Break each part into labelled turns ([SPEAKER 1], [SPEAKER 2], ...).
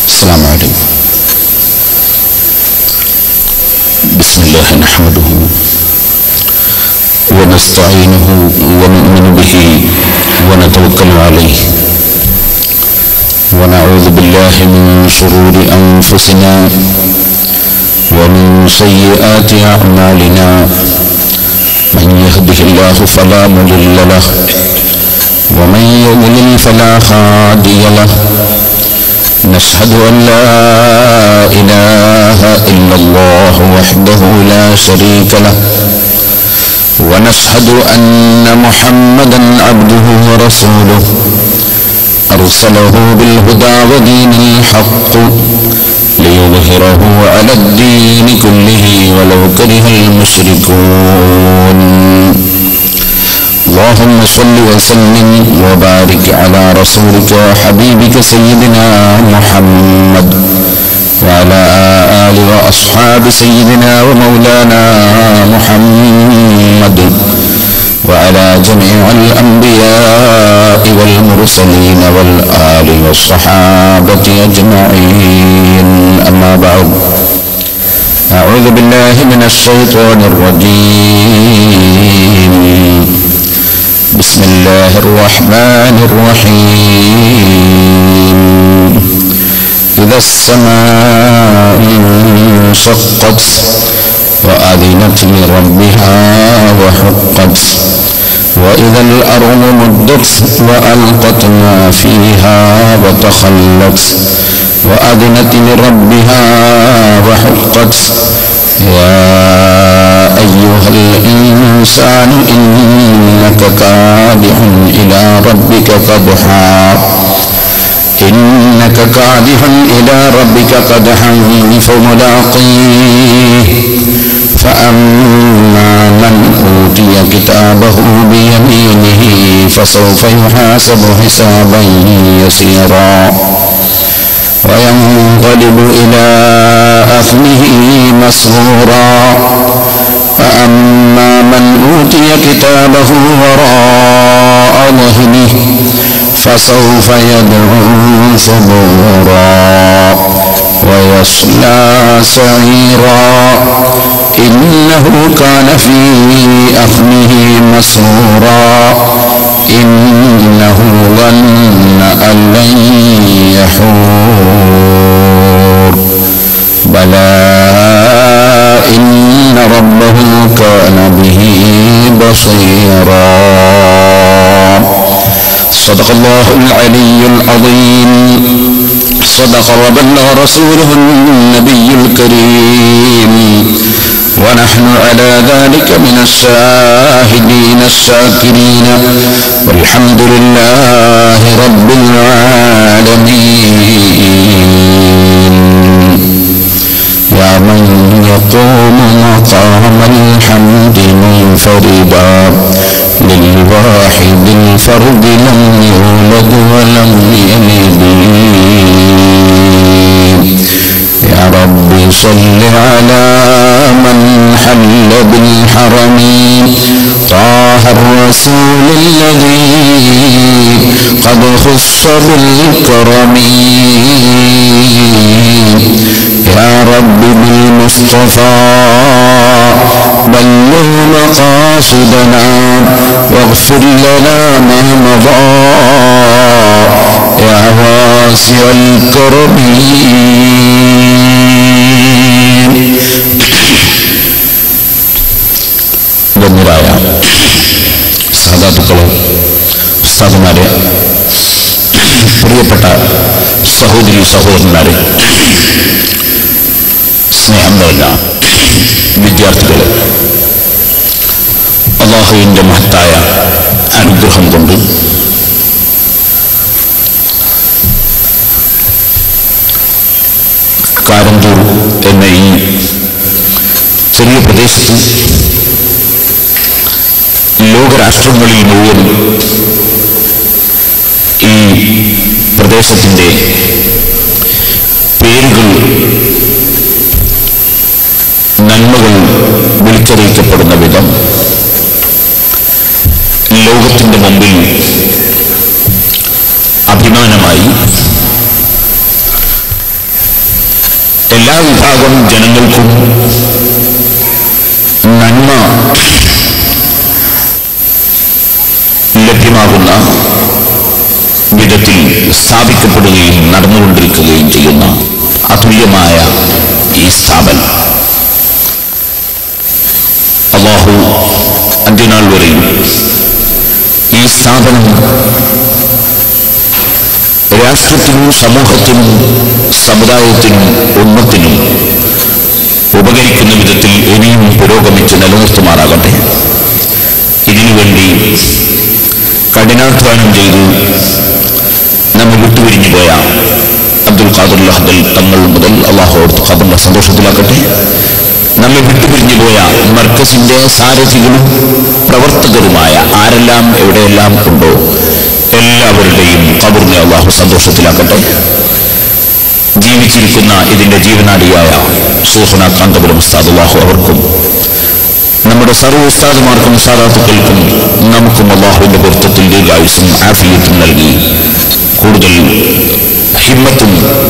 [SPEAKER 1] السلام عليكم بسم الله نحمده ونستعينه ونؤمن به ونتوكل عليه ونعوذ بالله من شرور أنفسنا ومن سيئات أعمالنا من يهده الله فلا مضل له ومن يضلل فلا هادي له نشهد أن لا إله إلا الله وحده لا شريك له ونشهد أن محمدا عبده ورسوله أرسله بالهدى ودين الحق ليظهره على الدين كله ولو كره المشركون اللهم صل وسلم وبارك على رسولك وحبيبك سيدنا محمد وعلى آل وأصحاب سيدنا ومولانا محمد وعلى جميع الأنبياء والمرسلين والآل والصحابة أجمعين أما بعد أعوذ بالله من الشيطان الرجيم بسم الله الرحمن الرحيم إذا السماء انشقت وأذنت لربها وحقت وإذا الأرض مدت وألقت ما فيها وتخلت وأذنت لربها وحقت يا أيها الإنسان إنك كادح إلى ربك قدحا إنك كادح إلى ربك قدحا فملاقيه فأما من أوتي كتابه بيمينه فسوف يحاسب حسابا يسيرا وينقلب إلى أهله مسرورا فأما من أوتي كتابه وراء ظهره فسوف يدعو ثبورا ويصلى سعيرا إنه كان في أهله مسرورا إنه ظن أن لن يحور بلى إن ربه كان به بصيرا صدق الله العلي العظيم صدق وبلغ رسوله النبي الكريم ونحن على ذلك من الشاهدين الشاكرين والحمد لله رب العالمين يا من يقوم مقام الحمد منفردا للواحد الفرد لم يولد ولم يلد يا رب صل على من حل بالحرمين طه الرسول الذي قد خص بالكرم يا رب بالمصطفى بلغ مقاصدنا واغفر لنا ما مضى يا واسع الكرم ധന്യരായ സാധാത്തുക്കളും ഉസ്താദുമാരെ പ്രിയപ്പെട്ട സഹോദരി സഹോദരന്മാരെ സ്നേഹം നിറഞ്ഞ വിദ്യാർത്ഥികളെ അള്ളാഹുവിൻ്റെ മഹത്തായ അനുഗ്രഹം കൊണ്ട് കാരന്തൂർ എന്ന ഈ ചെറിയ പ്രദേശത്ത് ലോകരാഷ്ട്രങ്ങളിൽ മുഴുവൻ ഈ പ്രദേശത്തിൻ്റെ പേരുകൾ നന്മകൾ വിളിച്ചറിയിക്കപ്പെടുന്ന വിധം ലോകത്തിന്റെ മുമ്പിൽ അഭിമാനമായി എല്ലാ വിഭാഗം ജനങ്ങൾക്കും നന്മ ലഭ്യമാകുന്ന വിധത്തിൽ സ്ഥാപിക്കപ്പെടുകയും നടന്നുകൊണ്ടിരിക്കുകയും ചെയ്യുന്ന അതുല്യമായ ഈ സ്ഥാപനം അള്ളാഹു അന്ത്യനാൾ വരെയും ഈ സ്ഥാപനം രാഷ്ട്രത്തിനും സമൂഹത്തിനും സമുദായത്തിനും ഉമ്മത്തിനും ഉപകരിക്കുന്ന വിധത്തിൽ ഇനിയും പുരോഗമിച്ച് നിലനിർത്തുമാറാകട്ടെ ഇതിനുവേണ്ടി കഠിനാധ്വാനം ചെയ്തു നമ്മെ വിട്ടുപിരിഞ്ഞു പോയ അബ്ദുൽ ഖാദുർ ലഹദൽ തങ്ങൾ മുതൽ അള്ളാഹു ഖബറിന്റെ സന്തോഷത്തിലാക്കട്ടെ നമ്മെ വിട്ടുപിരിഞ്ഞു പോയ മർക്കസിന്റെ സാരഥികളും പ്രവർത്തകരുമായ ആരെല്ലാം എവിടെയെല്ലാം ഉണ്ടോ എല്ലാവരുടെയും ഖബറിനെ അള്ളാഹു സന്തോഷത്തിലാക്കട്ടെ ജീവിച്ചിരിക്കുന്ന ഇതിന്റെ ജീവനാടിയായ ഷൂഹന കാന്തപുരം ഉസ്താദ് അള്ളാഹു അവർക്കും നമ്മുടെ സർവ്വ ഉസ്താദുമാർക്കും സാധാത്തുക്കൾക്കും നമുക്കും അള്ളാഹുവിന്റെ പൊരുത്തത്തിൽ ദീർഘായുസും ആഫിയത്തും നൽകി കൂടുതൽ ഹിമ്മത്തും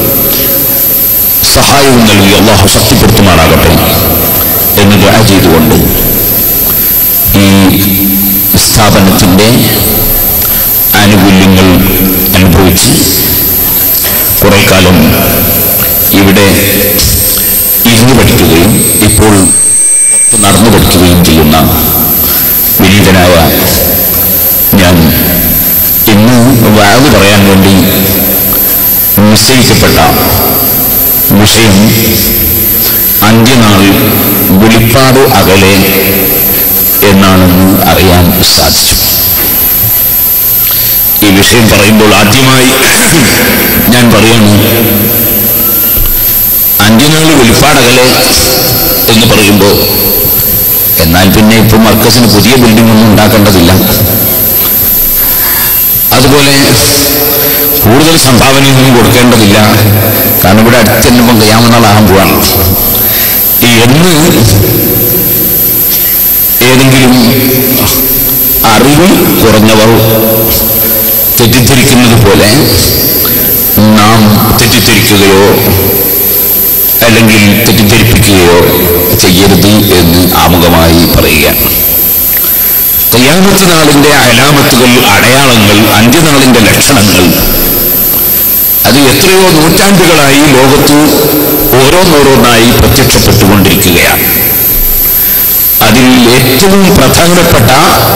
[SPEAKER 1] സഹായവും നൽകി അള്ളാഹു ശക്തിപ്പെടുത്തുമാറാകട്ടെ എന്ന് ദുആ ചെയ്തുകൊണ്ട് ഈ സ്ഥാപനത്തിന്റെ ആനുകൂല്യങ്ങൾ അനുഭവിച്ച് കുറെ കാലം ഇവിടെ ഇരുന്ന് പഠിക്കുകയും ഇപ്പോൾ പുറത്ത് നടന്നു പഠിക്കുകയും ചെയ്യുന്ന വിനീതനായ ഞാൻ ഇന്ന് വാഴ് പറയാൻ വേണ്ടി നിശ്ചയിക്കപ്പെട്ട വിഷയം അന്ത്യനാൾ വിളിപ്പാട് അകലെ എന്നാണെന്ന് അറിയാൻ സാധിച്ചു ഈ വിഷയം പറയുമ്പോൾ ആദ്യമായി ഞാൻ പറയാണ് അന്ത്യനാൾ വെളിപ്പാടകലെ എന്ന് പറയുമ്പോൾ എന്നാൽ പിന്നെ ഇപ്പൊ മർക്കസിന് പുതിയ ബിൽഡിംഗ് ഒന്നും ഉണ്ടാക്കേണ്ടതില്ല അതുപോലെ കൂടുതൽ സംഭാവനയൊന്നും കൊടുക്കേണ്ടതില്ല കാരണം ഇവിടെ അടുത്ത് തന്നെ ഇപ്പം കയ്യാമനാളാകാൻ പോവാണ് എന്ന് ഏതെങ്കിലും അറിവ് കുറഞ്ഞവർ തെറ്റിദ്ധരിക്കുന്നത് പോലെ നാം തെറ്റിദ്ധരിക്കുകയോ അല്ലെങ്കിൽ തെറ്റിദ്ധരിപ്പിക്കുകയോ ചെയ്യരുത് എന്ന് ആമുഖമായി പറയുകയാണ് കയ്യാമത്ത് നാളിന്റെ അലാമത്തുകൾ അടയാളങ്ങൾ അന്ത്യനാളിന്റെ ലക്ഷണങ്ങൾ അത് എത്രയോ നൂറ്റാണ്ടുകളായി ലോകത്ത് ഓരോന്നോരോന്നായി പ്രത്യക്ഷപ്പെട്ടുകൊണ്ടിരിക്കുകയാണ് അതിൽ ഏറ്റവും പ്രധാനപ്പെട്ട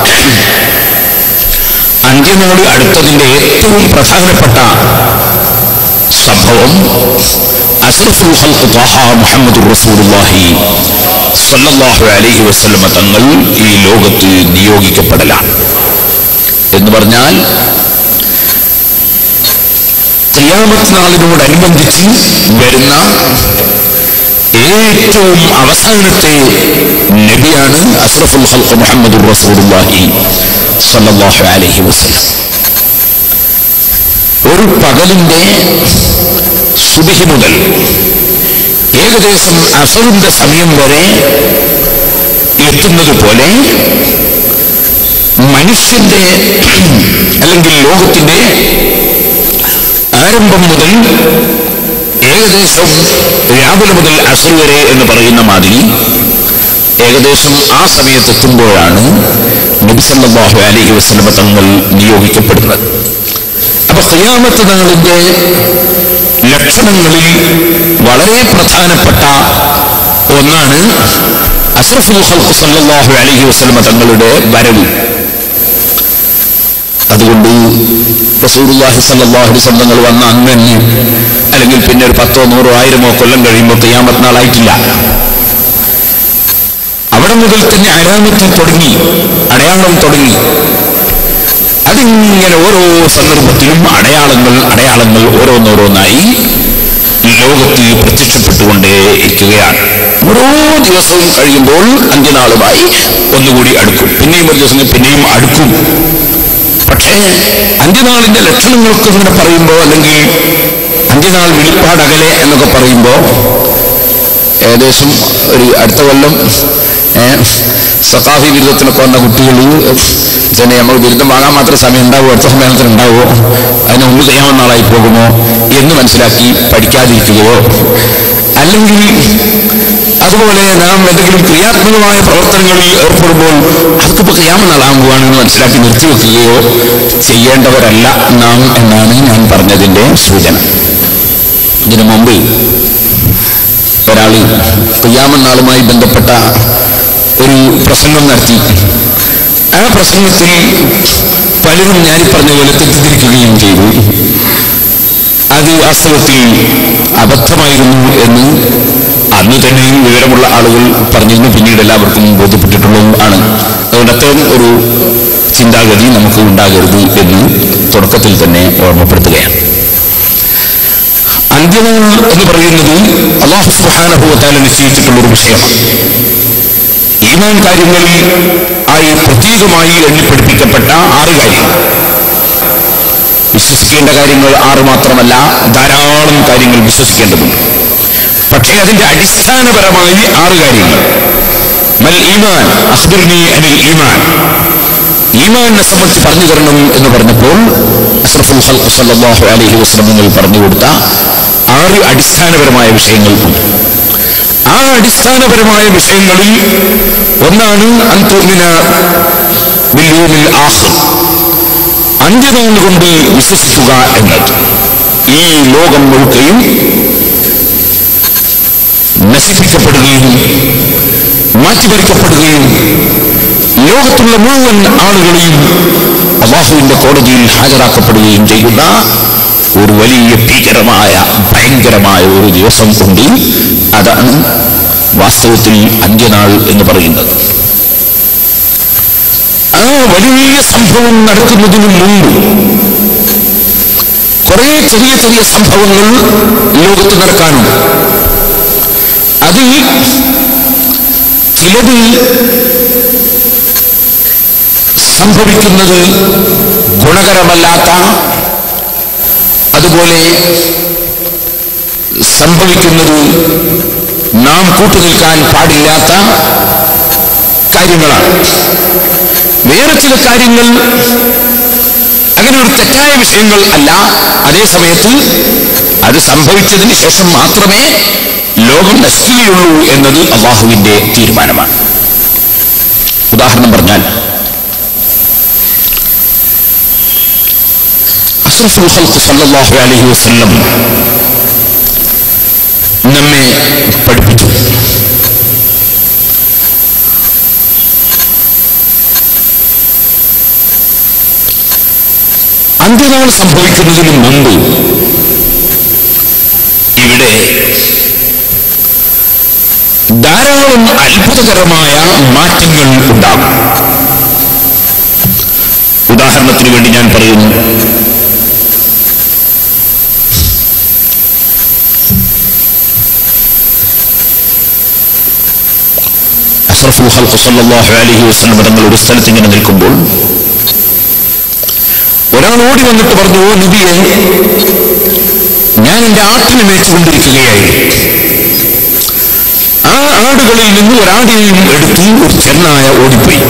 [SPEAKER 1] അന്ത്യനാട് അടുത്തതിന്റെ ഏറ്റവും പ്രധാനപ്പെട്ട സംഭവം അഷ്റഫുൽ ഖൽഖ് ത്വാഹ മുഹമ്മദ് റസൂലുള്ളാഹി സ്വല്ലല്ലാഹു അലൈഹി വസല്ലമ തങ്ങൾ ഈ ലോകത്ത് നിയോഗിക്കപ്പെടലാണ് എന്ന് പറഞ്ഞാൽ ഖിയാമത്ത് നാളിനോടനുബന്ധിച്ച് വരുന്ന ഏറ്റവും അവസാനത്തെ നബിയാണ് അഷ്റഫുൽ ഖൽഖ് മുഹമ്മദ് റസൂലുള്ളാഹി സ്വല്ലല്ലാഹു അലൈഹി വസല്ലം ഒരു പകലിന്റെ സുബിഹി മുതൽ ഏകദേശം അസറിന്റെ സമയം വരെ എത്തുന്നത് പോലെ മനുഷ്യന്റെ അല്ലെങ്കിൽ ലോകത്തിന്റെ ആരംഭം മുതൽ ഏകദേശം രാവിലെ മുതൽ അസർ വരെ എന്ന് പറയുന്ന മാതിരി ഏകദേശം ആ സമയത്തെത്തുമ്പോഴാണ് നബിസല്ലാഹു അലൈഹി വസ്ലമ തങ്ങൾ നിയോഗിക്കപ്പെടുന്നത് അപ്പൊ ഖിയാമത്ത് നാളിന്റെ ലക്ഷണങ്ങളിൽ വളരെ പ്രധാനപ്പെട്ട ഒന്നാണ് അഷ്റഫുൽ ഖൽഖ് സല്ലല്ലാഹു അലൈഹി വസല്ലമ തങ്ങളുടെ വരവ് അതുകൊണ്ട് റസൂലുള്ളാഹി സല്ലല്ലാഹു അലൈഹി വസല്ലം തങ്ങൾ വന്ന അന്ന് തന്നെ അല്ലെങ്കിൽ പിന്നെ ഒരു പത്തോ നൂറോ ആയിരമോ കൊല്ലം കഴിയുമ്പോൾ ഖിയാമത്ത് നാളായിട്ടില്ല അവിടെ മുതൽ തന്നെ അലാമത്തിൽ തുടങ്ങി അടയാളം തുടങ്ങി അതിങ്ങനെ ഓരോ സന്ദർഭത്തിലും അടയാളങ്ങൾ അടയാളങ്ങൾ ഓരോന്നോരോന്നായി ഈ ലോകത്ത് പ്രത്യക്ഷപ്പെട്ടുകൊണ്ടേ ഇരിക്കുകയാണ് ഓരോ ദിവസവും കഴിയുമ്പോൾ അന്ത്യനാളുമായി ഒന്നുകൂടി അടുക്കും പിന്നെയും ഒരു ദിവസം പിന്നെയും അടുക്കും പക്ഷേ അന്ത്യനാളിന്റെ ലക്ഷണങ്ങളൊക്കെ ഇങ്ങനെ പറയുമ്പോൾ അല്ലെങ്കിൽ അന്ത്യനാൾ വെളിപ്പാടകലെ എന്നൊക്കെ പറയുമ്പോൾ ഏകദേശം ഒരു അടുത്ത കൊല്ലം സഖാഫി ബിരുദത്തിനൊക്കെ വന്ന കുട്ടികൾ തന്നെ നമ്മൾ ബിരുദം വാങ്ങാൻ മാത്രം സമയം ഉണ്ടാവുമോ അടുത്ത സമ്മേളനത്തിന് ഉണ്ടാവുമോ അതിന് മുമ്പ് ചെയ്യാവുന്ന ആളായി പോകുമോ എന്ന് മനസ്സിലാക്കി പഠിക്കാതിരിക്കുകയോ അല്ലെങ്കിൽ അതുപോലെ നാം എന്തെങ്കിലും ക്രിയാത്മകമായ പ്രവർത്തനങ്ങളിൽ ഏർപ്പെടുമ്പോൾ അതൊക്കെ ഇപ്പൊ ക്രിയാമനാളാൻ പോവാണെന്ന് മനസ്സിലാക്കി നിർത്തിവെക്കുകയോ ചെയ്യേണ്ടവരല്ല നാം എന്നാണ് ഞാൻ പറഞ്ഞതിന്റെ സൂചന ഇതിനു മുമ്പ് ഒരാള് ക്രിയാമനാളുമായി ബന്ധപ്പെട്ട ഒരു പ്രസംഗം നടത്തി ആ പ്രസംഗത്തിൽ പലരും ഞാൻ പറഞ്ഞ പോലെ തെറ്റിദ്ധരിക്കുകയും ചെയ്തു അത് വാസ്തവത്തിൽ അബദ്ധമായിരുന്നു എന്ന് അന്ന് തന്നെ വിവരമുള്ള ആളുകൾ പറഞ്ഞിരുന്നു പിന്നീട് എല്ലാവർക്കും ബോധ്യപ്പെട്ടിട്ടുള്ളതും ആണ് അതുകൊണ്ട് അത്തരം ഒരു ചിന്താഗതി നമുക്ക് ഉണ്ടാകരുത് എന്ന് തുടക്കത്തിൽ തന്നെ ഓർമ്മപ്പെടുത്തുകയാണ് അന്ത്യനാൾ എന്ന് പറയുന്നത് അള്ളാഹു സുഹാനുഭവത്താൽ നിശ്ചയിച്ചിട്ടുള്ള ഒരു വിഷയമാണ് ഈമാൻ കാര്യങ്ങളിൽ ആയി പ്രത്യേകമായി എണ്ണിപ്പിടിപ്പിക്കപ്പെട്ട ആറ് കാര്യങ്ങൾ വിശ്വസിക്കേണ്ട കാര്യങ്ങൾ ആറ് മാത്രമല്ല ധാരാളം കാര്യങ്ങൾ വിശ്വസിക്കേണ്ടതുണ്ട് പക്ഷേ അതിന്റെ അടിസ്ഥാനപരമായി ആറ് കാര്യങ്ങൾ മൽ ഈമാൻ അഖ്ബിർനി അനിൽ ഈമാൻ ഈമാനിനെ സംബന്ധിച്ച് പറഞ്ഞു തരണം എന്ന് പറഞ്ഞപ്പോൾ അഷ്റഫുൽ ഖൽഖ് സല്ലല്ലാഹു അലൈഹി വസല്ലം പറഞ്ഞു കൊടുത്ത ആറ് അടിസ്ഥാനപരമായ വിഷയങ്ങൾ ഉണ്ട് ആ അടിസ്ഥാനപരമായ വിഷയങ്ങളിൽ ഒന്നാണ് അന്തുമിന ബില്ലൂമിൽ ആഖിർ അന്ത്യനാൾ കൊണ്ട് വിശ്വസിക്കുക എന്നത് ഈ ലോകം മുഴുക്കയും നശിപ്പിക്കപ്പെടുകയും മാറ്റിമറിക്കപ്പെടുകയും ലോകത്തുള്ള മുഴുവൻ ആളുകളെയും അള്ളാഹുവിന്റെ കോടതിയിൽ ഹാജരാക്കപ്പെടുകയും ചെയ്യുന്ന ഒരു വലിയ ഭീകരമായ ഭയങ്കരമായ ഒരു ദിവസം ഉണ്ട് അതാണ് വാസ്തവത്തിൽ അന്ത്യനാൾ എന്ന് പറയുന്നത് ആ വലിയ സംഭവം നടക്കുന്നതിന് മുമ്പ് കുറെ ചെറിയ ചെറിയ സംഭവങ്ങൾ ലോകത്ത് നടക്കാനുണ്ട് അതിൽ ചിലത് സംഭവിക്കുന്നത് ഗുണകരമല്ലാത്ത അതുപോലെ സംഭവിക്കുന്നത് നാം കൂട്ടുനിൽക്കാൻ പാടില്ലാത്ത കാര്യങ്ങളാണ് വേറെ ചില കാര്യങ്ങൾ അങ്ങനെ ഒരു തെറ്റായ വിഷയങ്ങൾ അല്ല അതേ സമയത്ത് അത് സംഭവിച്ചതിന് ശേഷം മാത്രമേ ലോകം നശിക്കുകയുള്ളൂ എന്നത് അള്ളാഹുവിന്റെ തീരുമാനമാണ് ഉദാഹരണം പറഞ്ഞാൽ അഷ്റഫുൽ ഖൽഖ് സല്ലല്ലാഹു അലൈഹി വസല്ലം നമ്മെ പഠിപ്പിച്ചു അന്ത്യനാൾ സംഭവിക്കുന്നതിന് മുമ്പ് ഇവിടെ ധാരാളം അത്ഭുതകരമായ മാറ്റങ്ങൾ ഉണ്ടാകും ഉദാഹരണത്തിന് വേണ്ടി ഞാൻ പറയുന്നു അഷ്റഫുൽ ഖൽഖ് സല്ലല്ലാഹു അലൈഹി വസല്ലം തങ്ങൾ ഒരു സ്ഥലത്ത് ഇങ്ങനെ നിൽക്കുമ്പോൾ ഒരാൾ ഓടി വന്നിട്ട് പറഞ്ഞു ഓ നബിയെ ഞാൻ എന്റെ ആട്ടിനെ മേച്ചുകൊണ്ടിരിക്കുകയായിരുന്നു ആ ആടുകളിൽ നിന്ന് ഒരാടിനെയും എടുത്ത് ഒരു ചെന്നായ ഓടിപ്പോയി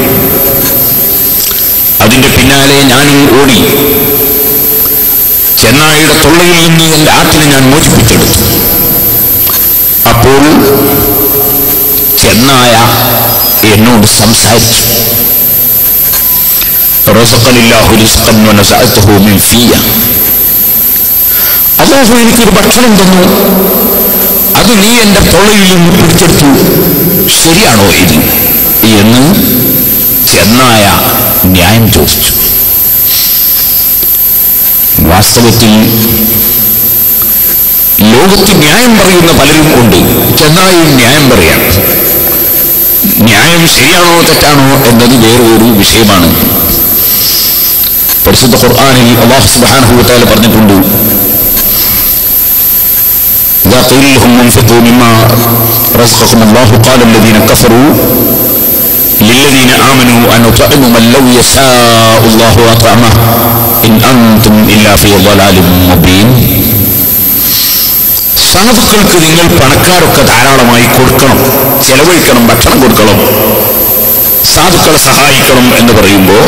[SPEAKER 1] അതിന്റെ പിന്നാലെ ഞാനും ഓടി ചെന്നായുടെ തൊള്ളയിൽ നിന്ന് എന്റെ ആട്ടിനെ ഞാൻ മോചിപ്പിച്ചെടുത്തു അപ്പോൾ ചെന്നായ എന്നോട് സംസാരിച്ചു റസഖനില്ലാഹു റിസ്ഖൻ വനസഅതുഹു മിൻ ഫിയ അല്ലാഹു എനിക്കൊരു ഭക്ഷണം തന്നു അത് നീ എന്റെ തൊള്ളയിൽ നിന്ന് പിടിച്ചെടുത്തു ശരിയാണോ ഇത് എന്ന് ചെന്നായ ന്യായം ചോദിച്ചു വാസ്തവത്തിൽ ലോകത്ത് ന്യായം പറയുന്ന പലരും ഉണ്ട് ചെന്നായും ന്യായം പറയാം ന്യായം ശരിയാണോ തെറ്റാണോ എന്നത് വേറെ ഒരു വിഷയമാണ് പരിശുദ്ധ ഖുർആനിൽ അള്ളാഹു സുബ്ഹാനഹു വതആല പറഞ്ഞിട്ടുണ്ട് إذا قيل لهم انفقوا مما رزقكم الله قال الذين كفروا للذين آمنوا أن نطعم من لو يشاء الله أطعمه إن أنتم إلا في ضلال مبين സാധുക്കൾക്ക് നിങ്ങൾ പണക്കാരൊക്കെ ധാരാളമായി കൊടുക്കണം ചെലവഴിക്കണം ഭക്ഷണം കൊടുക്കണം സാധുക്കളെ സഹായിക്കണം എന്ന് പറയുമ്പോൾ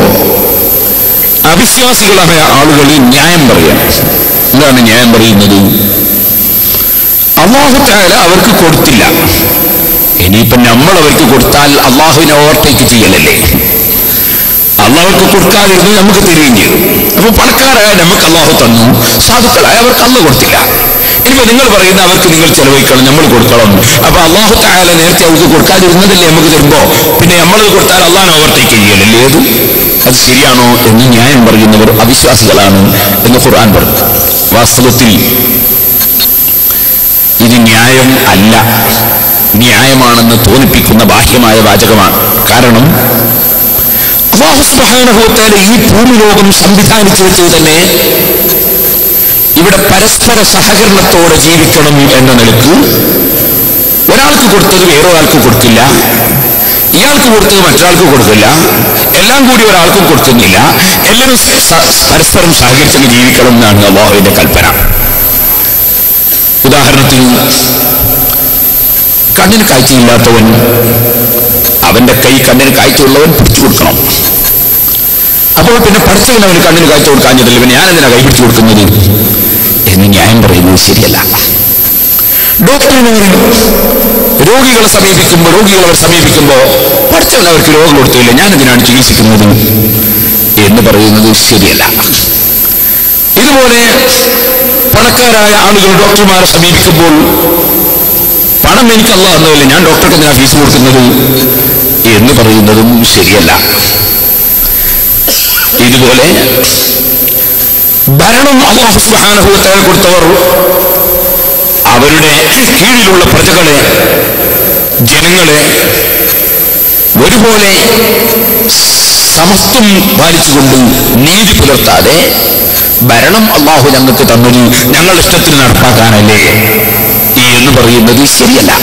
[SPEAKER 1] അവിശ്വാസികളായ ആളുകൾ ന്യായം പറയാം എന്താണ് ന്യായം പറയുന്നത് അള്ളാഹു താല അവർക്ക് കൊടുത്തില്ല ഇനിയിപ്പം നമ്മൾ അവർക്ക് കൊടുത്താൽ അള്ളാഹുവിനെ ഓവർടേക്ക് ചെയ്യലല്ലേ അള്ളാഹുക്ക് കൊടുക്കാതിരുന്ന് നമുക്ക് തരികയും ചെയ്തു അപ്പൊ പണക്കാരായ നമുക്ക് അള്ളാഹു തന്നു സാധുക്കളായ അവർക്ക് അള്ള കൊടുത്തില്ല ഇനിയിപ്പോ നിങ്ങൾ പറയുന്ന അവർക്ക് നിങ്ങൾ ചെലവഴിക്കണം നമ്മൾ കൊടുക്കണം അപ്പൊ അള്ളാഹു താല നേരത്തെ അവർക്ക് കൊടുക്കാതിരുന്നതല്ലേ നമുക്ക് തരുമ്പോ പിന്നെ നമ്മളത് കൊടുത്താൽ അള്ളാഹിനെ ഓവർടേക്ക് ചെയ്യലല്ലേ ഏത് അത് ശരിയാണോ എന്ന് ന്യായം പറയുന്നവർ അവിശ്വാസികളാണ് എന്ന് ഖുർആൻ പറഞ്ഞു വാസ്തവത്തിൽ ഇത് ന്യായം അല്ല ന്യായമാണെന്ന് തോന്നിപ്പിക്കുന്ന ബാഹ്യമായ വാചകമാണ് കാരണം അള്ളാഹു സുബ്ഹാനഹുവതആല ഈ ഭൂമിലോകം സംവിധാനിച്ചു വെച്ചത് തന്നെ ഇവിടെ പരസ്പര സഹകരണത്തോടെ ജീവിക്കണം എന്ന നിലക്ക് ഒരാൾക്ക് കൊടുത്തത് വേറൊരാൾക്ക് കൊടുക്കില്ല ഇയാൾക്ക് കൊടുത്തത് മറ്റൊരാൾക്ക് കൊടുക്കില്ല എല്ലാം കൂടി ഒരാൾക്കും കൊടുക്കുന്നില്ല എല്ലാവരും സ- പരസ്പരം സഹകരിച്ച് ജീവിക്കണം എന്നാണ് അള്ളാഹുവിന്റെ കൽപ്പന ഉദാഹരണത്തിന് കണ്ണിന് കാഴ്ചയില്ലാത്തവൻ അവന്റെ കൈ കണ്ണിന് കാഴ്ചയുള്ളവൻ പിടിച്ചു കൊടുക്കണം അപ്പോൾ പിന്നെ പഠിച്ചവൻ അവന് കണ്ണിന് കാഴ്ച കൊടുക്കാഞ്ഞിട്ടില്ല പിന്നെ ഞാൻ എന്തിനാ കൈ പിടിച്ചു കൊടുക്കുന്നത് എന്ന് ന്യായം പറയുന്നത് ശരിയല്ല ഡോക്ടറിനോട് രോഗികളെ സമീപിക്കുമ്പോൾ രോഗികൾ അവർ സമീപിക്കുമ്പോൾ പഠിച്ചവൻ അവർക്ക് രോഗം കൊടുത്തില്ല ഞാൻ എന്തിനാണ് ചികിത്സിക്കുന്നത് എന്ന് പറയുന്നത് ശരിയല്ല ഇതുപോലെ പണക്കാരായ ആളുകൾ ഡോക്ടർമാരെ സമീപിക്കുമ്പോൾ പണം എനിക്ക് അല്ല എന്നതല്ല ഞാൻ ഡോക്ടർക്ക് എന്തിനാ ഫീസ് കൊടുക്കുന്നത് എന്ന് പറയുന്നതും ശരിയല്ല ഇതുപോലെ ഭരണം അള്ളാഹു സുബ്ഹാനഹു വ തആല കൊടുത്തവർ അവരുടെ കീഴിലുള്ള പ്രജകളെ ജനങ്ങളെ ഒരുപോലെ സമത്വം പാലിച്ചുകൊണ്ട് നീതി പുലർത്താതെ ഭരണം അള്ളാഹു ഞങ്ങൾക്ക് തന്നത് ഞങ്ങൾ ഇഷ്ടത്തിന് നടപ്പാക്കാനല്ലേ എന്ന് പറയുന്നത് ശരിയല്ല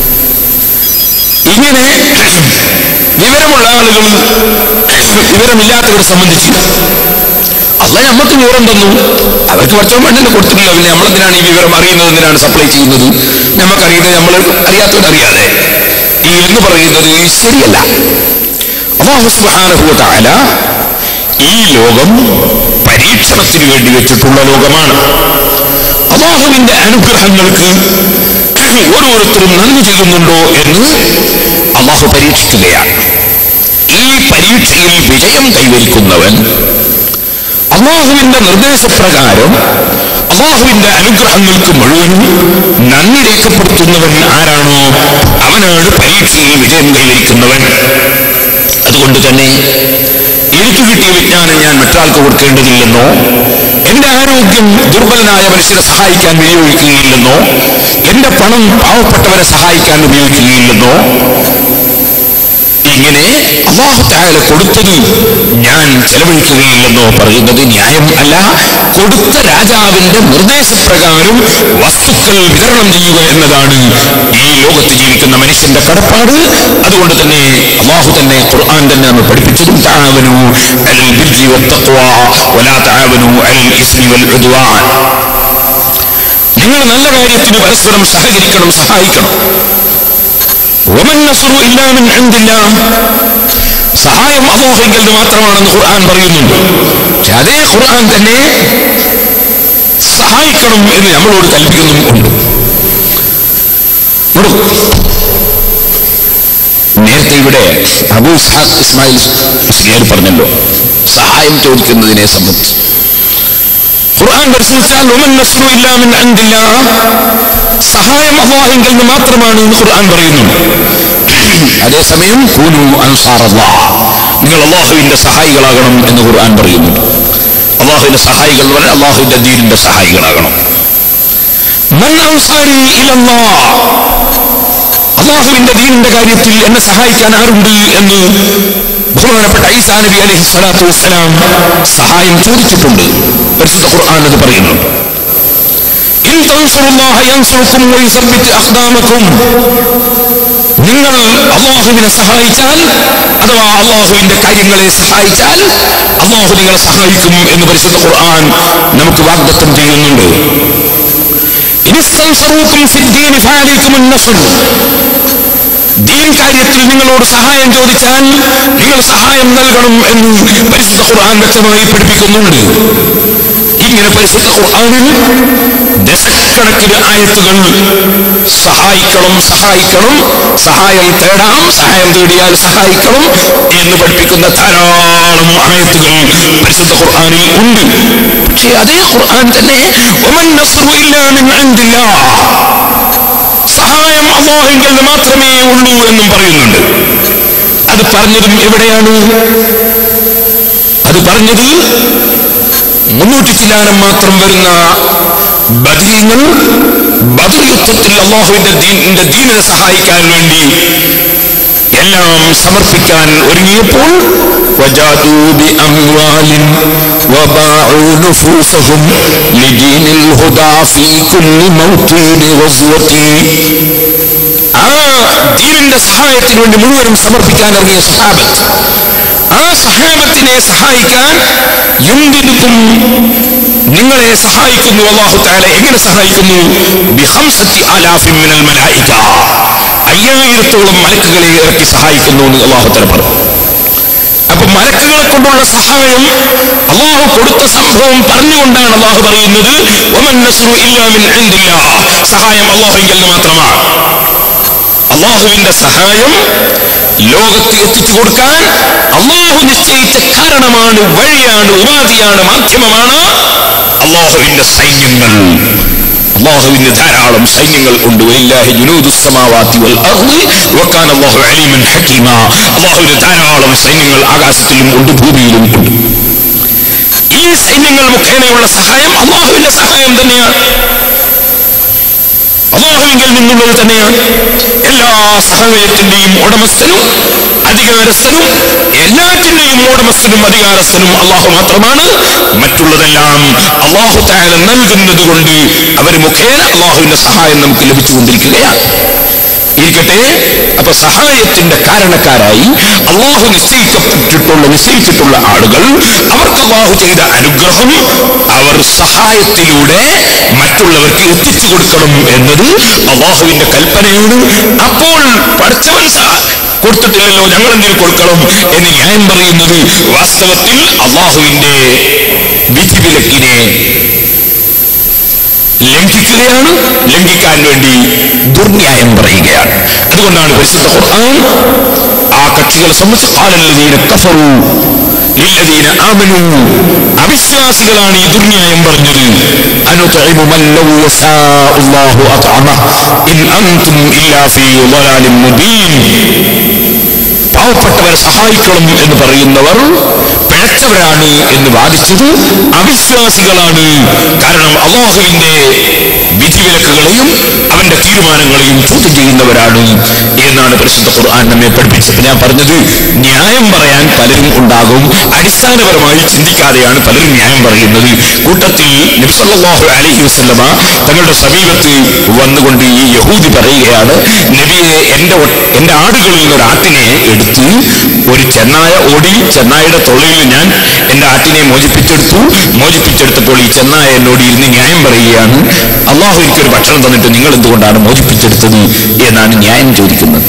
[SPEAKER 1] ഇങ്ങനെ വിവരമുള്ള ആളുകൾ വിവരമില്ലാത്തവരെ സംബന്ധിച്ച് അല്ല നമുക്ക് വിവരം തന്നു അവർക്ക് കുറച്ചോ മണ്ണിന് കൊടുത്തിട്ടില്ല പിന്നെ നമ്മളെന്തിനാണ് ഈ വിവരം അറിയുന്നത് എന്തിനാണ് സപ്ലൈ ചെയ്യുന്നത് നമുക്കറിയുന്നത് നമ്മൾ അറിയാത്തവരറിയാതെ ഈ എന്ന് പറയുന്നത് ശരിയല്ല അള്ളാഹു സുബ്ഹാനഹു വ തആല ഈ ലോകം പരീക്ഷണത്തിന് വേണ്ടി വെച്ചിട്ടുള്ള ലോകമാണ് അള്ളാഹുവിന്റെ അനുഗ്രഹങ്ങൾക്ക് ഓരോരുത്തരും നന്ദി ചെയ്യുന്നുണ്ടോ എന്ന് അള്ളാഹു പരീക്ഷിക്കുകയാണ് ഈ പരീക്ഷയിൽ വിജയം കൈവരിക്കുന്നവൻ അള്ളാഹുവിന്റെ നിർദ്ദേശപ്രകാരം അള്ളാഹുവിന്റെ അനുഗ്രഹങ്ങൾക്ക് മുഴുവനും നന്ദി രേഖപ്പെടുത്തുന്നവൻ ആരാണോ അവനാണ് പരീക്ഷയിൽ വിജയം കൈവരിക്കുന്നവൻ അതുകൊണ്ട് തന്നെ എനിക്ക് കിട്ടിയ വിജ്ഞാനം ഞാൻ മറ്റൊരാൾക്ക് കൊടുക്കേണ്ടതില്ലെന്നോ എന്റെ ആരോഗ്യം ദുർബലനായ മനുഷ്യരെ സഹായിക്കാൻ വിനിയോഗിക്കുകയില്ലെന്നോ എന്റെ പണം പാവപ്പെട്ടവരെ സഹായിക്കാൻ ഉപയോഗിക്കുകയില്ലെന്നോ ഇങ്ങനെ അള്ളാഹു താല കൊടുത്തത് ഞാൻ ചെലവഴിക്കുകയില്ലെന്നോ പറയുന്നത് ന്യായം അല്ല കൊടുത്ത രാജാവിന്റെ നിർദ്ദേശപ്രകാരം വസ്തുക്കൾ വിതരണം ചെയ്യുക എന്നതാണ് ഈ ലോകത്ത് ജീവിക്കുന്ന മനുഷ്യന്റെ കടപ്പാട് അതുകൊണ്ട് തന്നെ അള്ളാഹു തന്നെ ഖുർആൻ തന്നെ നമ്മൾ പഠിപ്പിച്ചതും തആവനു അലൽ ബിർരി വത്തഖ്വ വലാ തആവനു അലൽ ഇസ്മി വൽ ഉദ്വാൻ നിങ്ങൾ നല്ല കാര്യത്തിന് പരസ്പരം സഹകരിക്കണം സഹായിക്കണം വമൻ നസ്റു ഇല്ലാ മിൻ ഇൻദില്ലാഹ് സഹായം അള്ളാഹുവിൽ മാത്രമാണെന്ന് ഖുർആൻ പറയുന്നുണ്ട് പക്ഷെ അതേ ഖുർആൻ തന്നെ സഹായിക്കണം എന്ന് നമ്മളോട് കൽപ്പിക്കുന്നും ഉണ്ട് നോക്കൂ. നേരത്തെ ഇവിടെ അബൂ ഇസ്ഹാഖ് ഇസ്മായിൽ മുസ്ലിയാർ പറഞ്ഞല്ലോ സഹായം ചോദിക്കുന്നതിനെ സംബന്ധിച്ച് ഖുർആൻ പരിശോധിച്ചാൽ ഉമൻ നസ്റു ഇല്ലാ മിൻ ഇൻദില്ലാഹ് സഹായം അള്ളാഹിങ്കിൽ നിന്ന് മാത്രമാണ് എന്ന് ഖുർആൻ പറയുന്നുണ്ട് അതേസമയം കൂനു അൻസാർ അള്ളാഹ് നിങ്ങൾ അള്ളാഹുവിന്റെ സഹായികളാകണം എന്ന് ഖുർആൻ പറയുന്നുണ്ട് അള്ളാഹുവിന്റെ സഹായികൾ എന്ന് പറഞ്ഞാൽ അള്ളാഹുവിന്റെ ദീനിന്റെ സഹായികളാകണം മൻ അൻസാരി ഇലല്ലാഹ് അള്ളാഹുവിന്റെ ദീനിന്റെ കാര്യത്തിൽ എന്നെ സഹായിക്കാൻ ആരുണ്ട് എന്ന് ബഹുമാനപ്പെട്ട ഈസാ നബി അലൈഹി സ്വലാത്തു വസ്സലാം സഹായം ചോദിച്ചിട്ടുണ്ട് പരിശുദ്ധ ഖുർആൻ അത് പറയുന്നുണ്ട് ഇൻ തൻസുറുല്ലാഹ യൻസുറുക്കും വയുസബ്ബിത് അഖ്ദാമക്കും നിങ്ങൾ അള്ളാഹുവിനെ സഹായിച്ചാൽ അഥവാ അള്ളാഹുവിന്റെ കാര്യങ്ങളെ സഹായിച്ചാൽ അള്ളാഹു നിങ്ങളെ സഹായിക്കും എന്ന് പരിശുദ്ധ ഖുർആൻ നമുക്ക് വാഗ്ദത്തം ചെയ്യുന്നുണ്ട് ഇനിസ്തൻസറൂക്കും ഫിദ്ദീനി ഫഅലൈക്കുമുൻ നസ്ർ ദീൻ കാര്യത്തിൽ നിങ്ങളോട് സഹായം ചോദിച്ചാൽ നിങ്ങൾ സഹായം നൽകണം എന്ന് പരിശുദ്ധ ഖുർആൻ വ്യക്തമായി പഠിപ്പിക്കുന്നുണ്ട് ഇങ്ങനെ പരിശുദ്ധ ഖുർആനിൽ ദശ ആയിരക്കണക്കിന് ആയത്തുകൾ സഹായിക്കണം സഹായിക്കണം സഹായം തേടാം സഹായം തേടിയാൽ സഹായിക്കണം എന്ന് പഠിപ്പിക്കുന്ന ധാരാളം ആയത്തുകൾ പരിശുദ്ധ ഖുർആനിൽ ഉണ്ട് പക്ഷേ അതേ ഖുർആൻ തന്നെ ഒമൻ നസ്റു ഇല്ലാ മിൻ ഇൻദില്ലാഹ് സഹായം അള്ളാഹുവിൽ നിന്ന് മാത്രമേ ഉള്ളൂ എന്നും പറയുന്നുണ്ട് അത് പറഞ്ഞതും എവിടെയാണ് അത് പറഞ്ഞത് മുന്നൂറ്റി ചില്ലാനം മാത്രം വരുന്ന ബദരീങ്ങൾ ബദർ യുദ്ധത്തിൽ അള്ളാഹുവിന്റെ ദീനിന്റെ ദീനിനെ സഹായിക്കാൻ വേണ്ടി എല്ലാം സമർപ്പിക്കാൻ ഒരുങ്ങിയപ്പോൾ وجادوا بأموال وباعوا نفوسهم لدين الهدى في كل موطن غزوة ആ ദീനിന്റെ സഹായത്തിന് വേണ്ടി മുഴുവനും സമർപ്പിക്കാൻ ഇറങ്ങിയ സഹാബത്ത് ആ സഹാബത്തിനെ സഹായിക്കാൻ എന്തിനും നിങ്ങളെ സഹായിക്കുന്നു അള്ളാഹു താല എങ്ങനെ സഹായിക്കുന്നു ബിഹംസത്തി ആലാഫിൻ മിനൽ മലായിക അയ്യായിരത്തോളം മലക്കുകളെ ഇറക്കി സഹായിക്കുന്നു എന്ന് അള്ളാഹു താല പറഞ്ഞു അപ്പൊ മലക്കുകളെ കൊണ്ടുള്ള സഹായം അള്ളാഹു കൊടുത്ത സംഭവം പറഞ്ഞുകൊണ്ടാണ് അള്ളാഹു പറയുന്നത് "വമൻ നസ്റു ഇല്ലാ മിൻ ഇൻദില്ലാഹ്." സഹായം അള്ളാഹുവിൽ നിന്ന് മാത്രമാണ് അള്ളാഹുവിന്റെ സഹായം ലോകത്ത് എത്തിച്ചു കൊടുക്കാൻ അള്ളാഹു നിശ്ചയിച്ച കാരണമാണ് വഴിയാണ് ഉപാധിയാണ് മാധ്യമമാണ് അള്ളാഹുവിന്റെ സൈന്യങ്ങൾ അള്ളാഹുവിന് ധാരാളം സൈന്യങ്ങൾ ഉണ്ട് വലില്ലാഹി ജുനൂദു സമാവാതി വൽ അർളി വകാന അല്ലാഹു അലീമൻ ഹകീമ അള്ളാഹുവിന് ധാരാളം സൈന്യങ്ങൾ ആകാശത്തിലും ഉണ്ട് ഭൂമിയിലും ഉണ്ട് ഈ സൈന്യങ്ങൾ മുഖേനയുള്ള സഹായം അള്ളാഹുവിന്റെ സഹായം തന്നെയാണ് അള്ളാഹുവിങ്കിൽ നിന്നുള്ളത് തന്നെയാണ് എല്ലാ സഹായത്തിന്റെയും ഉടമസ്ഥനും അധികാരസ്ഥനും എല്ലാറ്റിന്റെയും ഉടമസ്ഥനും അധികാരസ്ഥനും അള്ളാഹു മാത്രമാണ് മറ്റുള്ളതെല്ലാം അള്ളാഹു താല നൽകുന്നത് കൊണ്ട് അവർ മുഖേന അള്ളാഹുവിന്റെ സഹായം നമുക്ക് ലഭിച്ചുകൊണ്ടിരിക്കുകയാണ് ഇരിക്കട്ടെ അപ്പൊ സഹായത്തിന്റെ കാരണക്കാരായി അള്ളാഹു നിശ്ചയിക്കപ്പെട്ടിട്ടുള്ള നിശ്ചയിച്ചിട്ടുള്ള ആളുകൾ അവർക്ക് അള്ളാഹു ചെയ്ത അനുഗ്രഹം അവർ സഹായത്തിലൂടെ മറ്റുള്ളവർക്ക് എത്തിച്ചു കൊടുക്കണം എന്നത് അള്ളാഹുവിന്റെ കൽപ്പനയാണ് അപ്പോൾ പഠിച്ചവൻ സഹ- കൊടുത്തിട്ടില്ലല്ലോ ഞങ്ങൾ എന്തിനു കൊടുക്കണം എന്ന് ന്യായം പറയുന്നത് വാസ്തവത്തിൽ അള്ളാഹുവിന്റെ വിധിവിലക്കിനെ ലംഘിക്കുകയാണ് ലംഘിക്കാൻ വേണ്ടി ദുർന്യായം പറയുകയാണ് അതുകൊണ്ടാണ് പരിശുദ്ധ ഖുർആൻ ആ കക്ഷികളെ സംബന്ധിച്ച് ഖാലല്ലദീന കഫറു ലില്ലദീന ആമനു അവിശ്വാസികളാണ് ഈ ദുർന്യായം പറഞ്ഞത് അനുതഇമു മൻ ലൗ യശാഉ അല്ലാഹു അത്അമ ഇൻ അൻതും ഇല്ലാ ഫീ ളലാലിൻ മുബീൻ പാവപ്പെട്ടവരെ സഹായിക്കണം എന്ന് പറയുന്നവർ പിഴച്ചവരാണ് എന്ന് വാദിച്ചത് അവിശ്വാസികളാണ് കാരണം അള്ളാഹുവിന്റെ വിധിവിലക്കുകളെയും അവന്റെ തീരുമാനങ്ങളെയും ചോദ്യം ചെയ്യുന്നവരാണ് എന്നാണ് പരിശുദ്ധ ഖുർആൻ നമ്മെ പഠിപ്പിച്ചത് ഞാൻ പറഞ്ഞത് ന്യായം പറയാൻ പലരും ഉണ്ടാകും അടിസ്ഥാനപരമായി ചിന്തിക്കാതെയാണ് പലരും ന്യായം പറയുന്നത് കൂട്ടത്തിൽ നബിസല്ലാഹു അലൈഹി വസല്ലമ തങ്ങളുടെ സമീപത്ത് വന്നുകൊണ്ട് ഈ യഹൂദി പറയുകയാണ് നബിയെ എന്റെ ഒ- എന്റെ ആടുകളിൽ നിന്ന് ഒരു ആട്ടിനെ എടുത്ത് ഒരു ചെന്നായ ഓടി ചെന്നായുടെ തൊള്ളയിൽ ഞാൻ എന്റെ ആട്ടിനെ മോചിപ്പിച്ചെടുത്തു മോചിപ്പിച്ചെടുത്തപ്പോൾ ഈ ചെന്നായ എന്നോട് ഇരുന്ന് ന്യായം പറയുകയാണ് അള്ളാഹു എനിക്കൊരു ഭക്ഷണം തന്നിട്ട് നിങ്ങൾ എന്തുകൊണ്ടാണ് മോചിപ്പിച്ചെടുത്തത് എന്നാണ് ന്യായം ചോദിക്കുന്നത്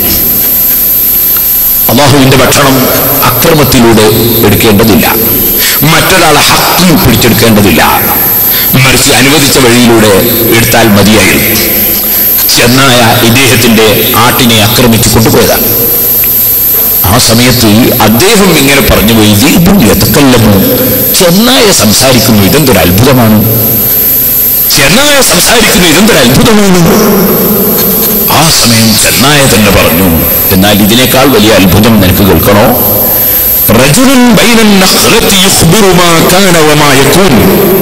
[SPEAKER 1] അള്ളാഹുവിന്റെ ഭക്ഷണം അക്രമത്തിലൂടെ എടുക്കേണ്ടതില്ല മറ്റൊരാളെ ഹക്കും പിടിച്ചെടുക്കേണ്ടതില്ല മറിച്ച് അനുവദിച്ച വഴിയിലൂടെ എടുത്താൽ മതിയായിരുന്നു ചെന്നായ ഇദ്ദേഹത്തിന്റെ ആട്ടിനെ ആക്രമിച്ചു കൊണ്ടുപോയതാണ് ആ സമയത്ത് അദ്ദേഹം ഇങ്ങനെ പറഞ്ഞു പോയി ദീപം എത്തക്കല്ലമോ ചെന്നായ സംസാരിക്കുന്നു ഇതെന്തൊരു അത്ഭുതമാണ് ചെന്നായ സംസാരിക്കുന്നു ഇതെന്തൊരു അത്ഭുതമാണ് ആ സമയം ചെന്നായ തന്നെ പറഞ്ഞു എന്നാൽ ഇതിനേക്കാൾ വലിയ അത്ഭുതം നിനക്ക് കേൾക്കണോ റജുലുൻ ബൈനൻ നഖ്ലത്തി യുഖ്ബിറു മാ കാന വമാ യകൂൻ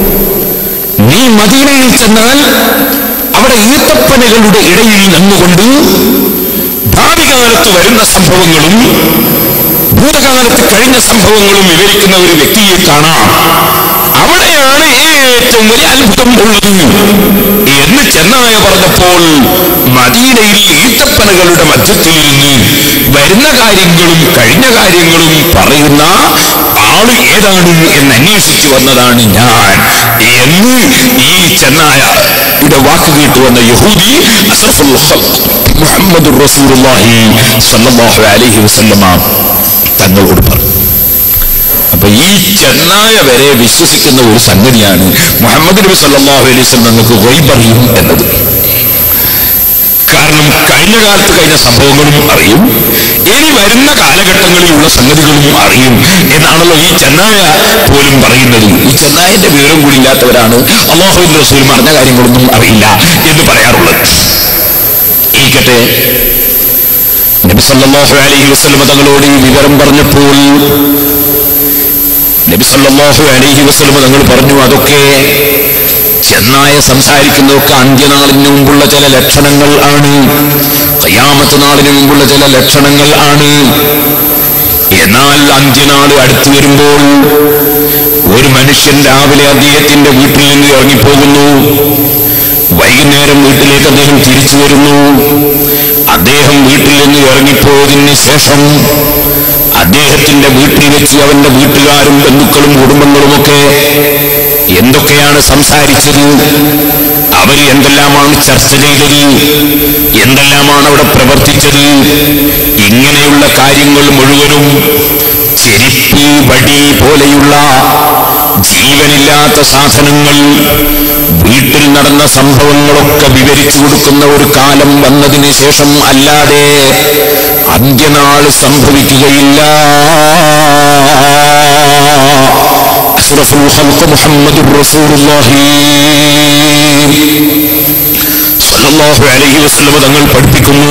[SPEAKER 1] നീ മദീനയിൽ ചെന്നാൽ അവിടെ ഈത്തപ്പനകളുടെ ഇടയിൽ നിന്നുകൊണ്ട് ഭാവി കാലത്ത് വരുന്ന സംഭവങ്ങളും ഭൂതകാലത്ത് കഴിഞ്ഞ സംഭവങ്ങളും വിവരിക്കുന്ന ഒരു വ്യക്തിയെ കാണാം അവിടെയാണ് ഏറ്റവും വലിയ അത്ഭുതം ഉള്ളത് എന്ന് ചെന്നായ പറഞ്ഞപ്പോൾ മദീനയിൽ ഈത്തപ്പനകളുടെ മധ്യത്തിലിരുന്ന് വരുന്ന കാര്യങ്ങളും കഴിഞ്ഞ കാര്യങ്ങളും പറയുന്ന ആള് ഏതാണ് എന്ന് അന്വേഷിച്ചു വന്നതാണ് ഞാൻ എന്ന് ഈ ചെന്നായ യുടെ വാക്ക് കേട്ടു വന്ന യഹൂദി അസഫുൽ ഖൽഖ് മുഹമ്മദ് റസൂലുള്ളാഹി സ്വല്ലല്ലാഹു അലൈഹി വസല്ലമ തങ്ങളോട് പറഞ്ഞു അപ്പൊ അപ്പൊ ഈ ചെന്നായ വരെ വിശ്വസിക്കുന്ന ഒരു സംഗതിയാണ് മുഹമ്മദ് നബി സല്ലല്ലാഹു അലൈഹി വസല്ലം നിങ്ങൾക്ക് വൈബറിയും എന്നത് കാരണം കഴിഞ്ഞ കാലത്ത് കഴിഞ്ഞ സംഭവങ്ങളും അറിയും ഇനി വരുന്ന കാലഘട്ടങ്ങളിലുള്ള സംഗതികളും അറിയും എന്നാണല്ലോ ഈ ചെന്നായ പോലും പറയുന്നത് ഈ ചെന്നായന്റെ വിവരം കൂടി ഇല്ലാത്തവരാണ് അള്ളാഹുവിന്റെ റസൂൽ പറഞ്ഞ കാര്യങ്ങളൊന്നും അറിയില്ല എന്ന് പറയാറുള്ളത് ഇരിക്കട്ടെ നബി സല്ലല്ലാഹു അലൈഹി വസല്ലം തങ്ങളോട് ഈ വിവരം പറഞ്ഞപ്പോൾ നബി സല്ലല്ലാഹു അലൈഹി വസല്ലം തങ്ങൾ പറഞ്ഞു അതൊക്കെ ചെന്നായ സംസാരിക്കുന്നതൊക്കെ അന്ത്യനാളിന് മുമ്പുള്ള ചില ലക്ഷണങ്ങൾ ആണ് കയ്യാമത്ത് നാളിന് മുമ്പുള്ള ചില ലക്ഷണങ്ങൾ ആണ് എന്നാൽ അന്ത്യനാൾ അടുത്തു വരുമ്പോൾ ഒരു മനുഷ്യൻ രാവിലെ അദ്ദേഹത്തിന്റെ വീട്ടിൽ നിന്ന് ഇറങ്ങിപ്പോകുന്നു വൈകുന്നേരം വീട്ടിലേക്ക് അദ്ദേഹം തിരിച്ചു വരുന്നു അദ്ദേഹം വീട്ടിൽ നിന്ന് ഇറങ്ങിപ്പോയതിന് ശേഷം അദ്ദേഹത്തിന്റെ വീട്ടിൽ വെച്ച് അവന്റെ വീട്ടുകാരും ബന്ധുക്കളും കുടുംബങ്ങളുമൊക്കെ എന്തൊക്കെയാണ് സംസാരിച്ചത് അവർ എന്തെല്ലാമാണ് ചർച്ച ചെയ്തത് എന്തെല്ലാമാണ് അവിടെ പ്രവർത്തിച്ചത് ഇങ്ങനെയുള്ള കാര്യങ്ങൾ മുഴുവനും ചെരിപ്പ് വടി പോലെയുള്ള ജീവനില്ലാത്ത സാധനങ്ങൾ വീട്ടിൽ നടന്ന സംഭവങ്ങളൊക്കെ വിവരിച്ചു കൊടുക്കുന്ന ഒരു കാലം വന്നതിന് ശേഷം അല്ലാതെ അന്ത്യനാൾ സംഭവിക്കുകയില്ല അഷ്റഫുൽ ഖൽഖ് മുഹമ്മദുർ റസൂലുള്ളാഹി സ്വല്ലല്ലാഹു അലൈഹി വസല്ലം തങ്ങൾ പഠിപ്പിക്കുന്നു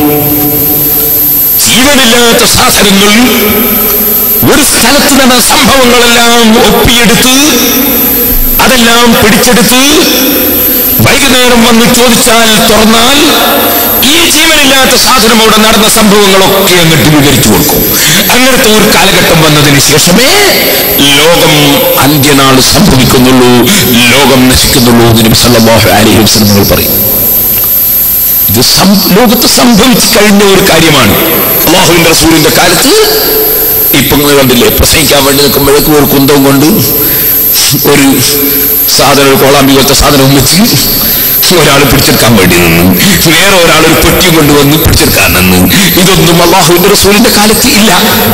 [SPEAKER 1] ജീവനില്ലാത്ത സാധനങ്ങൾ ഒരു സ്ഥലത്ത് നടന്ന സംഭവങ്ങളെല്ലാം ഒപ്പിയെടുത്ത് അതെല്ലാം പിടിച്ചെടുത്ത് വൈകുന്നേരം വന്ന് ചോദിച്ചാൽ തുറന്നാൽ ഈ ജീവനില്ലാത്ത സാധനം അവിടെ നടന്ന സംഭവങ്ങളൊക്കെ അങ്ങോട്ട് വിവരിച്ചു കൊടുക്കും അങ്ങനത്തെ ഒരു കാലഘട്ടം വന്നതിന് ശേഷമേ ലോകം അന്ത്യനാൾ സംഭവിക്കുന്നുള്ളൂ ലോകം നശിക്കുന്നുള്ളൂ എന്ന് നബി സല്ലല്ലാഹു അലൈഹി വസല്ലം പറയും ഇത് സം- ലോകത്ത് സംഭവിച്ചു കഴിഞ്ഞ ഒരു കാര്യമാണ് അള്ളാഹുവിന്റെ റസൂലിന്റെ കാലത്ത് ഇപ്പൊ നിങ്ങൾ കണ്ടില്ലേ പ്രസംഗിക്കാൻ വേണ്ടി നിൽക്കുമ്പോഴേക്കും ഒരു കുന്തവും കൊണ്ട് ഒരു സാധനം ഒരു കോളാമ്പി പോലത്തെ സാധനവും വെച്ച് ഒരാൾ പിടിച്ചെടുക്കാൻ വേണ്ടി നിന്നു വേറെ ഒരാൾ ഒരു പെട്ടിയും കൊണ്ടുവന്ന് പിടിച്ചെടുക്കാൻ നിന്നു ഇതൊന്നും അള്ളാഹുവിന്റെ റസൂലിന്റെ കാലത്ത് ഇല്ല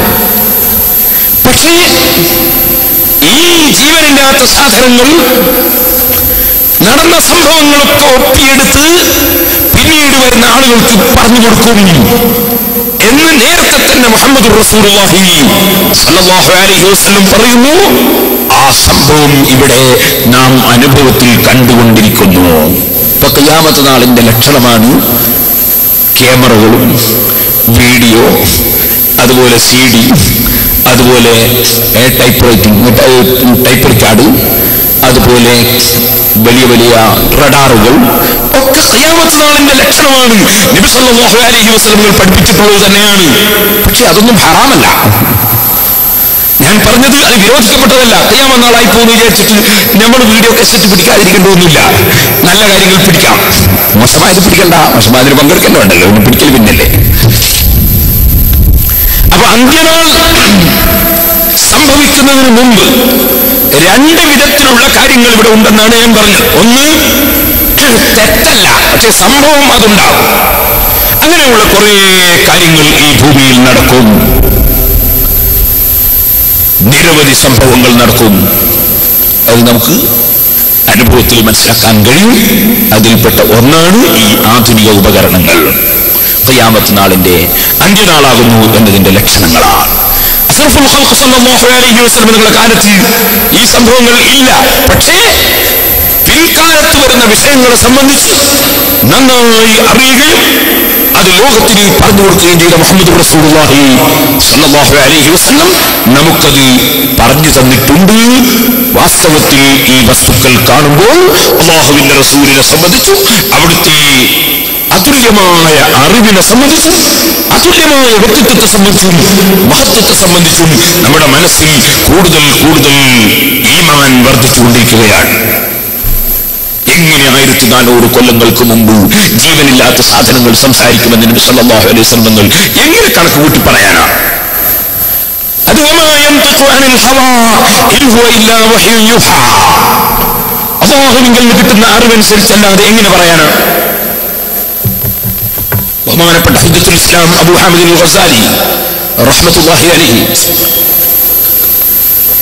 [SPEAKER 1] പക്ഷേ ഈ ജീവനില്ലാത്ത സാധനങ്ങൾ നടന്ന സംഭവങ്ങളൊക്കെ ഒപ്പിയെടുത്ത് പിന്നീട് വരുന്ന ആളുകൾക്ക് പറഞ്ഞു കൊടുക്കും എന്ന് നേരത്തെ തന്നെ മുഹമ്മദ് റസൂലുള്ളാഹി സ്വല്ലല്ലാഹു അലൈഹി വസല്ലം പറയുന്നു ആ സംഭവം ഇവിടെ നാം അനുഭവത്തിൽ കണ്ടുകൊണ്ടിരിക്കുന്നു ഇപ്പൊ ഖിയാമത്ത് നാളിന്റെ ലക്ഷണമാണ് ക്യാമറകളും വീഡിയോ അതുപോലെ സി ഡി അതുപോലെ ടൈപ്പ് റൈറ്റിംഗ് ടൈപ്പ് റിക്കാർഡ് അതുപോലെ വലിയ വലിയ റഡാറുകൾ ഒക്കെ ഖിയാമത്ത് നാളിന്റെ ലക്ഷണമാണ് നബി സല്ലല്ലാഹു അലൈഹി വസല്ലം പഠിപ്പിച്ചിട്ടുള്ളത് തന്നെയാണ് പക്ഷെ അതൊന്നും ഹറാമല്ല ഞാൻ പറഞ്ഞത് അത് വിരോധിക്കപ്പെട്ടതല്ല ഖിയാമ നാളായി പോകുന്നു വിചാരിച്ചിട്ട് നമ്മൾ വീഡിയോ കസറ്റ് പിടിക്കാതിരിക്കേണ്ടതൊന്നുമില്ല നല്ല കാര്യങ്ങൾ പിടിക്കാം മോശമായത് പിടിക്കണ്ട മോശമായതിന് പങ്കെടുക്കേണ്ട വേണ്ടല്ലോ ഒന്ന് പിടിക്കൽ പിന്നല്ലേ അപ്പൊ അന്ത്യനാൾ സംഭവിക്കുന്നതിന് മുമ്പ് രണ്ട് വിധത്തിലുള്ള കാര്യങ്ങൾ ഇവിടെ ഉണ്ടെന്നാണ് ഞാൻ പറഞ്ഞത് ഒന്ന് തെറ്റല്ല പക്ഷെ സംഭവം അതുണ്ടാകും അങ്ങനെയുള്ള കുറെ കാര്യങ്ങൾ ഈ ഭൂമിയിൽ നടക്കും നിരവധി സംഭവങ്ങൾ നടക്കും അത് നമുക്ക് അനുഭവത്തിൽ മനസ്സിലാക്കാൻ കഴിയും അതിൽപ്പെട്ട ഒന്നാണ് ഈ ആധുനിക ഉപകരണങ്ങൾ ഖിയാമത്ത് നാളിന്റെ അന്ത്യനാളാകുന്നു എന്നതിന്റെ ലക്ഷണങ്ങളാണ് അഷ്റഫുൽ ഖൽഖ് സല്ലല്ലാഹു അലൈഹി വസല്ലം നിങ്ങളുടെ കാലത്ത് ഈ സംഭവങ്ങൾ ഇല്ല പക്ഷേ പിൽക്കാലത്ത് വരുന്ന വിഷയങ്ങളെ സംബന്ധിച്ച് നന്നായി അറിയുകയും അത് ലോകത്തിന് പറഞ്ഞു കൊടുക്കുകയും ചെയ്ത മുഹമ്മദ് റസൂലുള്ളാഹി സ്വല്ലല്ലാഹു അലൈഹി വസല്ലം നമുക്കത് പറഞ്ഞു തന്നിട്ടുണ്ട് വാസ്തവത്തിൽ ഈ വസ്തുക്കൾ കാണുമ്പോൾ അള്ളാഹുവിന്റെ റസൂലിനെ സംബന്ധിച്ചു അവിടുത്തെ അതുല്യമായ അറിവിനെ സംബന്ധിച്ചും അതുല്യമായ വ്യക്തിത്വത്തെ സംബന്ധിച്ചും മഹത്വത്തെ സംബന്ധിച്ചും നമ്മുടെ മനസ്സിൽ കൂടുതൽ കൂടുതൽ ഈമാൻ വർദ്ധിച്ചുകൊണ്ടിരിക്കുകയാണ് എങ്ങനെ ആയിരത്തി നാനൂറ് കൊല്ലങ്ങൾക്ക് മുമ്പ് ജീവനില്ലാത്ത സാധനങ്ങൾ സംസാരിക്കുമെന്ന് നബി സല്ലല്ലാഹു അലൈഹി വസല്ലം എങ്ങനെ കണക്ക് കൂട്ടി പറയാനാണ് അത് വമാ യൻതിഖു അനിൽ ഹവാ ഇൻ ഹുവ ഇല്ലാ വഹ്യു യുഹാ അല്ലാഹുവിങ്കിൽ നിന്ന് കിട്ടുന്ന അറിവനുസരിച്ചല്ലാതെ എങ്ങനെ പറയാനാണ് ബഹുമാനപ്പെട്ട ഹുജ്ജത്തുൽ ഇസ്ലാം അബൂ ഹാമിദ് അൽ ഗസാലി റഹ്മത്തുള്ളാഹി അലൈഹി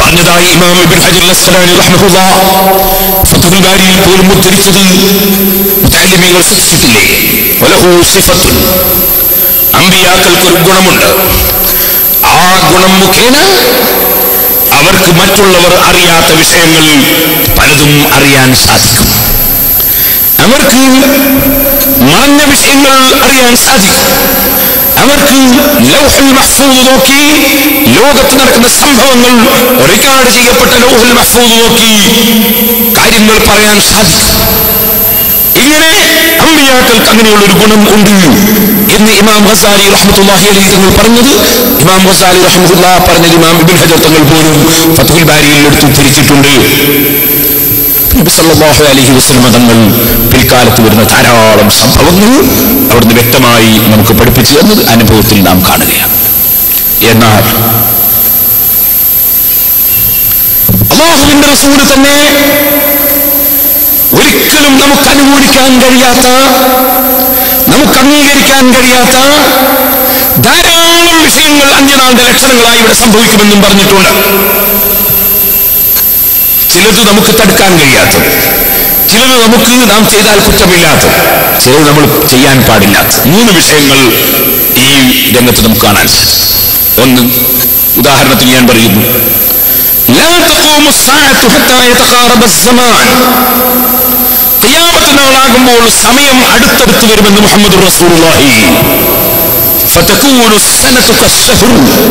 [SPEAKER 1] പറഞ്ഞതായി ഇമാം ഇബ്ൻ ഹജർ അസ്സലാനി റഹ്മഹുള്ള ഫത്ഹുൽ ബാരിയിൽ പോലും ഉദ്ധരിച്ചത് മുത്തഅല്ലിമീങ്ങൾ സൂക്ഷിച്ചിട്ടില്ലേ വലഹു സിഫത്തുൻ അമ്പിയാക്കൾക്ക് ഒരു ഗുണമുണ്ട് ആ ഗുണം മുഖേന അവർക്ക് മറ്റുള്ളവർ അറിയാത്ത വിഷയങ്ങൾ പലതും അറിയാൻ സാധിക്കും അവർക്ക് മറഞ്ഞ വിഷയങ്ങൾ അറിയാൻ സാധിക്കും അവർക്ക് ലൗഹുൽ മഹ്ഫൂദ് നോക്കി ലോകത്ത് നടക്കുന്ന സംഭവങ്ങൾ റെക്കോർഡ് ചെയ്യപ്പെട്ട ലൗഹുൽ മഹ്ഫൂദ് നോക്കി കാര്യങ്ങൾ പറയാൻ സാധിക്കും ഇങ്ങനെ അമ്പിയാക്കൾക്ക് അങ്ങനെയുള്ള ഒരു ഗുണം ഉണ്ട് എന്ന് ഇമാം ഖസാലി റഹ്മത്തുള്ളാഹി അലൈഹി തങ്ങൾ പറഞ്ഞത് ഇമാം ഖസാലി റഹ്മത്തുള്ളാ പറഞ്ഞത് ഇമാം ഇബ്ൻ ഹജർ തങ്ങൾ പോലും ഫത്ഹുൽ ബാരിയിൽ എടുത്ത് ഉദ്ധരിച്ചിട്ടുണ്ട് നബി സല്ലല്ലാഹു അലൈഹി വസല്ലം തങ്ങൾ പിൽക്കാലത്ത് വരുന്ന ധാരാളം സംഭവങ്ങൾ അവിടുന്ന് വ്യക്തമായി നമുക്ക് പഠിപ്പിച്ചു തന്നത് അനുഭവത്തിൽ നാം കാണുകയാണ് എന്നാൽ അള്ളാഹുവിന്റെ റസൂല് തന്നെ ഒരിക്കലും നമുക്ക് അനുകൂലിക്കാൻ കഴിയാത്ത നമുക്ക് അംഗീകരിക്കാൻ കഴിയാത്ത ധാരാളം വിഷയങ്ങൾ അന്ത്യനാളുടെ ലക്ഷണങ്ങളായി ഇവിടെ സംഭവിക്കുമെന്നും പറഞ്ഞിട്ടുണ്ട് ചിലത് നമുക്ക് തടുക്കാൻ കഴിയാത്ത ചിലത് നമുക്ക് നാം ചെയ്താൽ കുറ്റമില്ലാത്ത ചിലത് നമ്മൾ ചെയ്യാൻ പാടില്ലാത്ത മൂന്ന് വിഷയങ്ങൾ ഈ രംഗത്ത് നമുക്ക് കാണാൻ സാധിക്കും ഒന്ന് ഉദാഹരണത്തിന് ഞാൻ പറയുന്നു لا تقوم الساعة حتى يتقارب الزمان ഖിയാമത്ത് നാളാകുമ്പോൾ സമയം അടുത്തടുത്ത് വരുമെന്ന് മുഹമ്മദ് റസൂലുള്ളാഹി ഫതകൂനു സനതു കശ്ശഹ്ർ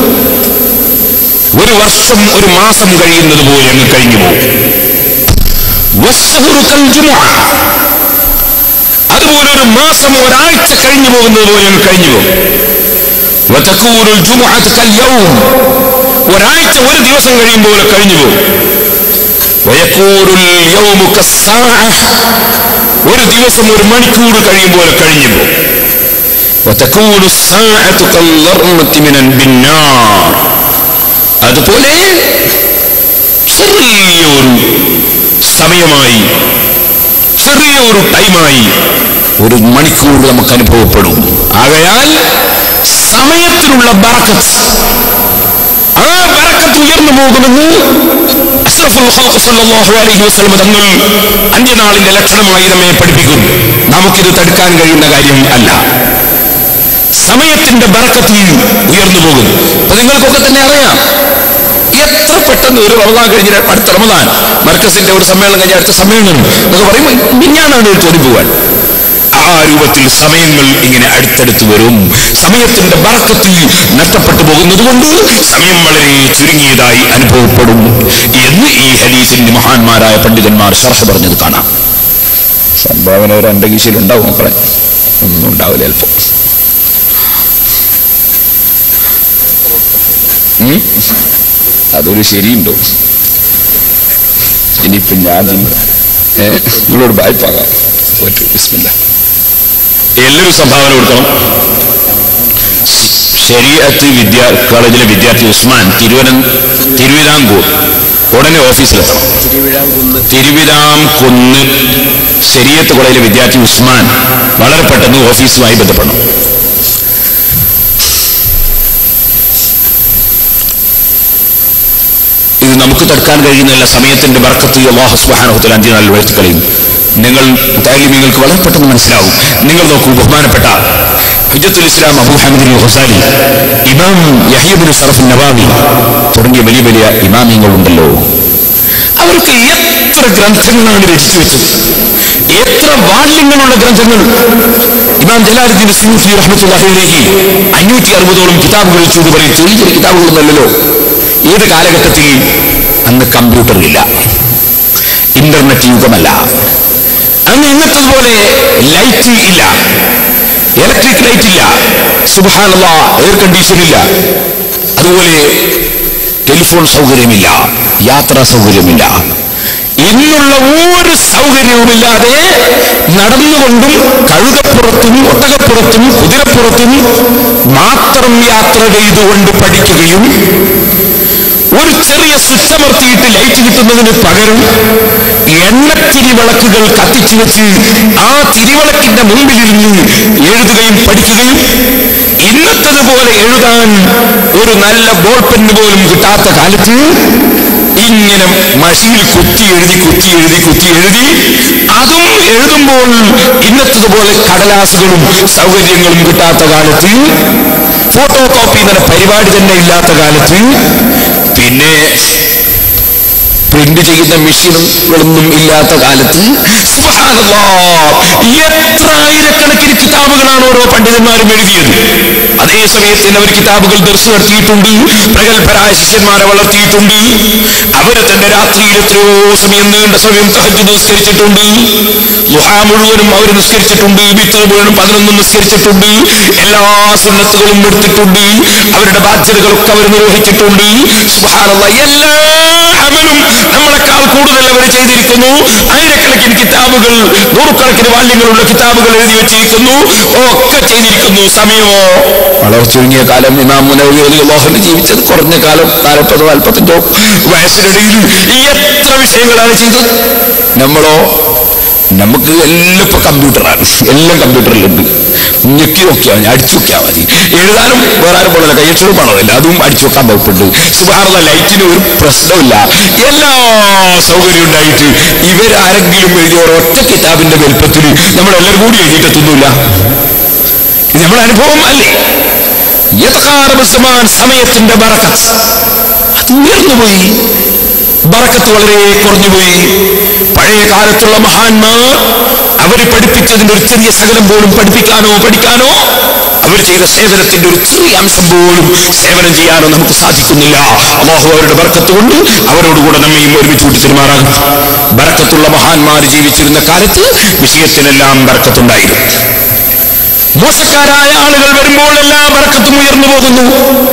[SPEAKER 1] ഒരു വർഷം ഒരു മാസം കഴിയുന്നത് പോലെ അങ്ങ് കഴിഞ്ഞു പോകും വസ്സഹ്റു കൽ ജുമുഅ. അതുപോലെ ഒരു മാസം ഒരാഴ്ച കഴിഞ്ഞു പോകുന്നത് പോലെ അങ്ങ് കഴിഞ്ഞു പോകും വതകൂനു അൽ ജുമുഅതു കൽ യൗം. ഒരാഴ്ച ഒരു ദിവസം കഴിയുമ്പോൾ കഴിഞ്ഞു പോകും വയക്കൂറുൽ യൗമു കസ്സാഅ. ഒരു ദിവസം ഒരു മണിക്കൂർ കഴിയുമ്പോൾ കഴിഞ്ഞു പോകും وتكون الساعة كالظرمة من بالنار അതുപോലെ ചെറിയൊരു സമയമായി ചെറിയൊരു ടൈമായി ഒരു മണിക്കൂർ നമുക്ക് അനുഭവപ്പെടും ആകയാൽ സമയത്തിലുള്ള ബറക്കത്ത് ആ ബറക്കത്ത് ഉയർന്നു പോകുമെന്ന് അഷ്റഫുൽ ഖൽഖ് സല്ലല്ലാഹു അലൈഹി വസല്ലം തങ്ങൾ അന്ത്യനാളിന്റെ ലക്ഷണമായി നമ്മെ പഠിപ്പിക്കും നമുക്കിത് തടുക്കാൻ കഴിയുന്ന കാര്യം അല്ല സമയത്തിന്റെ ബറക്കത്ത് ഉയർന്നു പോകും അപ്പൊ നിങ്ങൾക്കൊക്കെ തന്നെ അറിയാം എത്ര പെട്ടെന്ന് ഒരു റമദാൻ കഴിഞ്ഞ അടുത്ത റമദാൻ മർക്കസിന്റെ ഒരു സമ്മേളനം കഴിഞ്ഞ അടുത്ത സമ്മേളനം എന്നൊക്കെ പറയുമ്പോൾ മിഞ്ഞാനാണ് തോന്നി പോവാൻ ആ രൂപത്തിൽ സമയങ്ങൾ ഇങ്ങനെ അടുത്തടുത്ത് വരും സമയത്തിന്റെ ബറക്കത്ത് നഷ്ടപ്പെട്ടു പോകുന്നത് കൊണ്ട് സമയം വളരെ ചുരുങ്ങിയതായി അനുഭവപ്പെടും എന്ന് ഈ ഹദീസിന്റെ മഹാന്മാരായ പണ്ഡിതന്മാർ ഷർഹ പറഞ്ഞത് കാണാം സംഭാവന ഒരു രണ്ട് കീശയിലുണ്ടാവും മക്കളെ ഒന്നും ഉണ്ടാവില്ല അല്പം ഉം? അതൊരു ശരിയുണ്ടോ ഇനിയിപ്പോ ഞാൻ ഏ, നിങ്ങളോട് വായ്പാകാം പറ്റൂ ബിസ്മില്ല എല്ലാവരും സംഭാവന കൊടുക്കണം ശരീഅത്ത് വിദ്യാ കോളേജിലെ വിദ്യാർത്ഥി ഉസ്മാൻ തിരുവനം തിരുവിതാംകൂർ ഉടനെ ഓഫീസിലെത്തണം തിരുവിതാംകുന്ന് ശരീഅത്ത് കോളേജിലെ വിദ്യാർത്ഥി ഉസ്മാൻ വളരെ പെട്ടെന്ന് ഓഫീസുമായി ബന്ധപ്പെടണം ഇത് നമുക്ക് തടുക്കാൻ കഴിയുന്നില്ല സമയത്തിന്റെ ബർക്കത്ത് അള്ളാഹു സുബ്ഹാനഹു അഞ്ചു നാളിൽ വീഴ്ത്തിക്കളയും നിങ്ങൾ താലിമീങ്ങൾക്ക് വളരെ പെട്ടെന്ന് മനസ്സിലാവും നിങ്ങൾ നോക്കൂ ബഹുമാനപ്പെട്ട ഹുജ്ജത്തുൽ ഇസ്ലാം അബൂ ഹമദ് ഹുസാലി ഇമാം യഹീബിൻ സറഫ് നവാമി തുടങ്ങിയ വലിയ വലിയ ഇമാമിങ്ങളുണ്ടല്ലോ അവർക്ക് എത്ര ഗ്രന്ഥങ്ങളാണ് രചിച്ചു വെച്ചത് എത്ര വാല്യങ്ങളുള്ള ഗ്രന്ഥങ്ങൾ ഇമാം ജലാലുദ്ദീൻ സുയൂഫി റഹ്മത്തുള്ളാഹി അലൈഹി അഞ്ഞൂറ്റി അറുപതോളം കിതാബുകൾ വെച്ചു എന്ന് പറയും ചെറിയ ചെറിയ കിതാബുകളൊന്നല്ലല്ലോ ഏത് കാലഘട്ടത്തിൽ അന്ന് കമ്പ്യൂട്ടർ ഇല്ല ഇന്റർനെറ്റ് യുഗമല്ല അന്ന് ഇന്നത്തതുപോലെ ലൈറ്റ് ഇല്ല ഇലക്ട്രിക് ലൈറ്റ് ഇല്ല സുബാനുള്ള എയർ കണ്ടീഷൻ ഇല്ല അതുപോലെ ടെലിഫോൺ സൗകര്യമില്ല യാത്രാ സൗകര്യമില്ല ഇന്നുള്ള ഒരു സൗകര്യവുമില്ലാതെ നടന്നുകൊണ്ടും കഴുതപ്പുറത്തും ഒട്ടകപ്പുറത്തും കുതിരപ്പുറത്തും മാത്രം യാത്ര ചെയ്തുകൊണ്ട് പഠിക്കുകയും ഒരു ചെറിയ സ്വിച്ച് അമർത്തിയിട്ട് ലൈറ്റ് കിട്ടുന്നതിന് പകരം എണ്ണത്തിരി വിളക്കുകൾ കത്തിച്ചു വെച്ച് ആ തിരിവിളക്കിന്റെ മുമ്പിലിരുന്ന് എഴുതുകയും പഠിക്കുകയും ഇന്നത്തതുപോലെ എഴുതാൻ ഒരു നല്ല ബോൾ പെന്ന് പോലും കിട്ടാത്ത കാലത്ത് ഇങ്ങനെ മഷിയിൽ കുത്തി എഴുതി കുത്തി എഴുതി കുത്തി എഴുതി അതും എഴുതുമ്പോൾ ഇന്നത്തതുപോലെ കടലാസുകളും സൗകര്യങ്ങളും കിട്ടാത്ത കാലത്ത് ഫോട്ടോ കോപ്പി എന്ന പരിപാടി തന്നെ ഇല്ലാത്ത കാലത്ത് പിന്നെ പ്രിന്റ് ചെയ്യുന്ന മെഷീനുകളൊന്നും ഇല്ലാത്ത കാലത്ത് സുബ്ഹാനല്ലാ, എത്ര ആയിരക്കണക്കിന് കിതാബുകളാണ് ഓരോ പണ്ഡിതന്മാരും എഴുതിയത് അതേ സമയത്ത് അവർ കിതാബുകൾ ദർശനം നടത്തിയിട്ടുണ്ട് പ്രഗത്ഭരായ ശിഷ്യന്മാരെ വളർത്തിയിട്ടുണ്ട് അവര് തന്നെ രാത്രിയിൽ എത്രയോ സമയം നീണ്ട സമയം തഹജ്ജുദ് നിസ്കരിച്ചിട്ടുണ്ട് ദുഹാ മുഴുവനും അവർ നിസ്കരിച്ചിട്ടുണ്ട് വിത്ത് മുഴുവനും പതിനൊന്നും നിസ്കരിച്ചിട്ടുണ്ട് എല്ലാ സുന്നത്തുകളും എടുത്തിട്ടുണ്ട് അവരുടെ ബാധ്യതകളൊക്കെ അവർ നിർവഹിച്ചിട്ടുണ്ട് സുബ്ഹാനല്ലാ, എല്ലാ അമലും നമ്മളെക്കാൾ കൂടുതൽ അവർ ചെയ്തിരിക്കുന്നു ആയിരക്കണക്കിന് കിതാബുകൾ നൂറുകണക്കിന് വാല്യങ്ങളുള്ള കിതാബുകൾ എഴുതി വെച്ചിരിക്കുന്നു ഒക്കെ ചെയ്തിരിക്കുന്നു സമയമോ വളരെ ചുരുങ്ങിയ കാലം ഇമാം മുനവി അള്ളാഹുന് ജീവിച്ചത് കുറഞ്ഞ കാലം നാൽപ്പതോ നാൽപ്പത്തഞ്ചോ വയസ്സിനിടയിൽ ഈ എത്ര വിഷയങ്ങളാണ് ചെയ്തത് നമ്മളോ നമുക്ക് എല്ലാം ഇപ്പൊ കമ്പ്യൂട്ടറാണ് എല്ലാം കമ്പ്യൂട്ടറിലുണ്ട് ഞെക്കി നോക്കിയാൽ മതി അടിച്ചു നോക്കിയാൽ മതി എഴുതാനും വേറെ ആരും പോലല്ല കയ്യക്ഷരം പണമില്ല അതും അടിച്ചു നോക്കാൻ വകുപ്പുണ്ട് സുധാരണ ലൈറ്റിന് ഒരു പ്രശ്നമില്ല എല്ലാ സൗകര്യം ഉണ്ടായിട്ട് ഇവരാരെങ്കിലും എഴുതിയ ഒരൊറ്റ കിതാബിന്റെ വലുപ്പത്തിൽ നമ്മളെല്ലാവരും കൂടി എഴുതിയിട്ടെത്തുന്നില്ല ഇത് നമ്മുടെ അനുഭവം അല്ലേ യഥകാരമസമാൻ സമയത്തിന്റെ ബറക്കത്ത് അത് ഉയർന്നുപോയി ബറക്കത്ത് വളരെ കുറഞ്ഞുപോയി പഴയ കാലത്തുള്ള മഹാന്മാർ അവര് പഠിപ്പിച്ചതിന്റെ ഒരു ചെറിയ ശകലം പോലും പഠിപ്പിക്കാനോ പഠിക്കാനോ അവർ ചെയ്ത സേവനത്തിന്റെ ഒരു ചെറിയ അംശം പോലും സേവനം ചെയ്യാനോ നമുക്ക് സാധിക്കുന്നില്ല അള്ളാഹു അവരുടെ ബർക്കത്ത് കൊണ്ട് അവരോടുകൂടെ നമ്മയും ഒരുമിച്ച് കൂട്ടി പെരുമാറാകും ബർക്കത്തുള്ള മഹാന്മാർ ജീവിച്ചിരുന്ന കാലത്ത് വിഷയത്തിനെല്ലാം ബർക്കത്തുണ്ടായിരുന്നു മോശക്കാരായ ആളുകൾ വരുമ്പോൾ എല്ലാ ബർക്കത്തും ഉയർന്നു പോകുന്നു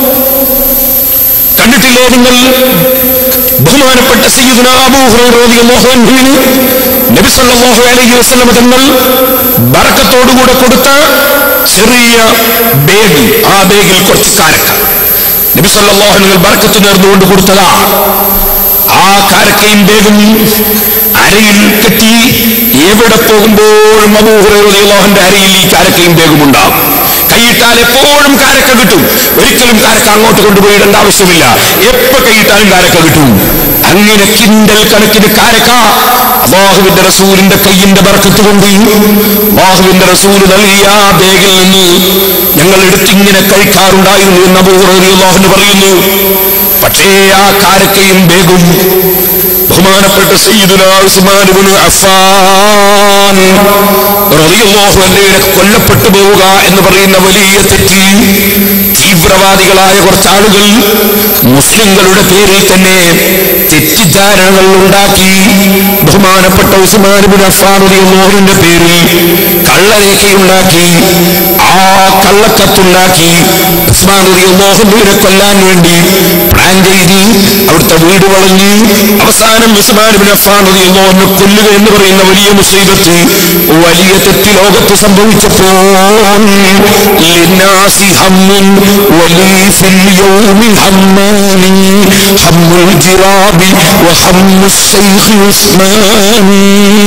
[SPEAKER 1] കണ്ടിട്ടില്ലേ നിങ്ങൾ ബഹുമാനപ്പെട്ട സയ്യിദുന അബൂ ഹുറൈറ റളിയല്ലാഹു അൻഹുവിന് നബി സല്ലല്ലാഹു അലൈഹി വസല്ലം തങ്ങൾ ബറക്കത്തോടുകൂടെ കൊടുത്ത ചെറിയ ബേഗ് ആ ബേഗിൽ കുറച്ച് കാരക്ക നബി സല്ലല്ലാഹു അലൈഹി വസല്ലം ബറക്കത്ത് നേർന്നുകൊണ്ട് കൊടുത്തതാ ആ കാരക്കയും ബേഗും അരയിൽ കെട്ടി എവിടെ പോകുമ്പോഴും അബൂ ഹുറൈറ റളിയല്ലാഹുവിന്റെ അരയിൽ ഈ കാരക്കയും ബേഗും ഉണ്ടാകും കൈയിട്ടാൽ എപ്പോഴും കാരക്ക കിട്ടും ഒരിക്കലും കാരക്ക അങ്ങോട്ട് കൊണ്ടുപോയി ഇടേണ്ട ആവശ്യമില്ല എപ്പോ കൈയിട്ടാലും കാരക്ക കിട്ടും അങ്ങനെ കിണ്ടൽ കണക്കിന് കാരക്ക അള്ളാഹുവിന്റെ റസൂലിന്റെ കയ്യിന്റെ ബർക്കത്ത് കൊണ്ട് അള്ളാഹുവിന്റെ റസൂല് നൽകിയ ആ ബേഗിൽ നിന്ന് ഞങ്ങൾ എടുത്തിങ്ങനെ കഴിക്കാറുണ്ടായിരുന്നു എന്ന് അബൂഹുറിയാഹുന് പറയുന്നു പക്ഷേ ആ കാരക്കയും ബേഗും ബഹുമാനപ്പെട്ട സയ്യിദുന ഉസ്മാൻ ഇബ്നു അഫ്ഫാൻ റളിയല്ലാഹു അൻഹുവിനെ കൊല്ലപ്പെട്ടു പോവുക എന്ന് പറയുന്ന വലിയ തെറ്റ് തീവ്രവാദികളായ കുറച്ച് ആളുകൾ മുസ്ലിങ്ങളുടെ പേരിൽ തന്നെ തെറ്റിദ്ധാരണകൾ ഉണ്ടാക്കി ബഹുമാനപ്പെട്ട ഉസ്മാൻ ഇബ്നു അഫ്ഫാൻ റളിയല്ലാഹുവിന്റെ പേരിൽ കള്ളരേഖയുണ്ടാക്കി ആ കള്ളക്കത്തുണ്ടാക്കി ഉസ്മാൻ റളിയല്ലാഹുവിനെ കൊല്ലാൻ വേണ്ടി പ്ലാൻ ചെയ്ത് അവിടുത്തെ വീട് വളഞ്ഞ് അവസാനം ഉസ്മാൻ ഇബ്നു അഫ്ഫാൻ റളിയല്ലാഹുവിനെ കൊല്ലുക എന്ന് പറയുന്ന വലിയ മുസീബത്ത് വലിയ തെറ്റ് ലോകത്ത് സംഭവിച്ചപ്പോൾ ലിന്നാസി ഹമ്മുൻ വലി ഫിൽ യൗമി ഹമ്മാനി ഹമ്മുൽ ജിറാബി വഹമ്മു ശൈഖ് ഉസ്മാനി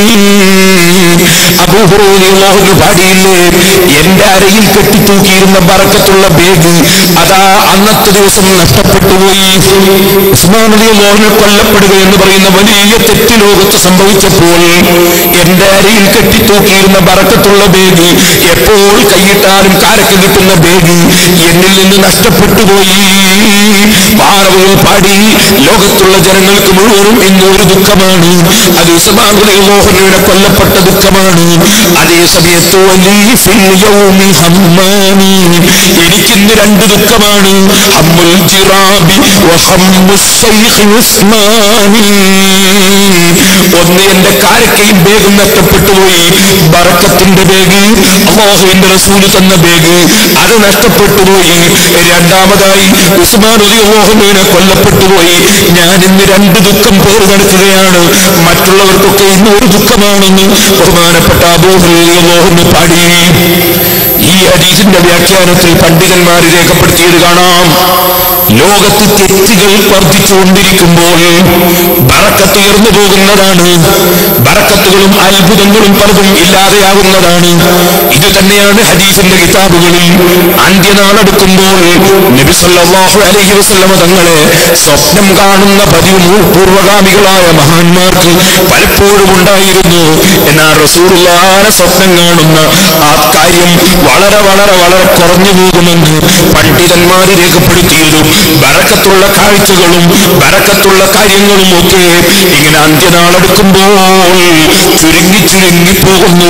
[SPEAKER 1] അബൂ ഹുറൈറ പാടിയില്ലേ എന്റെ അരയിൽ കെട്ടിത്തൂക്കിയിരുന്ന ബറക്കത്തുള്ള ബേഗ് അതാ അന്നത്തെ ദിവസം നഷ്ടപ്പെട്ടു പോയി ഉസ്മാൻ അലി മോഹനെ കൊല്ലപ്പെടുക എന്ന് പറയുന്ന വലിയ തെറ്റ് ലോകത്ത് സംഭവിച്ചപ്പോൾ എന്റെ അരയിൽ കെട്ടിത്തൂക്കിയിരുന്ന ബറക്കത്തുള്ള ബേഗ് എപ്പോൾ കൈയിട്ടാലും കാരക്ക് കിട്ടുന്ന ബേഗ് എന്നിൽ നിന്ന് നഷ്ടപ്പെട്ടു പോയി പാറവുകൾ പാടി ലോകത്തുള്ള ജനങ്ങൾക്ക് മുഴുവനും ഇന്ന് ഒരു ദുഃഖമാണ് അത് ഉസ്മാൻ അലി മോഹനയുടെ കൊല്ലപ്പെട്ട ദുഃഖമാണ് അതേ സമയത്ത് വലിയ ഫിൽ യൗമി ഹമ്മാനി എനിക്കിന്ന് രണ്ട് ദുഃഖമാണ് ഹമ്മുൽ ജിറാബി വഹമ്മു ശൈഖ് ഉസ്മാനി ഒന്ന് എന്റെ കാരക്കയും ബേഗും നഷ്ടപ്പെട്ടു പോയി ബറക്കത്തിന്റെ ബേഗ് അള്ളാഹുവിന്റെ റസൂല് തന്ന ബേഗ് അത് നഷ്ടപ്പെട്ടു പോയി രണ്ടാമതായി ഉസ്മാൻ അലി അള്ളാഹുവിനെ കൊല്ലപ്പെട്ടു പോയി ഞാൻ ഇന്ന് രണ്ട് ദുഃഖം പേര് നടക്കുകയാണ് മറ്റുള്ളവർക്കൊക്കെ ഇന്ന് ഒരു ദുഃഖമാണെന്ന് ബഹുമാനപ്പെട്ട അബൂഹുന്ന് പാടി ഈ ഹദീസിന്റെ വ്യാഖ്യാനത്തിൽ പണ്ഡിതന്മാർ രേഖപ്പെടുത്തിയത് കാണാം ലോകത്ത് തെറ്റുകൾ വർദ്ധിച്ചുകൊണ്ടിരിക്കുമ്പോൾ ബറക്കത്ത് ബറക്കത്ത് ഉയർന്നു പോകുന്നതാണ് ബറക്കത്തുകളും അത്ഭുതങ്ങളും പലതും ഇല്ലാതെയാകുന്നതാണ് ഇത് തന്നെയാണ് ഹദീസിന്റെ കിതാബുകളിൽ അന്ത്യനാളെടുക്കുമ്പോൾ നബി സല്ലല്ലാഹു അലൈഹി വസല്ലമ തങ്ങളെ സ്വപ്നം കാണുന്ന പതിവ് പൂർവഗാമികളായ മഹാന്മാർക്ക് പലപ്പോഴും ഉണ്ടായിരുന്നു എന്നാൽ റസൂലുള്ളാഹിനെ സ്വപ്നം കാണുന്ന ആ കാര്യം വളരെ വളരെ വളരെ കുറഞ്ഞു പോകുമെന്ന് പണ്ഡിതന്മാർ രേഖപ്പെടുത്തിയതും ബറക്കത്തുള്ള കാഴ്ചകളും ബറക്കത്തുള്ള കാര്യങ്ങളും ഒക്കെ ഇങ്ങനെ അന്ത്യനാളെടുക്കുമ്പോൾ ചുരുങ്ങി ചുരുങ്ങി പോകുന്നു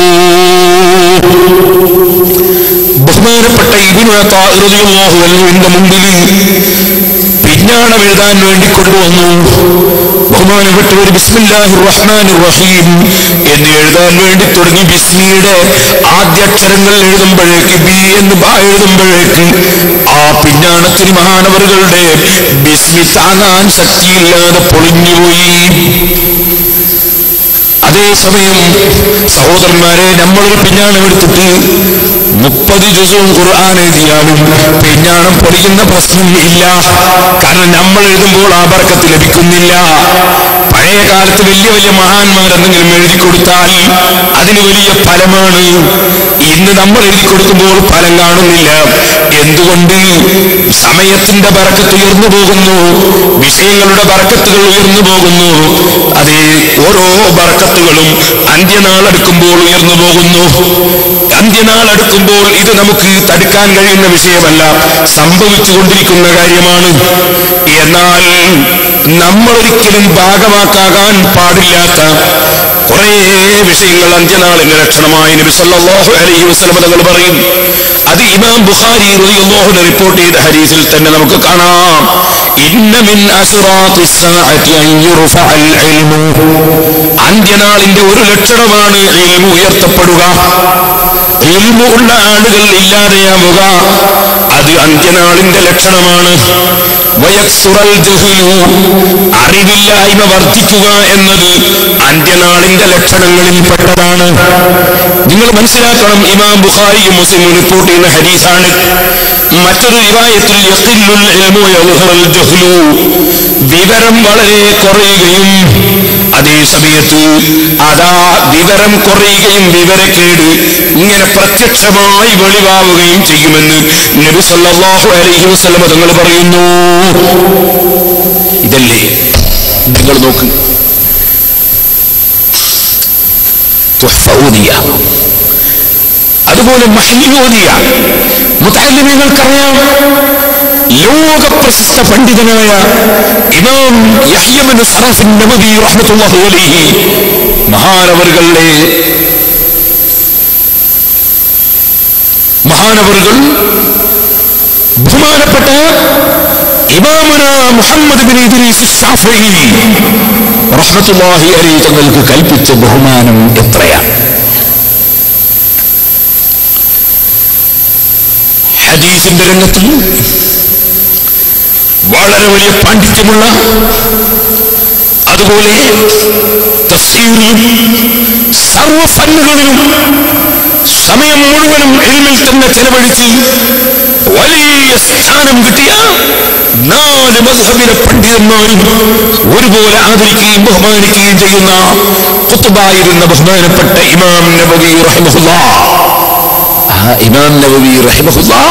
[SPEAKER 1] ബഹുമാനപ്പെട്ട ഇബിനുവിന്റെ മുമ്പിൽ വിജ്ഞാനം എഴുതാൻ വേണ്ടി കൊണ്ടുവന്നു ബഹുമാനപ്പെട്ട ഒരു ബിസ്മില്ലാഹി റഹ്മാൻ റഹീം എന്ന് എഴുതാൻ വേണ്ടി തുടങ്ങി ബിസ്മിയുടെ ആദ്യാക്ഷരങ്ങൾ എഴുതുമ്പോഴേക്ക് ബി എന്ന് ബാ എഴുതുമ്പോഴേക്ക് ആ പിഞ്ഞാണത്തിന് മഹാനവറുകളുടെ ബിസ്മി താങ്ങാൻ ശക്തിയില്ലാതെ പൊളിഞ്ഞുപോയി അതേസമയം സഹോദരന്മാരെ നമ്മളൊരു പിഞ്ഞാണം എടുത്തിട്ട് മുപ്പത് ദിവസവും ഖുർആൻ എഴുതിയാലും പിഞ്ഞാണം പൊളിയുന്ന പ്രശ്നം ഇല്ല കാരണം നമ്മൾ എഴുതുമ്പോൾ ആ ബർക്കത്ത് ലഭിക്കുന്നില്ല പഴയ കാലത്ത് വലിയ വലിയ മഹാന്മാരെന്തെങ്കിലും എഴുതി കൊടുത്താൽ അതിന് വലിയ ഫലമാണ് ഇന്ന് നമ്മൾ എഴുതി കൊടുക്കുമ്പോൾ ഫലം കാണുന്നില്ല എന്തുകൊണ്ട് സമയത്തിന്റെ ബറക്കത്ത് ഉയർന്നു പോകുന്നു വിഷയങ്ങളുടെ ബറക്കത്തുകൾ ഉയർന്നു പോകുന്നു അതേ ഓരോ ബറക്കത്തുകളും അന്ത്യനാളെടുക്കുമ്പോൾ ഉയർന്നു പോകുന്നു അന്ത്യനാളെടുക്കുമ്പോൾ ഇത് നമുക്ക് തടുക്കാൻ കഴിയുന്ന വിഷയമല്ല സംഭവിച്ചുകൊണ്ടിരിക്കുന്ന കാര്യമാണ് എന്നാൽ നമ്മളൊരിക്കലും ഭാഗമാക്കാകാൻ പാടില്ലാത്ത കുറേ വിഷയങ്ങൾ അന്ത്യനാളിന്റെ ലക്ഷണമായി നബി സല്ലല്ലാഹു അലൈഹി വസല്ലം തങ്ങൾ പറയും അത് ഇമാം ബുഖാരി റളിയല്ലാഹു അൻഹു റിപ്പോർട്ട് ചെയ്ത ഹദീസിൽ തന്നെ നമുക്ക് കാണാം ഇന്ന മിൻ അശ്റാത്തി സാഅത്തി അൻ യുർഫഅൽ ഇൽമു അന്ത്യനാളിന്റെ ഒരു ലക്ഷണമാണ് ഇൽമു ഉയർത്തപ്പെടുക ഇൽമു ഉള്ള ആളുകൾ ഇല്ലാതെയാവുക അത് അന്ത്യനാളിന്റെ ലക്ഷണമാണ് വയക്സുറൽ ജഹ്ലു അറിവില്ലായ്മ വർദ്ധിക്കുക എന്നത് അന്ത്യനാളിന്റെ ലക്ഷണങ്ങളിൽ പെട്ടതാണ് നിങ്ങൾ മനസ്സിലാക്കണം ഇമാം ബുഖാരിയും മുസ്ലിമും റിപ്പോർട്ട് ചെയ്യുന്ന ഹദീസാണ് മറ്റൊരു റിവായത്തിൽ യഖില്ലുൽ ഇൽമു യദ്ഹറുൽ ജഹ്ലു വിവരം വളരെ കുറയുകയും അതേ സമയത്ത് അതാ വിവരം കുറയുകയും വിവരക്കേട് ഇങ്ങനെ പ്രത്യക്ഷമായി വെളിവാവുകയും ചെയ്യുമെന്ന് നബി സല്ലല്ലാഹു അലൈഹി വസല്ലം തങ്ങൾ പറയുന്നു ഇതല്ലേ നിങ്ങൾ നോക്ക് തുഹ്ഫ അതുപോലെ മഹ്ലൂദിയ മുത്തല്ലിമീങ്ങൾക്കറിയാം ലോക പ്രശസ്ത പണ്ഡിതനായ ഇമാം യഹ്യബിന് സറഫിൻ നബവി റഹ്മത്തുള്ളാഹി അലൈഹി മഹാനവറുകളുടെ മഹാനവറുകൾ ബഹുമാനപ്പെട്ട ഇമാമുന മുഹമ്മദ് ബിൻ ഇദ്രീസ് ഷാഫിഈ റഹ്മത്തുള്ളാഹി അലൈഹി തങ്ങൾക്ക് കൽപ്പിച്ച ബഹുമാനം എത്രയാണ് ഹദീസിന്റെ രംഗത്ത് വളരെ വലിയ പാണ്ഡിത്യമുള്ള അതുപോലെ തഫ്സീറിലും സർവ ഫന്നുകളിലും സമയം മുഴുവനും എൽമിൽ തന്നെ ചെലവഴിച്ച് വലിയ സ്ഥാനം കിട്ടിയ നാല് മധുഹബിലെ പണ്ഡിതന്മാരും ഒരുപോലെ ആദരിക്കുകയും ബഹുമാനിക്കുകയും ചെയ്യുന്ന കുത്തുബായിരുന്ന ബഹുമാനപ്പെട്ട ഇമാം നബവി റഹിമഹുല്ലാ ആ ഇമാം നബവി റഹിമഹുല്ലാ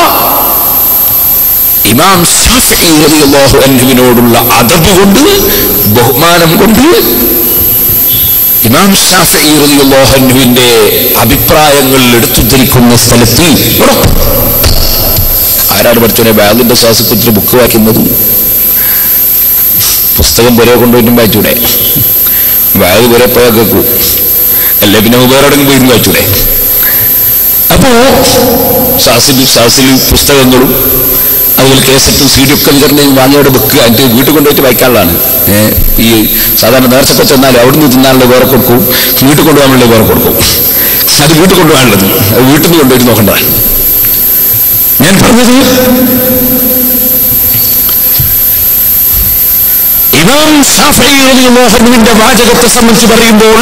[SPEAKER 1] ഇമാം ഷാഫിഈ റളിയല്ലാഹു അൻഹുവിനോടുള്ള അദബ് കൊണ്ട് ബഹുമാനം കൊണ്ട് ഇമാം ഷാഫിഈ റളിയല്ലാഹു അൻഹുവിന്റെ അഭിപ്രായങ്ങൾ എടുത്തുദ്ധരിക്കുന്ന സ്ഥലത്ത് ഇവിടെ ആരാണ് പഠിച്ചോനെ ബാഗിന്റെ ശ്വാസപുത്ര ബുക്ക് വായിക്കുന്നത് പുസ്തകം പുരയെ കൊണ്ടുപോയിട്ടും വായിച്ചൂടെ ബാഗ് പുരെ പോയാൽ കേൾക്കൂ അല്ലെ പിന്നെ വേറെവിടെങ്കിലും പോയിരുന്നു വായിച്ചൂടെ അപ്പോ ഷാസിൽ ഷാസിൽ പുസ്തകങ്ങളും അതുപോലെ കേസറ്റും സീഡി ഒക്കെ വിതരണം വാങ്ങിയോടെ വെക്കുക എന്നിട്ട് വീട്ടിൽ കൊണ്ടുപോയിട്ട് വായിക്കാനുള്ളതാണ് ഏഹ് ഈ സാധാരണ നേർച്ചൊക്കെ ചെന്നാൽ അവിടുന്ന് തിന്നാനുള്ള വേറെ കൊടുക്കും വീട്ടിൽ കൊണ്ടുപോകാനുള്ള വേറെ കൊടുക്കും അത് വീട്ടിൽ കൊണ്ടുപോകാനുള്ളത് അത് വീട്ടിൽ നിന്ന് കൊണ്ടുപോയിട്ട് നോക്കേണ്ടതാണ് ഞാൻ പറഞ്ഞത് ഇമാം ഷാഫി മോഹനുവിന്റെ വാചകത്തെ സംബന്ധിച്ച് പറയുമ്പോൾ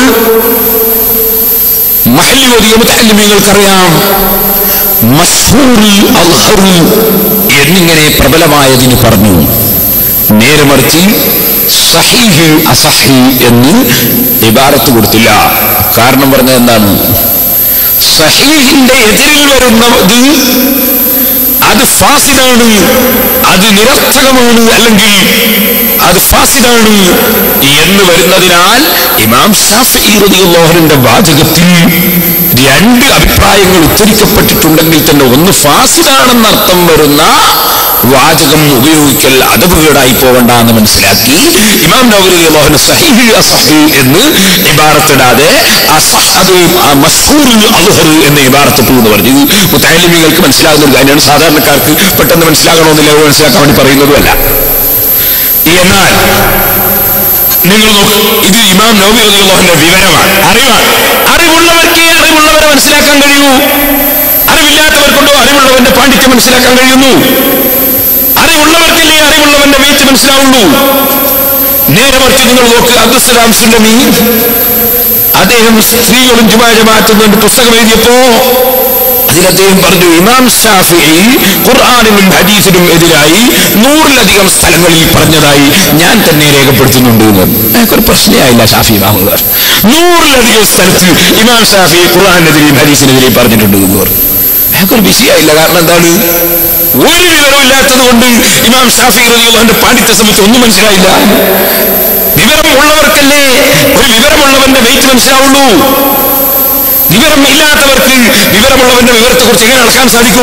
[SPEAKER 1] മഹല്ലോദിയ മുത്തല്ലിമീങ്ങൾക്കറിയാം മഷ്ഹൂറിൽ അൽഹറു എന്നിങ്ങനെ പ്രബലമായതിന് പറഞ്ഞു നേരെ മറിച്ച് സഹീഹ് അസഹി എന്ന് ഇബാറത്ത് കൊടുത്തില്ല കാരണം പറഞ്ഞത് എന്താണ് സഹീഹിന്റെ എതിരിൽ വരുന്നത് അത് ഫാസിദാണ് അത് നിരർത്ഥകമാണ് അല്ലെങ്കിൽ അത് ഫാസിദാണ് എന്ന് വരുന്നതിനാൽ ഇമാം ഷാഫി റളിയല്ലാഹുവിന്റെ വാചകത്തിൽ രണ്ട് അഭിപ്രായങ്ങൾ ഉദ്ധരിക്കപ്പെട്ടിട്ടുണ്ടെങ്കിൽ തന്നെ ഒന്ന് ഫാസിദാണെന്ന് അർത്ഥം വരുന്ന വാചകം ഉപയോഗിക്കൽ അതപകേടായി പോകണ്ട എന്ന് മനസ്സിലാക്കി ഇമാം നവറി അള്ളാഹുന് സഹീഹ് അസഹി എന്ന് ഇബാറത്തിടാതെ അസഹ് അത് മഷ്ഹൂറുൽ അൽഹർ എന്ന ഇബാറത്തിട്ടു എന്ന് പറഞ്ഞു ഇത് മുത്താലിമികൾക്ക് മനസ്സിലാകുന്ന ഒരു കാര്യമാണ് സാധാരണക്കാർക്ക് പെട്ടെന്ന് മനസ്സിലാകണമെന്നില്ല അത് മനസ്സിലാക്കാൻ വേണ്ടി പറയുന്നതുമല്ല എന്നാൽ നിങ്ങൾ നോക്കൂ ഇത് ഇമാം നവമി അള്ളാഹുന്റെ വിവരമാണ് അറിവാണ് അറിവുള്ളവർക്ക് അറിവുള്ളവരെ മനസ്സിലാക്കാൻ കഴിയൂ അറിവില്ലാത്തവർക്കുണ്ടോ അറിവുള്ളവന്റെ പാണ്ഡിത്യം മനസ്സിലാക്കാൻ കഴിയുന്നു അറിവുള്ളവർക്കല്ലേ അറിവുള്ളവന്റെ വീഴ്ച മനസ്സിലാവുള്ളൂ നേരെ മറിച്ച് നിങ്ങൾ നോക്കുക അബ്ദുസലാം സുല്ലമി അദ്ദേഹം സ്ത്രീകളും ജുമാ ജമാഅത്തും കൊണ്ട് പുസ്തകം എഴുതിയപ്പോ അതിൽ അദ്ദേഹം പറഞ്ഞു ഇമാം ഷാഫി ഖുർആാനിലും ഹദീസിനും എതിരായി നൂറിലധികം സ്ഥലങ്ങളിൽ പറഞ്ഞതായി ഞാൻ തന്നെ രേഖപ്പെടുത്തുന്നുണ്ട് എന്ന് ഒരു പ്രശ്നമായില്ല ഷാഫി ഇമാമുകാർ നൂറിലധികം സ്ഥലത്ത് ഇമാം ഷാഫി ഖുർആാനെതിരെയും ഹദീസിനെതിരെയും പറഞ്ഞിട്ടുണ്ട് എന്ന് പറഞ്ഞു അയാൾക്കൊരു വിഷയമായില്ല കാരണം എന്താണ് ഒരു വിവരമില്ലാത്തത് കൊണ്ട് ഇമാം ഷാഫി റളിയല്ലാഹുവിന്റെ പാണ്ഡിത്യ സംബന്ധിച്ച് ഒന്നും മനസ്സിലായില്ല വിവരമുള്ളവർക്കല്ലേ ഒരു വിവരമുള്ളവന്റെ വെയിറ്റ് മനസ്സിലാവുള്ളൂ വിവരം ഇല്ലാത്തവർക്ക് വിവരമുള്ളവന്റെ വിവരത്തെ കുറിച്ച് എങ്ങനെ അളക്കാൻ സാധിക്കും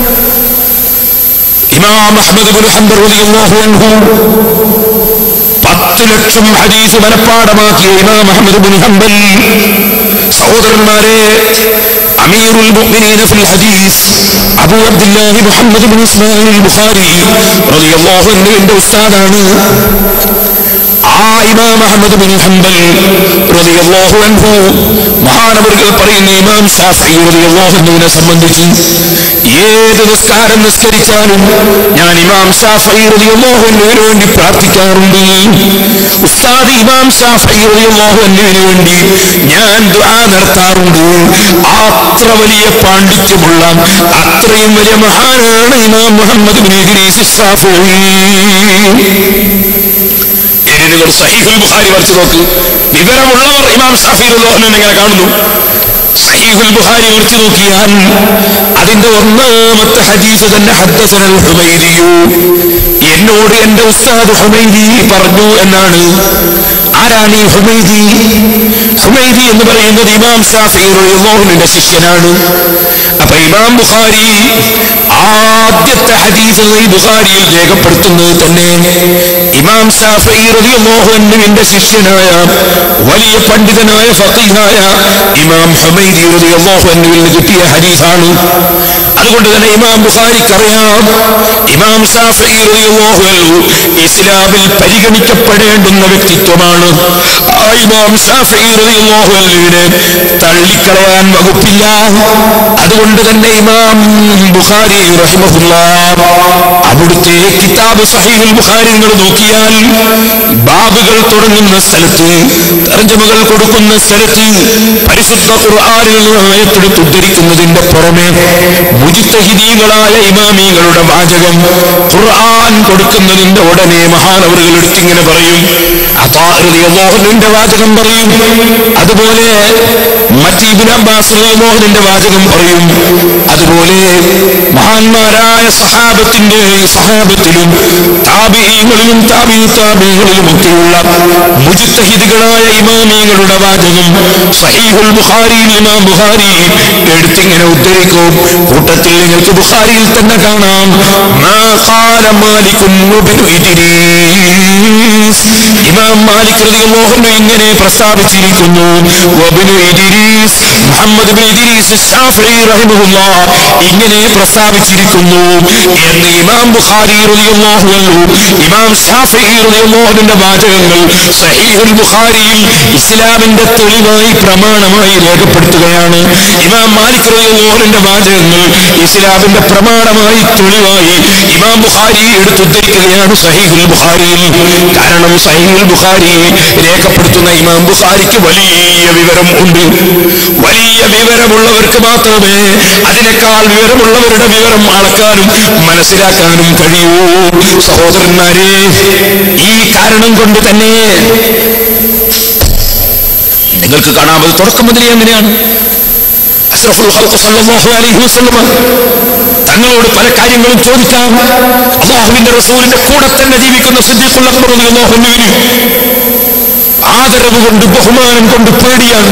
[SPEAKER 1] ഇമാം അഹ്മദ് ബിൻ ഹംബർ റളിയല്ലാഹു അൻഹു പത്ത് ലക്ഷം ഹദീസ് മനഃപ്പാടമാക്കിയ ഇമാം അഹ്മദ് ബിൻ ഹംബൽ സഹോദരന്മാരെ അമീറുൽ മുഅ്മിനീന ഫിൽ ഹദീസ് Abu Abdullahi Muhammad bin Ismail Bukhari റളിയല്ലാഹു അൻഹുവിന്റെ ഉസ്താദാണ് ആ ഇമാം അഹമ്മദ് ബിൻ ഹംബൽ റളിയല്ലാഹു അൻഹു മഹാനവറുകൾ പറയുന്ന ഇമാം ഷാഫി റളിയല്ലാഹു അൻഹുവിനെ സംബന്ധിച്ച് ഏത് നിസ്കാരം നിസ്കരിച്ചാലും ഞാൻ ഇമാം ഷാഫി റളിയല്ലാഹു അൻഹുവിന് വേണ്ടി പ്രാർത്ഥിക്കാറുണ്ട് ഉസ്താദ് ഇമാം ഷാഫി റളിയല്ലാഹു അൻഹുവിന് വേണ്ടി ഞാൻ ദുആ നടത്താറുണ്ട് അത്ര വലിയ പാണ്ഡിത്യമുള്ള അത്രയും വലിയ മഹാനാണ് ഇമാം മുഹമ്മദ് ബിൻ ഇദ്രീസ് ഷാഫി ഇനി നിങ്ങൾ സഹീഹുൽ ബുഖാരി വരച്ചു നോക്ക് വിവരമുള്ളവർ ഇമാം ഷാഫി റളിയല്ലാഹു എങ്ങനെ കാണുന്നു സഹീഹുൽ ബുഖാരി വരച്ചു നോക്കിയാൽ അതിന്റെ ഒന്നാമത്തെ ഹദീസ് തന്നെ ഹദ്ദസനൽ ഹുമൈദിയു എന്നോട് എന്റെ ഉസ്താദ് ഹുമൈദി പറഞ്ഞു എന്നാണ് ആരാണ് ഈ ഹുമൈദി ഹുമൈദി എന്ന് പറയുന്നത് ഇമാം ഷാഫി റളിയല്ലാഹുവിന്റെ ശിഷ്യനാണ് അപ്പൊ ഇമാം ബുഖാരി ആദ്യത്തെ ഹദീസ് ഈ ബുഖാരിയിൽ രേഖപ്പെടുത്തുന്നത് തന്നെ ഇമാം ഷാഫി റളിയല്ലാഹു അൻഹുവിന്റെ ശിഷ്യനായ വലിയ പണ്ഡിതനായ ഫഖീഹായ ഇമാം ഹുമൈദി റളിയല്ലാഹു അൻഹുവിൽ നിന്ന് കിട്ടിയ ഹദീസാണ് അതുകൊണ്ട് തന്നെ ഇമാം ബുഖാരിക്ക് അറിയാം ഇമാം ഷാഫി റളിയല്ലാഹു അൻഹു ഇസ്ലാമിൽ പരിഗണിക്കപ്പെടേണ്ടുന്ന വ്യക്തിത്വമാണ് ആ ഇമാം ഷാഫി റളിയല്ലാഹു അൻഹുവിനെ തള്ളിക്കളയാൻ വകുപ്പില്ല അതുകൊണ്ട് തന്നെ ഇമാം ബുഖാരി റഹിമഹുല്ലാ അവിടുത്തെ കിതാബ് സഹീഹുൽ ബുഖാരി നിങ്ങൾ നോക്കിയാൽ ബാബുകൾ തുടങ്ങുന്ന സ്ഥലത്ത് തർജ്ജമകൾ കൊടുക്കുന്ന സ്ഥലത്ത് പരിശുദ്ധ ഖുർആനിൽ നിന്ന് ആയത്തെടുത്ത് ഉദ്ധരിക്കുന്നതിന്റെ പുറമെ മുജിത്തഹിദീകളായ ഇമാമികളുടെ വാചകം ഖുർആൻ കൊടുക്കുന്നതിന്റെ ഉടനെ മഹാനവറുകൾ എടുത്തിങ്ങനെ പറയും അള്ളാഹുവിന്റെ വാചകം പറയും അതുപോലെ മറ്റ് ഇബിൻ അബ്ബാസ് റളിയല്ലാഹുവിന്റെ വാചകം പറയും അതുപോലെ മഹാന്മാരായ സഹാബത്തിന്റെ സഹാബത്തിലും താബിഈങ്ങളിലും താബി താബികളിലും ഒക്കെയുള്ള മുജിത്തഹിദുകളായ ഇമാമികളുടെ വാചകം സഹീഹുൽ ബുഖാരിയിൽ ഇമാം ബുഖാരി എടുത്തിങ്ങനെ ഉദ്ധരിക്കും കൂട്ടത്തിൽ നിങ്ങൾക്ക് ബുഖാരിയിൽ തന്നെ കാണാം മാ ഖാല മാലികുൻ വബ്നു ഇദ്രീസ് ഇമാം മാലിക് റളിയല്ലാഹു അൻഹു ഇങ്ങനെ പ്രസ്താവിച്ചിരിക്കുന്നു വബ്നു Idris Muhammad bin Idris Shafi'i റഹിമഹുല്ലാഹ് ഇങ്ങനെ പ്രസ്താവിച്ചിരിക്കുന്നു എന്ന് ഇമാം ബുഖാരി റളിയല്ലാഹു അൻഹു ഇമാം ഷാഫിഈ റളിയല്ലാഹു അൻഹുവിന്റെ വാചകങ്ങൾ സഹീഹുൽ ബുഖാരിയിൽ ഇസ്ലാമിന്റെ തെളിവായി പ്രമാണമായി രേഖപ്പെടുത്തുകയാണ് ഇമാം മാലിക് റളിയല്ലാഹു അൻഹുവിന്റെ വാചകങ്ങൾ ഇസ്ലാമിന്റെ പ്രമാണമായി തെളിവായി ഇമാം ബുഖാരി എടുത്തുദ്ധരിക്കുകയാണ് സഹീഹുൽ ബുഖാരിയിൽ കാരണം സഹീഹുൽ ബുഖാരി രേഖപ്പെടുത്തുന്ന ഇമാം ബുഖാരിക്ക് വലിയ വിവരം ഉണ്ട് വലിയ വിവരമുള്ളവർക്ക് മാത്രമേ അതിനേക്കാൾ വിവരമുള്ളവരുടെ വിവരം അളക്കാനും മനസ്സിലാക്കാനും കഴിയൂ സഹോദരന്മാരെ ഈ കാരണം കൊണ്ട് തന്നെ നിങ്ങൾക്ക് കാണാം അത് തുടക്കം മുതലേ എങ്ങനെയാണ് അഷ്റഫുൽ ഖൽഖ് സല്ലല്ലാഹു അലൈഹി വസല്ലമ തങ്ങളോട് പല കാര്യങ്ങളും ചോദിക്കാം അള്ളാഹുവിന്റെ റസൂലിന്റെ കൂടെ തന്നെ ജീവിക്കുന്ന സിദ്ദീഖുൽ അക്ബർ റളിയല്ലാഹു അൻഹുവിന് ആദരവ് കൊണ്ട് ബഹുമാനം കൊണ്ട് പേടിയാണ്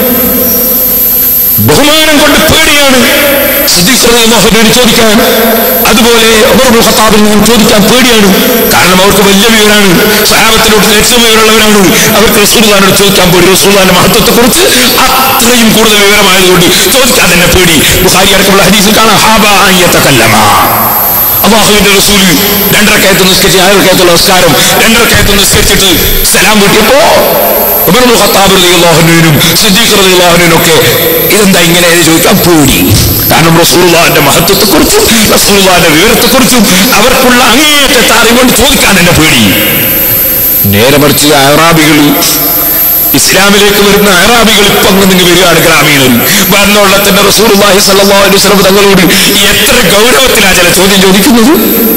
[SPEAKER 1] ബഹുമാനം കൊണ്ട് പേടിയാണ് സിദ്ദീഖ് റളിയല്ലാഹു അൻഹുവിന് ചോദിക്കാൻ അതുപോലെ ഉമർ ഇബ്നുൽ ഖത്താബിൽ നിന്ന് ചോദിക്കാൻ പേടിയാണ് കാരണം അവർക്ക് വലിയ വിവരമാണ് സഹാബത്തിലോട്ട് ലക്ഷ്യം വിവരമുള്ളവരാണ് അവർക്ക് റസൂലുള്ളാഹിനോട് ചോദിക്കാൻ പേടി റസൂലുള്ളാഹിന്റെ മഹത്വത്തെ കുറിച്ച് അത്രയും കൂടുതൽ വിവരമായതുകൊണ്ട് ചോദിക്കാൻ തന്നെ പേടി ബുഖാരി അടക്കമുള്ള ഹദീസിൽ കാണാം ഹാബ അൻ യതകല്ലമ അള്ളാഹുവിന്റെ റസൂല് രണ്ടരക്കയത്ത് നിസ്കരിച്ച് ആയിരക്കയത്തുള്ള നമസ്കാരം രണ്ടരക്കയത്ത് നിസ്കരിച്ചിട്ട് സലാം വീട്ടിയപ്പോ ഉമർ ഇബ്നുൽ ഖത്താബ് റളിയല്ലാഹുവിനും സിദ്ദീഖ് റളിയല്ലാഹുവിനും ഒക്കെ ഇതെന്താ ഇങ്ങനെ എന്ന് ചോദിക്കാൻ പേടി കാരണം റസൂലുള്ളാഹിന്റെ മഹത്വത്തെക്കുറിച്ചും റസൂലുള്ളാഹിന്റെ വിവരത്തെക്കുറിച്ചും അവർക്കുള്ള അങ്ങേയറ്റത്തെ അറിവുകൊണ്ട് ചോദിക്കാൻ തന്നെ പേടി നേരെ മറിച്ച് അറാബികൾ ഇസ്ലാമിലേക്ക് വരുന്ന അറാബികൾ ഇപ്പൊ അങ്ങ് നിങ്ങൾ വരികയാണ് ഗ്രാമീണൻ വന്നുള്ള തന്നെ റസൂലുള്ളാഹി സ്വല്ലല്ലാഹു അലൈഹി വസല്ലം തങ്ങളോട് എത്ര ഗൗരവത്തിലാണ് ചില ചോദ്യം ചോദിക്കുന്നത്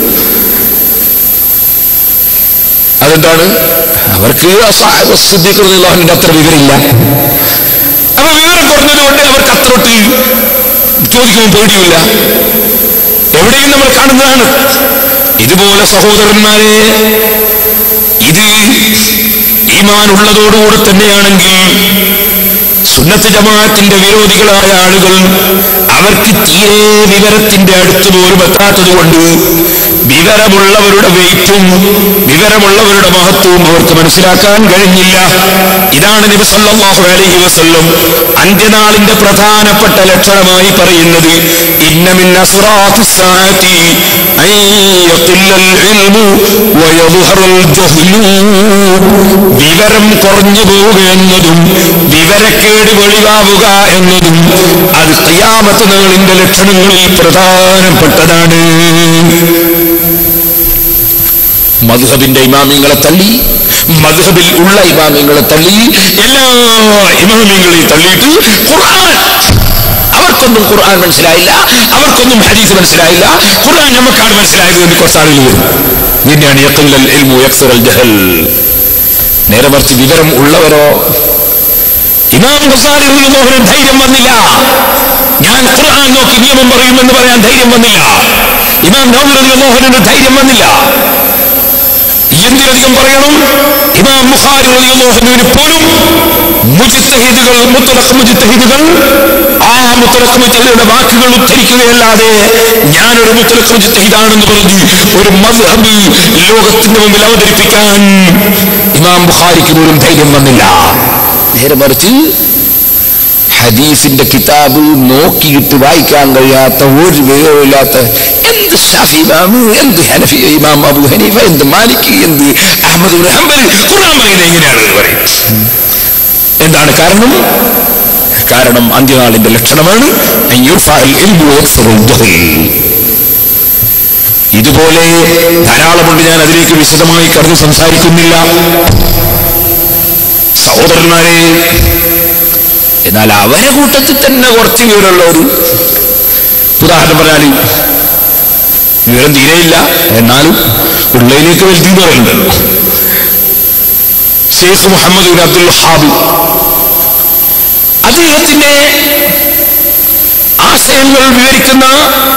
[SPEAKER 1] അതെന്താണ് അവർക്ക് സിദ്ദീഖുല്ലാഹിന്റെ അത്ര വിവരമില്ല അപ്പൊ വിവരം കുറഞ്ഞതുകൊണ്ട് അവർക്ക് അത്രോട്ട് ചോദിക്കുമ്പോൾ പേടിയില്ല എവിടെയും നമ്മൾ കാണുന്നതാണ് ഇതുപോലെ സഹോദരന്മാരെ ഇത് ഈമാൻ ഉള്ളതോടുകൂടെ തന്നെയാണെങ്കിൽ സുന്നത്ത് ജമാഅത്തിന്റെ വിരോധികളായ ആളുകൾ അവർക്ക് തീരെ വിവരത്തിന്റെ അടുത്ത് പോലും എത്താത്തത് കൊണ്ട് വിവരമുള്ളവരുടെ വെയിറ്റും വിവരമുള്ളവരുടെ മഹത്വവും അവർക്ക് മനസ്സിലാക്കാൻ കഴിഞ്ഞില്ല ഇതാണ് നബി സല്ലല്ലാഹു അലൈഹി വസല്ലം അന്ത്യനാളിന്റെ പ്രധാനപ്പെട്ട ലക്ഷണമായി പറയുന്നത് ഇന്ന മിൻ അസ്റാത്തി സാഅതി അൻ യഖില്ലൽ ഇൽമു വയദ്ഹറൽ ജഹ്ലു വിവരം കുറഞ്ഞു പോവുക എന്നതും വിവരക്കേട് വെളിവാവുക എന്നതും അത് ഖിയാമത്ത് നാളിന്റെ ലക്ഷണങ്ങളിൽ പ്രധാനപ്പെട്ടതാണ് മധുഹബിന്റെ ഇമാമിങ്ങളെ തള്ളി മധുഹബിൽ ഉള്ള ഇമാമിങ്ങളെ തള്ളി എല്ലാ ഇമാമിങ്ങളെയും തള്ളിയിട്ട് ഖുർആൻ അവർക്കൊന്നും ഖുർആൻ മനസ്സിലായില്ല അവർക്കൊന്നും ഹദീസ് മനസ്സിലായില്ല ഖുർആൻ നമുക്കാണ് മനസ്സിലായത് എന്ന് കുറച്ച് ആളുകൾ വരും ഇതിനെയാണ് യഖില്ലൽ ഇൽമു യക്സുറൽ ജഹൽ നേരെ മറിച്ച് വിവരം ഉള്ളവരോ ഇമാം ഗസാലി റളിയല്ലാഹു ധൈര്യം വന്നില്ല ഞാൻ ഖുർആൻ നോക്കി നിയമം പറയുമെന്ന് പറയാൻ ധൈര്യം വന്നില്ല ഇമാം നവവി റളിയല്ലാഹുവിന് ധൈര്യം വന്നില്ല എന്തിനധികം പറയണം ഇമാം ബുഖാരി റളിയല്ലാഹുവിന് പോലും മുജ്തഹിദുകൾ മുത്തലഖ് മുജ്തഹിദുകൾ ആ മുത്തലഖ് മുജ്തഹിദുടെ വാക്കുകൾ ഉദ്ധരിക്കുകയല്ലാതെ ഞാനൊരു മുത്തലഖ് മുജ്തഹിദാണെന്ന് പറഞ്ഞ് ഒരു മദ്ഹബ് ലോകത്തിന്റെ മുമ്പിൽ അവതരിപ്പിക്കാൻ ഇമാം ബുഖാരിക്ക് പോലും ധൈര്യം വന്നില്ല നേരെ മറിച്ച് ഹദീസിന്റെ കിതാബ് നോക്കിയിട്ട് വായിക്കാൻ കഴിയാത്ത ഒരു വിവരമില്ലാത്ത എന്ത് ഷാഫി ഇമാമ് എന്ത് ഹനഫി ഇമാം അബു ഹനീഫ എന്ത് മാലിക് എന്ത് അഹമ്മദ് ഇബ്നു ഹംബൽ ഖുർആൻ പറയുന്നത് എങ്ങനെയാണെന്ന് പറയും എന്താണ് കാരണം കാരണം അന്ത്യനാളിന്റെ ലക്ഷണമാണ് അൻ യുർഫഅൽ ഇൽമു വയക്സുറുൽ ജഹൽ. ഇതുപോലെ ധാരാളമുണ്ട് ഞാൻ അതിലേക്ക് വിശദമായി കടന്ന് സംസാരിക്കുന്നില്ല സഹോദരന്മാരെ എന്നാൽ അവരെ കൂട്ടത്തിൽ തന്നെ കുറച്ച് വിവരമുള്ള ഒരു ഉദാഹരണം പറഞ്ഞാൽ വിവരം തീരെയില്ല എന്നാലും ഉള്ളതിലേക്ക് വലുതെന്ന് പറയുന്നുണ്ടല്ലോ Sheikh Muhammad bin Abdul Wahhab അദ്ദേഹത്തിന്റെ ആശയങ്ങൾ വിവരിക്കുന്ന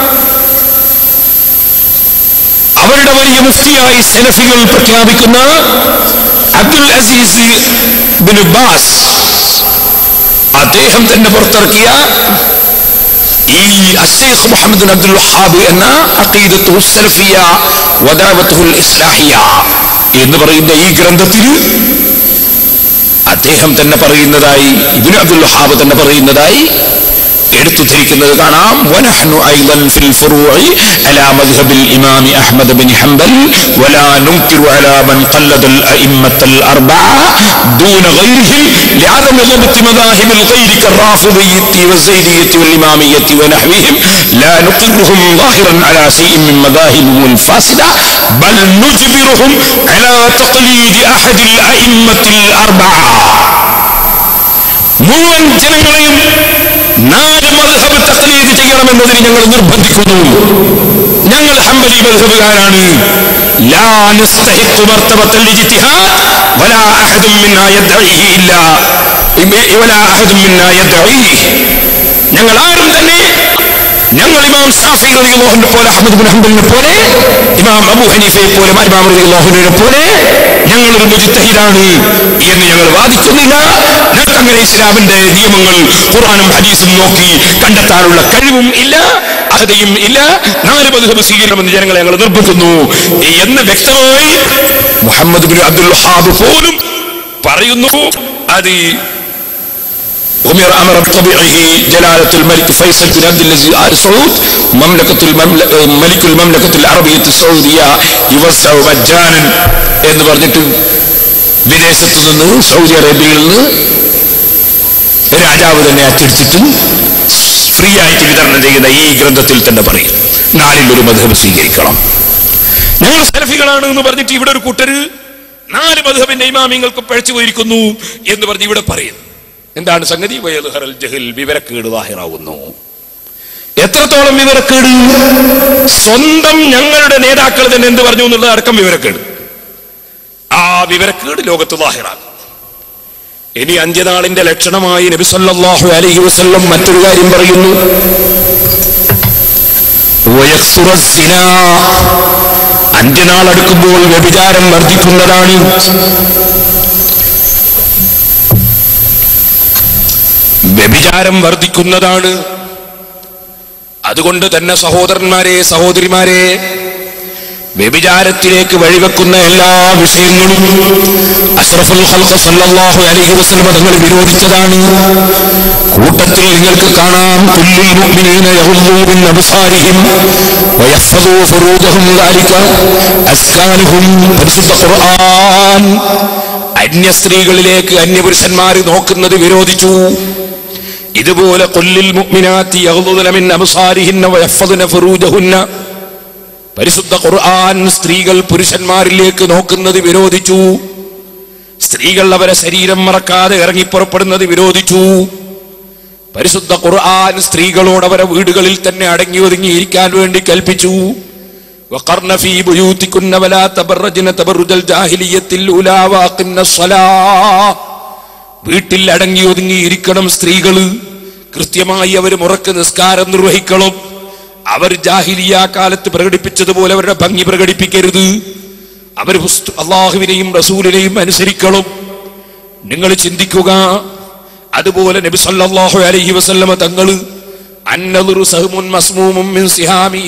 [SPEAKER 1] അവരുടെ വലിയ മുഫ്തിയായി സെലഫികൾ പ്രഖ്യാപിക്കുന്ന അബ്ദുൽ അസീസ് ബിൻ ബാസ് അദ്ദേഹം തന്നെ പുറത്തിറക്കിയ ഈ അഷേഖ് മുഹമ്മദ് ബിൻ അബ്ദുൽ വഹാബ് എന്ന അഖീദത്തു സലഫിയ വദാവത്തുൽ ഇസ്ലാഹിയ എന്ന് പറയുന്ന ഈ ഗ്രന്ഥത്തിൽ അദ്ദേഹം തന്നെ പറയുന്നതായി ഇബ്നു അബ്ദുൽ വഹാബ് തന്നെ പറയുന്നതായി എടുത്തുദ്ധരിക്കുന്നത് കാണാം ونحن أيضا في الفروع على مذهب الإمام أحمد بن حنبل ولا ننكر على من قلد الأئمة الأربعة دون غيرهم لعدم ضبط مذاهب الغير كالرافضية والزيدية والإمامية ونحوهم لا نقرهم ظاهرا على شيء من مذاهبهم الفاسدة بل نجبرهم على تقليد أحد الأئمة الأربعة മുഴുവൻ ജനങ്ങളെയും നാല് മദ്ഹബ് തക്ലീദ് ചെയ്യണമെന്നതിന് ഞങ്ങൾ നിർബന്ധിക്കുന്നു ഞങ്ങൾ ഹംബലി മദ്ഹബുകാരാണ് ലാ നസ്തഹിഖു മർത്തബത്തൽ ഇജ്തിഹാദ് വലാ അഹദും മിന്നാ യദ്ഈഹി ഇല്ലാ വലാ അഹദും മിന്നാ യദ്ഈഹി ഞങ്ങൾ ആരും തന്നെ ഞങ്ങൾ ഇമാം ഷാഫി റളിയല്ലാഹുവിനെ പോലെ അഹ്മദ് ബിൻ ഹംബലിനെ പോലെ ഇമാം അബൂ ഹനീഫയെ പോലെ ഇമാം റളിയല്ലാഹുവിനെ പോലെ ഞങ്ങൾ ഒരു മുജ്തഹിദാണ് എന്ന് ഞങ്ങൾ വാദിക്കുന്നില്ല ഞങ്ങൾക്ക് അങ്ങനെ ഇസ്ലാമിന്റെ നിയമങ്ങൾ ഖുർആനും ഹദീസും നോക്കി കണ്ടെത്താനുള്ള കഴിവും ഇല്ല അർഹതയും ഇല്ല നാല് മധുഹബ് സ്വീകരിക്കണമെന്ന് ജനങ്ങളെ ഞങ്ങൾ നിർബന്ധിക്കുന്നു എന്ന് വ്യക്തമായി മുഹമ്മദ് ബിൻ അബ്ദുൽ വഹാബ് പോലും പറയുന്നു അത് أمر أمر بطبيعه جلالة الملك فيصل بن عبد العزيز آل سعود مملكة المملكة ملك المملكة العربية السعودية يوزع مجانا എന്ന് പറഞ്ഞിട്ട് വിദേശത്ത് നിന്ന് സൗദി അറേബ്യയിൽ നിന്ന് രാജാവ് തന്നെ അച്ചടിച്ചിട്ട് ഫ്രീ ആയിട്ട് വിതരണം ചെയ്യുന്ന ഈ ഗ്രന്ഥത്തിൽ തന്നെ പറയും നാലിൽ ഒരു മധുഹബ് സ്വീകരിക്കണം ഞങ്ങൾ സെൽഫികളാണ് എന്ന് പറഞ്ഞിട്ട് ഇവിടെ ഒരു കൂട്ടര് നാല് മധുഹബിന്റെ ഇമാമിങ്ങൾക്ക് പഴച്ചു പോയിരിക്കുന്നു എന്ന് പറഞ്ഞ് ഇവിടെ പറയുന്നു എന്താണ് സംഗതി വയലുഹറൽ ജഹിൽ വിവരക്കേട് വാഹിറാവുന്നു എത്രത്തോളം വിവരക്കേട് സ്വന്തം ഞങ്ങളുടെ നേതാക്കൾ തന്നെ എന്ത് പറഞ്ഞു എന്നുള്ളത് അടക്കം വിവരക്കേട് ആ വിവരക്കേട് ലോകത്ത് വാഹിറാകും ഇനി അന്ത്യനാളിന്റെ ലക്ഷണമായി നബി സല്ലല്ലാഹു അലൈഹി വസല്ലം മറ്റൊരു കാര്യം പറയുന്നു വയക്സുറ സിനാ. അന്ത്യനാൾ അടുക്കുമ്പോൾ വ്യഭിചാരം വർദ്ധിക്കുന്നതാണ് വ്യഭിചാരം വർദ്ധിക്കുന്നതാണ് അതുകൊണ്ട് തന്നെ സഹോദരന്മാരെ സഹോദരിമാരെ വ്യഭിചാരത്തിലേക്ക് വഴിവെക്കുന്ന എല്ലാ വിഷയങ്ങളും അഷ്റഫുൽ ഖൽഖ സല്ലല്ലാഹു അലൈഹി വസല്ലം തങ്ങൾ വിരോധിച്ചതാണ് കൂട്ടത്തിൽ നിങ്ങൾക്ക് കാണാം കുല്ലിൽ മുഅ്മിനീന യഹുല്ലൂ മിൻ അബ്സാരിഹിം വയഹ്ഫദൂ ഫുറൂജഹും ദാലിക അസ്കാനുഹും പരിശുദ്ധ ഖുർആൻ അന്യ സ്ത്രീകളിലേക്ക് അന്യപുരുഷന്മാർ നോക്കുന്നത് വിരോധിച്ചു ഇതുപോലെ കൊല്ലിൽ മുഅ്മിനാത്തി യഗ്ളുദന മിൻ അബ്സാരിഹിന്ന വയഹ്ഫദുന ഫുറൂജഹുന്ന പരിശുദ്ധ ഖുർആൻ സ്ത്രീകൾ പുരുഷന്മാരിലേക്ക് നോക്കുന്നത് വിരോധിച്ചു സ്ത്രീകൾ അവരെ ശരീരം മറക്കാതെ ഇറങ്ങിപ്പുറപ്പെടുന്നത് വിരോധിച്ചു പരിശുദ്ധ ഖുർആൻ സ്ത്രീകളോട് അവരെ വീടുകളിൽ തന്നെ അടങ്ങി ഒതുങ്ങി ഇരിക്കാൻ വേണ്ടി കൽപ്പിച്ചു وقرن في بيوتكن ولا تبرجن تبرج الجاهلية الأولى وأقمن الصلاة വീട്ടിൽ അടങ്ങി ഒതുങ്ങി ഇരിക്കണം സ്ത്രീകള് കൃത്യമായി അവർ മുറക്ക് നിസ്കാരം നിർവഹിക്കണം അവർ ജാഹിലിയ കാലത്ത് പ്രകടിപ്പിച്ചതുപോലെ അവരുടെ ഭംഗി പ്രകടിപ്പിക്കരുത് അവർ പുസ്ത- അള്ളാഹുവിനെയും റസൂലിനെയും അനുസരിക്കണം നിങ്ങൾ ചിന്തിക്കുക അതുപോലെ നബി സല്ലല്ലാഹു അലൈഹി വസല്ലമ തങ്ങള് അന്നദുറു സഹ്മുൻ മസ്മൂമും മിൻ സിഹാമി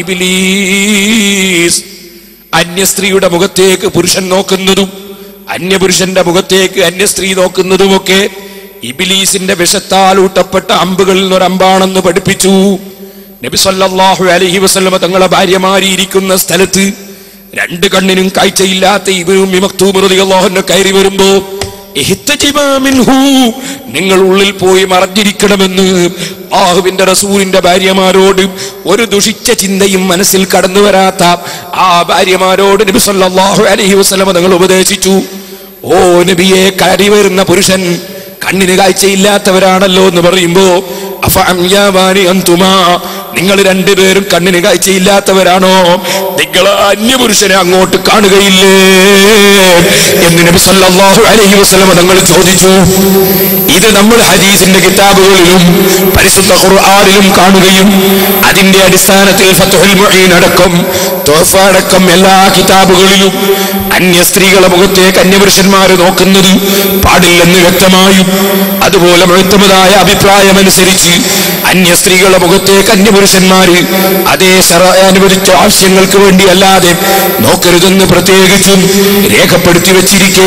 [SPEAKER 1] ഇബ്ലീസ് അന്യ സ്ത്രീയുടെ മുഖത്തേക്ക് പുരുഷൻ നോക്കുന്നതും അന്യപുരുഷന്റെ മുഖത്തേക്ക് അന്യ സ്ത്രീ നോക്കുന്നതുമൊക്കെ ഇബിലീസിന്റെ വിഷത്താൽ ഊട്ടപ്പെട്ട അമ്പുകളിൽ നിന്നൊരമ്പാണെന്ന് പഠിപ്പിച്ചു നബി സല്ലല്ലാഹു അലൈഹി വസല്ലമ തങ്ങളെ ഭാര്യമാരിയിരിക്കുന്ന സ്ഥലത്ത് രണ്ട് കണ്ണിനും കാഴ്ചയില്ലാത്ത ഇവരും വിമക്തൂമൃതികളോഹന് കയറി വരുമ്പോ ഇഹ്തജിബാ മിൻഹു. നിങ്ങൾ ഉള്ളിൽ പോയി മറഞ്ഞിരിക്കണമെന്ന് ആഹുവിന്റെ റസൂലിന്റെ ഭാര്യമാരോട് ഒരു ദുഷിച്ച ചിന്തയും മനസ്സിൽ കടന്നു വരാത്ത ആ ഭാര്യമാരോട് നബി സല്ലല്ലാഹു അലൈഹി വസല്ലമ തങ്ങൾ ഉപദേശിച്ചു ഓ നബിയെ കയറി വരുന്ന പുരുഷൻ കണ്ണിന് കാഴ്ചയില്ലാത്തവരാണല്ലോ എന്ന് പറയുമ്പോ അഫ അംയാവാനി അന്തുമാ നിങ്ങൾ രണ്ടുപേരും കണ്ണിന് കാഴ്ചയില്ലാത്തവരാണോ നിങ്ങൾ അന്യപുരുഷനെ അങ്ങോട്ട് കാണുകയില്ലേ എന്ന് നബി സല്ലല്ലാഹു അലൈഹി വസല്ലം തങ്ങൾ ചോദിച്ചു ഇത് നമ്മൾ ഹദീസിന്റെ കിതാബുകളിലും പരിശുദ്ധ ഖുർആനിലും കാണുകയും അതിന്റെ അടിസ്ഥാനത്തിൽ ഫത്ഹുൽ മുഈൻ അടക്കം തോഫ അടക്കം എല്ലാ കിതാബുകളിലും അന്യ സ്ത്രീകളെ മുഖത്തേക്ക് അന്യപുരുഷന്മാർ നോക്കുന്നത് പാടില്ലെന്ന് വ്യക്തമായും അതുപോലെ മുഴുത്തമതായ അഭിപ്രായമനുസരിച്ച് അന്യ സ്ത്രീകളുടെ മുഖത്തേക്ക് അന്യപുരുഷന്മാര് അതേ ശറ അനുവദിച്ച ആവശ്യങ്ങൾക്ക് വേണ്ടി അല്ലാതെ നോക്കരുതെന്ന് പ്രത്യേകിച്ചും രേഖപ്പെടുത്തി വെച്ചിരിക്കേ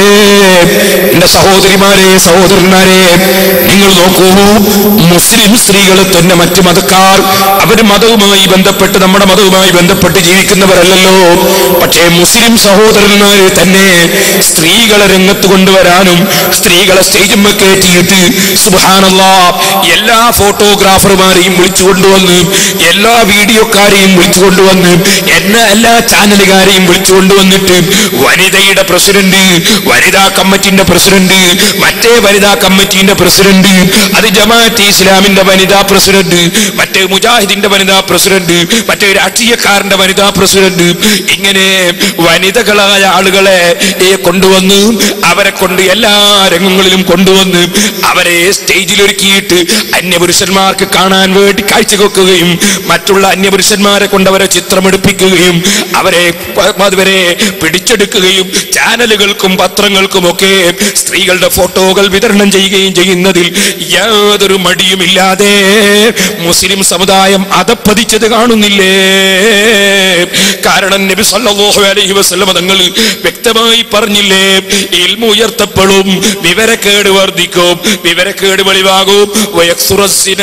[SPEAKER 1] എന്റെ സഹോദരിമാരെ സഹോദരന്മാരെ നിങ്ങൾ നോക്കൂ മുസ്ലിം സ്ത്രീകൾ തന്നെ മറ്റു മതക്കാർ അവർ മതവുമായി ബന്ധപ്പെട്ട് നമ്മുടെ മതവുമായി ബന്ധപ്പെട്ട് ജീവിക്കുന്നവരല്ലല്ലോ പക്ഷേ മുസ്ലിം സഹോദരന്മാരെ തന്നെ സ്ത്രീകളെ രംഗത്ത് കൊണ്ടുവരാനും സ്ത്രീകളെ സ്റ്റേജിന്മ കയറ്റിയിട്ട് സുബാനല്ലാ എല്ലാ ഫോട്ടോഗ്രാഫർമാരെയും വിളിച്ചു കൊണ്ടുവന്ന് എല്ലാ വീഡിയോക്കാരെയും വിളിച്ചു കൊണ്ടുവന്ന് എല്ലാ എല്ലാ ചാനലുകാരെയും വിളിച്ചു കൊണ്ടുവന്നിട്ട് വനിതയുടെ പ്രസിഡന്റ് വനിതാ കമ്മിറ്റിന്റെ പ്രസിഡന്റ് പ്രസിഡന്റ് മറ്റേ വനിതാ കമ്മിറ്റിന്റെ പ്രസിഡന്റ് അത് ജമാഅത്തെ ഇസ്ലാമിന്റെ വനിതാ പ്രസിഡന്റ് മറ്റേ മുജാഹിദിന്റെ വനിതാ പ്രസിഡന്റ് മറ്റേ രാഷ്ട്രീയക്കാരന്റെ വനിതാ പ്രസിഡന്റ് ഇങ്ങനെ വനിതകളായ ആളുകളെ ഏ, കൊണ്ടുവന്ന് അവരെ കൊണ്ട് എല്ലാ രംഗങ്ങളിലും കൊണ്ടുവന്ന് അവരെ സ്റ്റേജിൽ ഒരുക്കിയിട്ട് അന്യപുരുഷന്മാർക്ക് കാണാൻ വേണ്ടി കാഴ്ചവെക്കുകയും മറ്റുള്ള അന്യപുരുഷന്മാരെ കൊണ്ട് അവരെ ചിത്രമെടുപ്പിക്കുകയും അവരെ പ- അതുവരെ പിടിച്ചെടുക്കുകയും ചാനലുകൾക്കും പത്രങ്ങൾക്കുമൊക്കെ സ്ത്രീകളുടെ ഫോട്ടോകൾ വിതരണം ചെയ്യുകയും ചെയ്യുന്നതിൽ യാതൊരു മടിയുമില്ലാതെ മുസ്ലിം സമുദായം അതപ്പതിച്ചത് കാണുന്നില്ലേ കാരണം നബി സല്ലല്ലാഹു അലൈഹി വസല്ലം തങ്ങൾ വ്യക്തമായി പറഞ്ഞില്ലേ ഇൽമു ഉയർത്തപ്പെടും വിവരക്കേട് വർദ്ധിക്കും വിവരക്കേട് വെളിവാകും വയക്സുറസ്സിന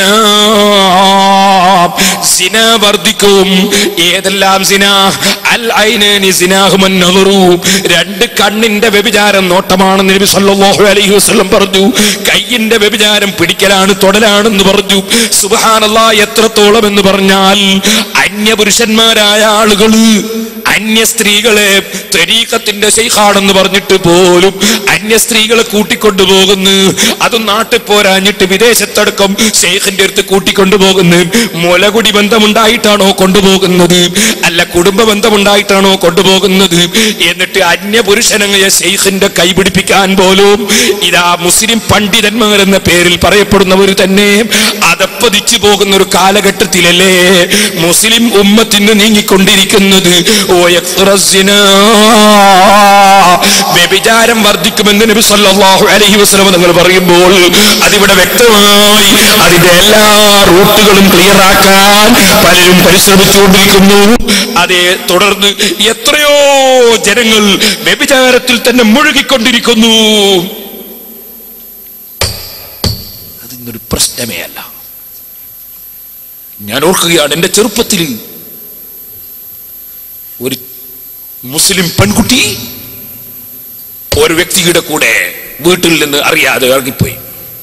[SPEAKER 1] സിന വർദ്ധിക്കും ഏതെല്ലാം സിന അൽ ഐനനി സിനാഹുമൻ നദറു രണ്ട് കണ്ണിന്റെ വ്യഭിചാരം നോട്ടമാണെന്ന് നബി സല്ലല്ലാഹു അലൈഹി വസല്ലം പറഞ്ഞു കയ്യിന്റെ വ്യഭിചാരം പിടിക്കലാണ് തൊടലാണെന്ന് പറഞ്ഞു സുബ്ഹാനല്ലാ എത്രത്തോളം എന്ന് പറഞ്ഞാൽ അന്യപുരുഷന്മാരായ ആളുകൾ അന്യ സ്ത്രീകളെ തെരീക്കത്തിന്റെ ശൈഖാണെന്ന് പറഞ്ഞിട്ട് പോലും അന്യ സ്ത്രീകളെ കൂട്ടിക്കൊണ്ടുപോകുന്നു അതും നാട്ടിൽ പോരാഞ്ഞിട്ട് വിദേശത്തടക്കം ശൈഖിന്റെ അടുത്ത് കൂട്ടിക്കൊണ്ടുപോകുന്നു മുലകുടി ബന്ധമുണ്ടായിട്ടാണോ കൊണ്ടുപോകുന്നത് അല്ല കുടുംബ ബന്ധമുണ്ടായിട്ടാണോ കൊണ്ടുപോകുന്നത് എന്നിട്ട് അന്യ പുരുഷനങ്ങയ ശൈഖിന്റെ കൈ പിടിപ്പിക്കാൻ പോലും ഇതാ മുസ്ലിം പണ്ഡിതന്മാർ എന്ന പേരിൽ പറയപ്പെടുന്നവർ തന്നെ അതപ്പതിച്ചു പോകുന്ന ഒരു കാലഘട്ടത്തിലല്ലേ മുസ്ലിം ഉമ്മത്തിന് നീങ്ങിക്കൊണ്ടിരിക്കുന്നത് ഓ യക്റസിന. വ്യഭിചാരം വർദ്ധിക്കുമെന്ന് നബി സല്ലല്ലാഹു അലൈഹി വസല്ലം നിങ്ങൾ പറയുമ്പോൾ അതിവിടെ വ്യക്തമായി അതിന്റെ എല്ലാ റൂട്ടുകളും ക്ലിയർ ആക്കാൻ പലരും പരിശ്രമിച്ചുകൊണ്ടിരിക്കുന്നു അതേ തുടർന്ന് എത്രയോ ജനങ്ങൾ വ്യഭിചാരത്തിൽ തന്നെ മുഴുകിക്കൊണ്ടിരിക്കുന്നു അതിന്നൊരു പ്രശ്നമേ അല്ല ഞാൻ ഓർക്കുകയാണ് എന്റെ ചെറുപ്പത്തിൽ ഒരു മുസ്ലിം പെൺകുട്ടി ഒരു വ്യക്തിയുടെ കൂടെ വീട്ടിൽ നിന്ന് അറിയാതെ ഇറങ്ങിപ്പോയി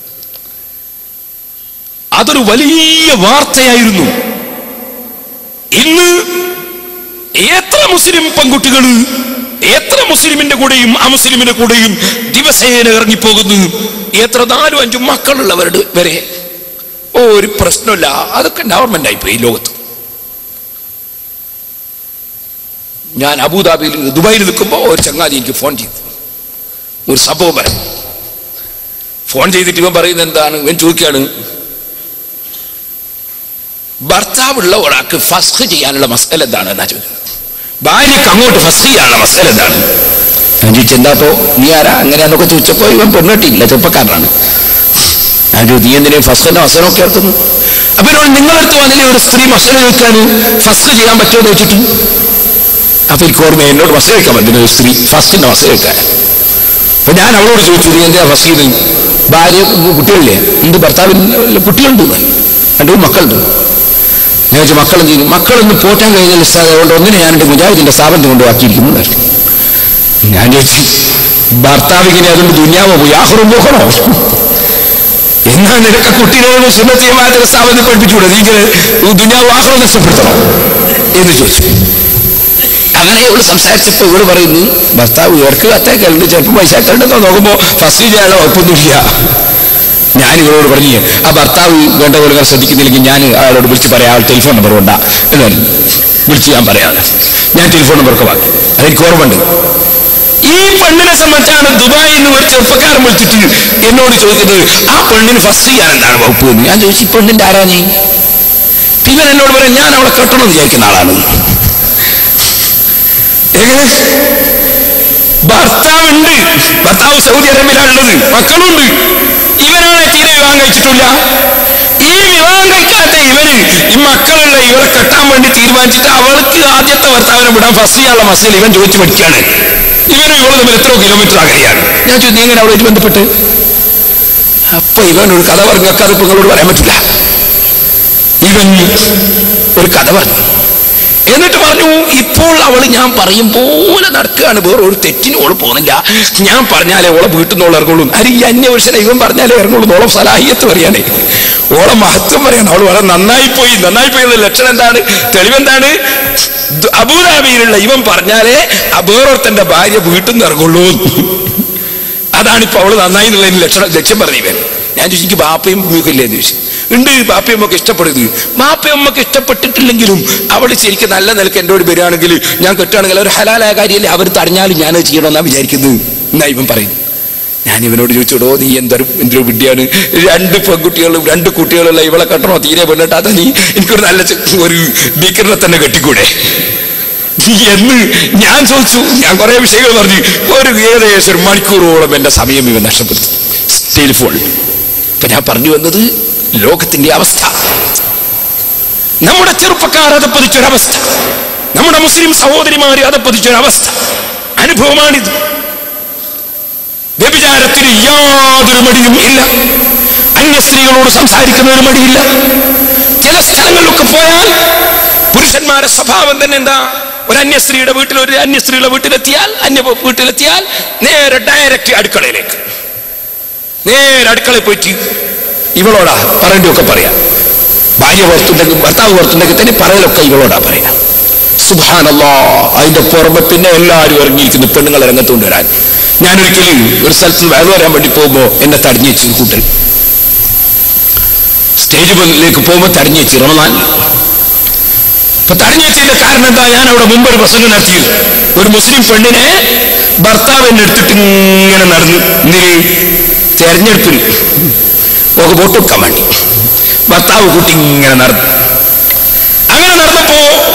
[SPEAKER 1] അതൊരു വലിയ വാർത്തയായിരുന്നു ഇന്ന് എത്ര മുസ്ലിം പെൺകുട്ടികൾ എത്ര മുസ്ലിമിന്റെ കൂടെയും അമുസ്ലിമിന്റെ കൂടെയും ദിവസേന ഇറങ്ങിപ്പോകുന്നു എത്ര നാലും അഞ്ചും മക്കളുള്ളവരുടെ വരെ ഓ ഒരു പ്രശ്നമില്ല അതൊക്കെ നോർമൽ ആയിപ്പോയി ഈ ലോകത്ത് ഞാൻ അബുദാബിയിൽ ദുബായിൽ നിൽക്കുമ്പോൾ ഒരു ചങ്ങാതി എനിക്ക് ഫോൺ ചെയ്തു ഒരു സംഭവം പറഞ്ഞു ഫോൺ ചെയ്തിട്ട് ഇവൻ പറയുന്നത് എന്താണ് ഇവൻ ചോദിക്കുകയാണ് ഭർത്താവുള്ള ഒരാൾക്ക് ഫസ്ഖ് ചെയ്യാനുള്ള മസല എന്താണ് എന്നാ ചോദിക്കുന്നത് ഭാര്യക്ക് അങ്ങോട്ട് ഫസ്ഖ് ചെയ്യാനുള്ള മസല എന്താണ് ഞാൻ ചോദിച്ചു എന്താപ്പോ നീ ആരാ അങ്ങനെയാന്നൊക്കെ ചോദിച്ചപ്പോ ഇവൻ പെണ്ണെട്ടില്ല ചെറുപ്പക്കാരനാണ് ഞാൻ ചോദിച്ചു നീ എന്തിനാ ഫസ്ഖിന്റെ മസലൊക്കെ ഓർക്കുന്നു അപ്പൊ എന്നോട് നിങ്ങളടുത്ത് വന്നില്ലേ ഒരു സ്ത്രീ മസല ചോദിക്കാൻ ഫസ്ഖ് ചെയ്യാൻ പറ്റുമോ എന്ന് ചോദിച്ചിട്ട് അപ്പൊ എനിക്ക് ഓർമ്മ എന്നോട് മസല വെക്കാൻ പറ്റുന്ന ഒരു സ്ത്രീ ഫസ്റ്റിന്റെ മസല വെക്കാൻ അപ്പൊ ഞാൻ അവളോട് ചോദിച്ചു നീ എന്താ ഫസ്റ്റ് ചെയ്ത് ഭാര്യ കുട്ടികളില്ലേ എന്ത് ഭർത്താവിന് കുട്ടികളുണ്ട് എന്ന്. രണ്ടു മക്കളുണ്ട് ഞാൻ ചോദിച്ചു മക്കൾ എന്ത് ചെയ്യുന്നു മക്കളൊന്നും പോറ്റാൻ കഴിഞ്ഞാൽ അതുകൊണ്ട് ഒന്നിനെ ഞാൻ എൻ്റെ മുജാഹിദിന്റെ സ്ഥാപനത്തിൽ കൊണ്ടുവാക്കിയിരിക്കുന്നു എന്ന് പറഞ്ഞു. ഞാൻ ചോദിച്ചു ഭർത്താവിങ്ങനെ അതുകൊണ്ട് ദുന്യാവോ പോയി ആഹ്റും പോകണോ എന്നാ നിനക്ക് കുട്ടികളെ സുന്നത്തിയമാരുടെ സ്ഥാപനത്തിൽ പഠിപ്പിച്ചുകൂടെ നീ ഇങ്ങനെ ദുന്യാവ് ആഹ്റം നഷ്ടപ്പെടുത്തണോ എന്ന് ചോദിച്ചു അങ്ങനെ ഇവള് സംസാരിച്ചപ്പോ ഇവള് പറയുന്നു ഭർത്താവ് ഇവർക്ക് കത്തേക്കലുണ്ട് ചിലപ്പോൾ പൈസ കണ്ടെന്നോ നോക്കുമ്പോ ഫസ്റ്റ് ചെയ്യാനുള്ള ഉറപ്പൊന്നുമില്ല ഞാൻ ഇവരോട് പറഞ്ഞു ആ ഭർത്താവ് വേണ്ട പോലെ ഇങ്ങനെ ശ്രദ്ധിക്കുന്നില്ലെങ്കിൽ ഞാൻ അയാളോട് വിളിച്ച് പറയാം ആൾ ടെലിഫോൺ നമ്പർ കൊണ്ടാ എന്ന് പറഞ്ഞു വിളിച്ച് ഞാൻ പറയാതെ ഞാൻ ടെലിഫോൺ നമ്പറൊക്കെ വാങ്ങി അതെനിക്ക് ഓർമ്മയുണ്ട് ഈ പെണ്ണിനെ സംബന്ധിച്ചാണ് ദുബായിൽ നിന്ന് ഒരു ചെറുപ്പക്കാരൻ വിളിച്ചിട്ട് എന്നോട് ചോദിക്കുന്നത് ആ പെണ്ണിന് ഫസ്റ്റ് ചെയ്യാൻ എന്താണ് വകുപ്പ് എന്ന് ഞാൻ ചോദിച്ചു ഈ പെണ്ണിന്റെ ആരാ നീ ഇവൻ എന്നോട് പറയാം ഞാൻ അവളെ കെട്ടണമെന്ന് വിചാരിക്കുന്ന ആളാണ് എങ്ങനെ ഭർത്താവുണ്ട് ഭർത്താവ് സൗദി അറേബ്യയിലാണുള്ളത് മക്കളുണ്ട് ഇവനാണ് തീരെ വിവാഹം കഴിച്ചിട്ടില്ല ഈ വിവാഹം കഴിക്കാത്ത ഇവന് ഈ മക്കളുള്ള ഇവളെ കെട്ടാൻ വേണ്ടി തീരുമാനിച്ചിട്ട് അവൾക്ക് ആദ്യത്തെ ഭർത്താവിനെ വിടാൻ ഫസ്റ്റ് ചെയ്യാനുള്ള മസൽ ഇവൻ ചോദിച്ചു പഠിക്കാണ് ഇവനും ഇവള് തമ്മിൽ എത്രയോ കിലോമീറ്റർ അകലെയാണ് ഞാൻ ചോദിച്ചു നീ എങ്ങനെ അവളായിട്ട് ബന്ധപ്പെട്ട് അപ്പൊ ഇവൻ ഒരു കഥ പറഞ്ഞു ആ കഥ ഇപ്പൊ നിങ്ങളോട് പറയാൻ പറ്റില്ല ഇവൻ ഒരു കഥ പറഞ്ഞു എന്നിട്ട് പറഞ്ഞു ഇപ്പോൾ അവള് ഞാൻ പറയും പോലെ നടക്കുകയാണ് വേറെ ഒരു തെറ്റിന് ഓള് പോകുന്നില്ല ഞാൻ പറഞ്ഞാലേ ഓളെ വീട്ടിൽ നിന്ന് ഓളെ ഇറങ്ങുള്ളൂ അരി ഈ അന്യപുരുഷനെ ഇവൻ പറഞ്ഞാലേ ഇറങ്ങുള്ളൂ ഓളെ സലാഹിയത്ത് പറയാനേ ഓളെ മഹത്വം പറയണം അവള് വളരെ നന്നായി പോയി നന്നായി പോയി എന്ന ലക്ഷണം എന്താണ് തെളിവെന്താണ് ദ് അബൂദാബിയിലുള്ള ഇവൻ പറഞ്ഞാലേ ആ വേറൊരുത്തന്റെ ഭാര്യ വീട്ടിൽ നിന്ന് ഇറങ്ങുള്ളൂ അതാണ് ഇപ്പൊ അവള് നന്നായി എന്നുള്ളതിന് ലക്ഷണം ലക്ഷ്യം പറഞ്ഞു ഇവൻ ഞാൻ ചോദിച്ചു എനിക്ക് ബാപ്പയും ഉമ്മയൊക്കെ എന്ന് ചോദിച്ചു ഉണ്ട് ബാപ്പയും അമ്മക്ക് ഇഷ്ടപ്പെടുന്നത് ബാപ്പയും അമ്മക്ക് ഇഷ്ടപ്പെട്ടിട്ടില്ലെങ്കിലും അവൾ ശരിക്കും നല്ല നിലക്ക് എന്നോട് വരികയാണെങ്കിൽ ഞാൻ കെട്ടുകയാണെങ്കിൽ ഒരു ഹലാലായ കാര്യമല്ലേ അവർ തടഞ്ഞാലും ഞാനത് ചെയ്യണമെന്നാണ് വിചാരിക്കുന്നത് എന്നാ ഇവൻ പറയുന്നു ഞാൻ ഇവനോട് ചോദിച്ചോടോ നീ എന്തൊരു എന്തൊരു വിഡ്ഢിയാണ് രണ്ട് പെൺകുട്ടികളും രണ്ട് കുട്ടികളുള്ള ഇവളെ കെട്ടണോ തീരെ പെണ്ണിട്ടാ നീ എനിക്കൊരു നല്ല ചെ- ഒരു ബീക്കറിനെ തന്നെ കെട്ടിക്കൂടെ എന്ന് ഞാൻ ചോദിച്ചു ഞാൻ കുറെ വിഷയങ്ങൾ പറഞ്ഞു ഒരു ഏകദേശം ഒരു മണിക്കൂറോളം എന്റെ സമയം ഇവ നഷ്ടപ്പെടുത്തി ടെലിഫോൺ ഇപ്പൊ ഞാൻ പറഞ്ഞു വന്നത് ലോകത്തിന്റെ അവസ്ഥ നമ്മുടെ ചെറുപ്പക്കാർ അതപ്പതിച്ചൊരവസ്ഥ നമ്മുടെ മുസ്ലിം സഹോദരിമാര് അതപ്പതിച്ചൊരവസ്ഥ അനുഭവമാണിത് വ്യഭിചാരത്തിന് യാതൊരു മടിയും ഇല്ല അന്യ സ്ത്രീകളോട് സംസാരിക്കുന്ന ഒരു മടിയില്ല ചില സ്ഥലങ്ങളിലൊക്കെ പോയാൽ പുരുഷന്മാരുടെ സ്വഭാവം തന്നെ എന്താ ഒരു അന്യ സ്ത്രീയുടെ വീട്ടിൽ ഒരു അന്യ സ്ത്രീയുടെ വീട്ടിലെത്തിയാൽ അന്യ വീട്ടിലെത്തിയാൽ നേരെ ഡയറക്റ്റ് അടുക്കളയിലേക്ക് നേരെ അടുക്കളയിൽ പോയിട്ട് ഇവളോടാ പറയണ്ടൊക്കെ പറയാം ഭാര്യ പുറത്തുണ്ടെങ്കിൽ ഭർത്താവ് പുറത്തുണ്ടെങ്കിൽ തന്നെ പറയലൊക്കെ ഇവളോടാ പറയാം സുബാനല്ലോ അതിന്റെ പുറമെ പിന്നെ എല്ലാവരും ഇറങ്ങിയിരിക്കുന്നു പെണ്ണുങ്ങൾ രംഗത്തുകൊണ്ട് വരാൻ ഞാനൊരിക്കലും ഒരു സ്ഥലത്ത് വയറു വരാൻ വേണ്ടി പോകുമ്പോ എന്നെ തടഞ്ഞു വെച്ചു കൂട്ടൻ സ്റ്റേജ് മുന്നിലേക്ക് പോകുമ്പോ തടഞ്ഞു വെച്ചു റമദാൻ അപ്പൊ തടഞ്ഞു വെച്ചതിന്റെ കാരണം എന്താ ഞാൻ അവിടെ മുമ്പ് ഒരു പ്രസംഗം നടത്തിയത് ഒരു മുസ്ലിം പെണ്ണിനെ ഭർത്താവ് എന്നെ എടുത്തിട്ട് ഇങ്ങനെ നടന്നു എന്തിന് തെരഞ്ഞെടുപ്പിൽ ഒക്കെ വോട്ട് കൊടുക്കാൻ വേണ്ടി ഭർത്താവ് കൂട്ടി ഇങ്ങനെ നടന്നു അങ്ങനെ നടന്നപ്പോ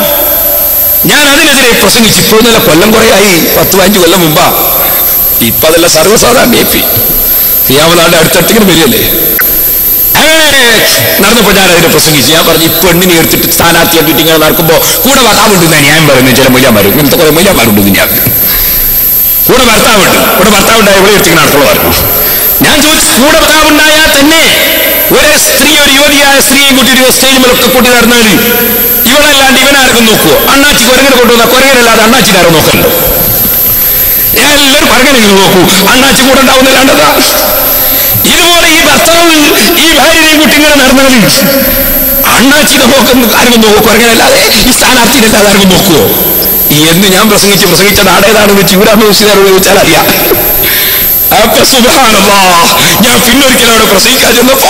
[SPEAKER 1] ഞാൻ അതിനെതിരെ പ്രസംഗിച്ചു ഇപ്പോൾ നല്ല കൊല്ലം കുറെ ആയി പത്ത് പതിനഞ്ച് കൊല്ലം മുമ്പാ ഇപ്പൊ അതല്ല സർവ്വസാധാരണ എ പി ക്രിയാമനാട് അടുത്തടുത്തിങ്ങനെ വരികയല്ലേ അങ്ങനെ നടന്നപ്പോ ഞാൻ അതിനെ പ്രസംഗിച്ചു ഞാൻ പറഞ്ഞു ഈ പെണ്ണിനെ എടുത്തിട്ട് സ്ഥാനാർത്ഥിയാക്കിയിട്ട് ഇങ്ങനെ നടക്കുമ്പോ കൂടെ ഭർത്താവുണ്ടെന്ന് ഞാൻ പറയുന്നത് ചില മൊയ്യാമാരും ഇങ്ങനത്തെ കുറെ മൊയ്യാമാരുണ്ട് ഞാൻ കൂടെ ഭർത്താവുണ്ട് കൂടെ ഭർത്താവുണ്ടായ ഇവിടെ എടുത്തിങ്ങനെ നടക്കുള്ളൂ പറഞ്ഞു ഞാൻ ചോദിച്ചു കൂടെ ഭർത്താവുണ്ടായാൽ തന്നെ ഒരു സ്ത്രീ ഒരു യുവതിയായ സ്ത്രീയെ കൂട്ടിയിട്ട് സ്റ്റേജിലൊക്കെ കൂട്ടി നടന്നാൽ ഇവളല്ലാണ്ട് ഇവനാർക്കും നോക്കുവോ അണ്ണാച്ചി കുരങ്ങനെ കൊണ്ടുവന്ന കുരങ്ങനല്ലാതെ അണ്ണാച്ചിനാരോ നോക്കണ്ടോ എല്ലാവരും കുരങ്ങനെ നോക്കൂ അണ്ണാച്ചി കൂടെ ഉണ്ടാവുന്നില്ലാണ്ടതാ ഇതുപോലെ ഈ ഭർത്താവ് ഈ ഭാര്യയെയും കൂട്ടി ഇങ്ങനെ നടന്നാൽ അണ്ണാച്ചിനെ നോക്കുന്ന ആരും നോക്കൂ കുരങ്ങനല്ലാതെ ഈ സ്ഥാനാർത്ഥിനല്ലാതെ ആരും നോക്കുവോ എന്ന് ഞാൻ പ്രസംഗിച്ച് പ്രസംഗിച്ച നാടേതാണെന്ന് ചൂരാമ മുസ്ലിയാരോട് ചോദിച്ചാൽ അറിയാം അപ്പൊ സുബാനല്ലാ ഞാൻ പിന്നൊരിക്കലും അവിടെ പ്രസംഗിക്കാൻ ചെന്നപ്പോ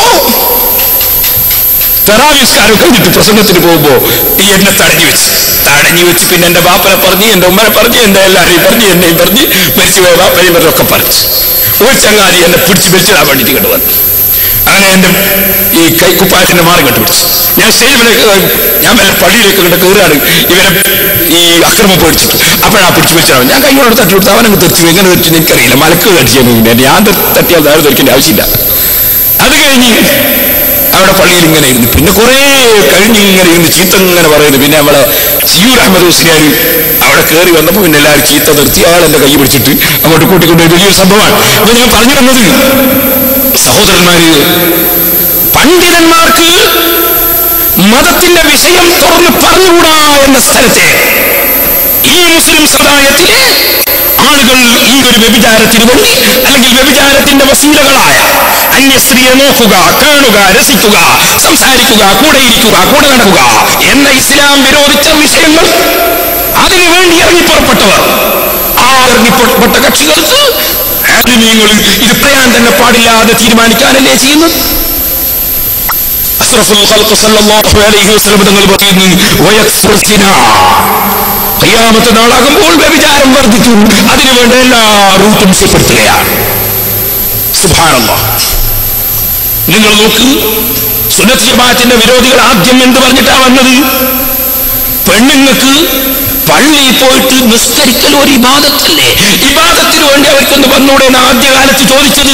[SPEAKER 1] തെറാവിസ്കാരം കഴിഞ്ഞിട്ട് പ്രസംഗത്തിന് പോകുമ്പോ ഈ എന്നെ തടഞ്ഞു വെച്ച് തടഞ്ഞു വെച്ച് പിന്നെ എന്റെ ബാപ്പനെ പറഞ്ഞ് എന്റെ ഉമ്മനെ പറഞ്ഞ് എന്റെ എല്ലാരെയും പറഞ്ഞ് എന്നെയും പറഞ്ഞ് മരിച്ചുപോയ ബാപ്പനെയും പറഞ്ഞൊക്കെ പറഞ്ഞു ഒരു ചങ്ങാതി എന്നെ പിടിച്ച് വലിച്ചിടാൻ വേണ്ടിയിട്ട് ഇങ്ങോട്ട് വന്നു അങ്ങനെ എന്റെ ഈ കൈക്കുപ്പായത്തിന്റെ മാറി കെട്ട് പിടിച്ചു ഞാൻ സ്റ്റേജിലേക്ക് ഞാൻ വല്ല പള്ളിയിലേക്ക് കണ്ട് കയറുകയാണ് ഇവരെ ഈ അക്രമം പേടിച്ചിട്ട് അപ്പോഴാ പിടിച്ച് വലിച്ചിടാൻ ഞാൻ കൈയോട് തട്ടി കൊടുത്ത് അവനങ്ങ് തെറിച്ചു എങ്ങനെ തെറിച്ചു എനിക്കറിയില്ല മലക്ക് കടിച്ചു പിന്നെ ഞാൻ തട്ടിയാൽ നേരെ തെറിക്കേണ്ട ആവശ്യമില്ല അത് കഴിഞ്ഞ് അവിടെ പള്ളിയിൽ ഇങ്ങനെ ഇരുന്നു പിന്നെ കുറെ കഴിഞ്ഞ് ഇങ്ങനെ ഇരുന്ന് ചീത്ത ഇങ്ങനെ പറയുന്നു പിന്നെ നമ്മളെ സിയൂർ അഹമ്മദ് ഹുസ്രിയാർ അവിടെ കയറി വന്നപ്പോൾ പിന്നെ എല്ലാവരും ചീത്ത നിർത്തി അയാൾ എന്റെ കൈ പിടിച്ചിട്ട് അങ്ങോട്ട് കൂട്ടിക്കൊണ്ട് വലിയൊരു സംഭവമാണ് അപ്പൊ ഞാൻ പറഞ്ഞു വന്നത് സഹോദരന്മാര് പണ്ഡിതന്മാർക്ക് മതത്തിന്റെ വിഷയം തുറന്ന് പറഞ്ഞുകൂടാ എന്ന സ്ഥലത്തെ ഈ മുസ്ലിം സമുദായത്തിലെ ആളുകൾ ഈ ഒരു വ്യഭിചാരത്തിന് വേണ്ടി അല്ലെങ്കിൽ വ്യഭിചാരത്തിന്റെ വസീലകളായ അന്യ സ്ത്രീയെ നോക്കുക കാണുക രസിക്കുക സംസാരിക്കുക കൂടെ ഇരിക്കുക കൂടെ നടക്കുക എന്ന ഇസ്ലാം വിരോധിച്ച വിഷയങ്ങൾ അതിനു വേണ്ടി ഇറങ്ങിപ്പുറപ്പെട്ടവർ ആ ഇറങ്ങിപ്പുറപ്പെട്ട കക്ഷികൾക്ക് ആലിമീങ്ങൾ ഇത് പറയാൻ തന്നെ പാടില്ലാതെ തീരുമാനിക്കാനല്ലേ ചെയ്യുന്നത് അഷ്റഫുൽ ഖൽഖ് സല്ലല്ലാഹു അലൈഹി വസല്ലം തങ്ങൾ പറയുന്നു വയക്ഫുർ സിന ഖിയാമത്ത് നാളാകുമ്പോൾ വ്യഭിചാരം വർദ്ധിച്ചു അതിനുവേണ്ട എല്ലാ റൂട്ടും സുപ്പെടുത്തുകയാണ് സുബ്ഹാനല്ലാഹ് നിങ്ങൾ നോക്ക് സുന്നത്ത് ജമാഅത്തിന്റെ വിരോധികൾ ആദ്യം എന്ത് പറഞ്ഞിട്ടാ വന്നത് പെണ്ണുങ്ങൾക്ക് പള്ളിയിൽ പോയിട്ട് നിസ്കരിക്കൽ ഒരു ഇബാദത്തല്ലേ ഇബാദത്തിന് വേണ്ടി അവർക്കൊന്ന് വന്നൂടെ എന്ന് ആദ്യകാലത്ത് ചോദിച്ചത്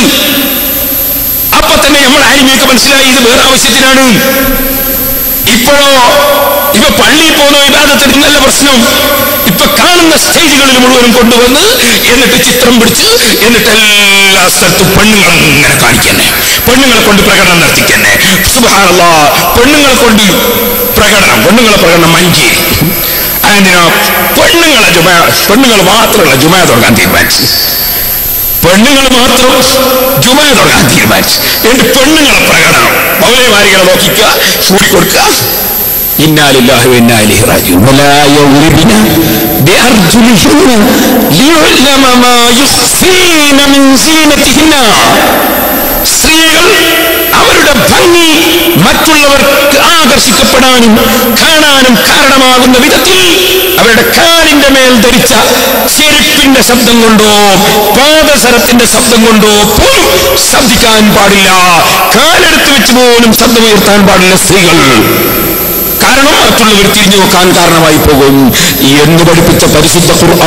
[SPEAKER 1] അപ്പൊ തന്നെ നമ്മൾ ആനിമയൊക്കെ മനസ്സിലായി ഇത് വേറെ ആവശ്യത്തിനാണ് ഇപ്പോഴോ ഇപ്പൊ പള്ളിയിൽ പോകുന്ന വിവാദത്തിന് നല്ല പ്രശ്നം ഇപ്പൊ കാണുന്ന സ്റ്റേജുകളിൽ മുഴുവനും കൊണ്ടുവന്ന് എന്നിട്ട് ചിത്രം പിടിച്ച് എന്നിട്ട് എല്ലാ സ്ഥലത്തും പെണ്ണുങ്ങൾ ഇങ്ങനെ കാണിക്കന്നെ പെണ്ണുങ്ങളെ കൊണ്ട് പ്രകടനം നടത്തിക്കന്നെ സുബാനല്ല പെണ്ണുങ്ങളെ കൊണ്ട് പ്രകടനം പെണ്ണുങ്ങളെ പ്രകടനം മഞ്ചേരി അതിനാ പെണ്ണുങ്ങളെ ജുമ പെണ്ണുങ്ങൾ മാത്രമുള്ള ജുമ തുടങ്ങാൻ തീരുമാനിച്ചു പെണ്ണുങ്ങൾ മാത്രം ജുമ തുടങ്ങാൻ തീരുമാനിച്ചു എന്നിട്ട് പെണ്ണുങ്ങളെ പ്രകടനം മൗലമാരികളെ നോക്കിക്കുക കൂടിക്കൊടുക്കുക إنا لله وإنا إليه راجعون ولا يضربن بأرجلهن ليعلم ما يخفين من زينتهن സ്ത്രീകൾ അവരുടെ ഭംഗി മറ്റുള്ളവർക്ക് ആകർഷിക്കപ്പെടാനും കാണാനും കാരണമാകുന്ന വിധത്തിൽ അവരുടെ കാലിന്റെ മേൽ ധരിച്ച ചെരുപ്പിന്റെ ശബ്ദം കൊണ്ടോ പാദസരത്തിന്റെ ശബ്ദം കൊണ്ടോ പോലും ശബ്ദിക്കാൻ പാടില്ല കാലെടുത്ത് വെച്ച് പോലും ശബ്ദമുയർത്താൻ പാടില്ല സ്ത്രീകൾ കാരണം മറ്റുള്ളവർ തിരിഞ്ഞു നോക്കാൻ കാരണമായി പോകും എന്ന് പഠിപ്പിച്ച പരിശുദ്ധ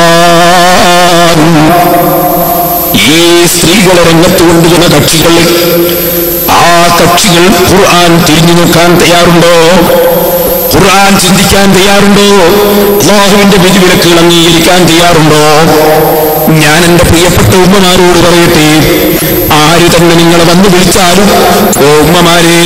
[SPEAKER 1] ഖുർആൻ ഈ സ്ത്രീകളെ രംഗത്ത് കൊണ്ടുവന്ന കക്ഷികൾ ആ കക്ഷികൾ ഖുർആൻ തിരിഞ്ഞു നോക്കാൻ തയ്യാറുണ്ടോ ഖുർആൻ ചിന്തിക്കാൻ തയ്യാറുണ്ടോ അള്ളാഹുവിന്റെ വിധിവിലക്കുകൾ അംഗീകരിക്കാൻ തയ്യാറുണ്ടോ ഞാൻ എന്റെ പ്രിയപ്പെട്ട ഉമ്മമാരോട് പറയട്ടെ ആര് തന്നെ നിങ്ങളെ വന്ന് വിളിച്ചാലും ഓ ഉമ്മമാരെ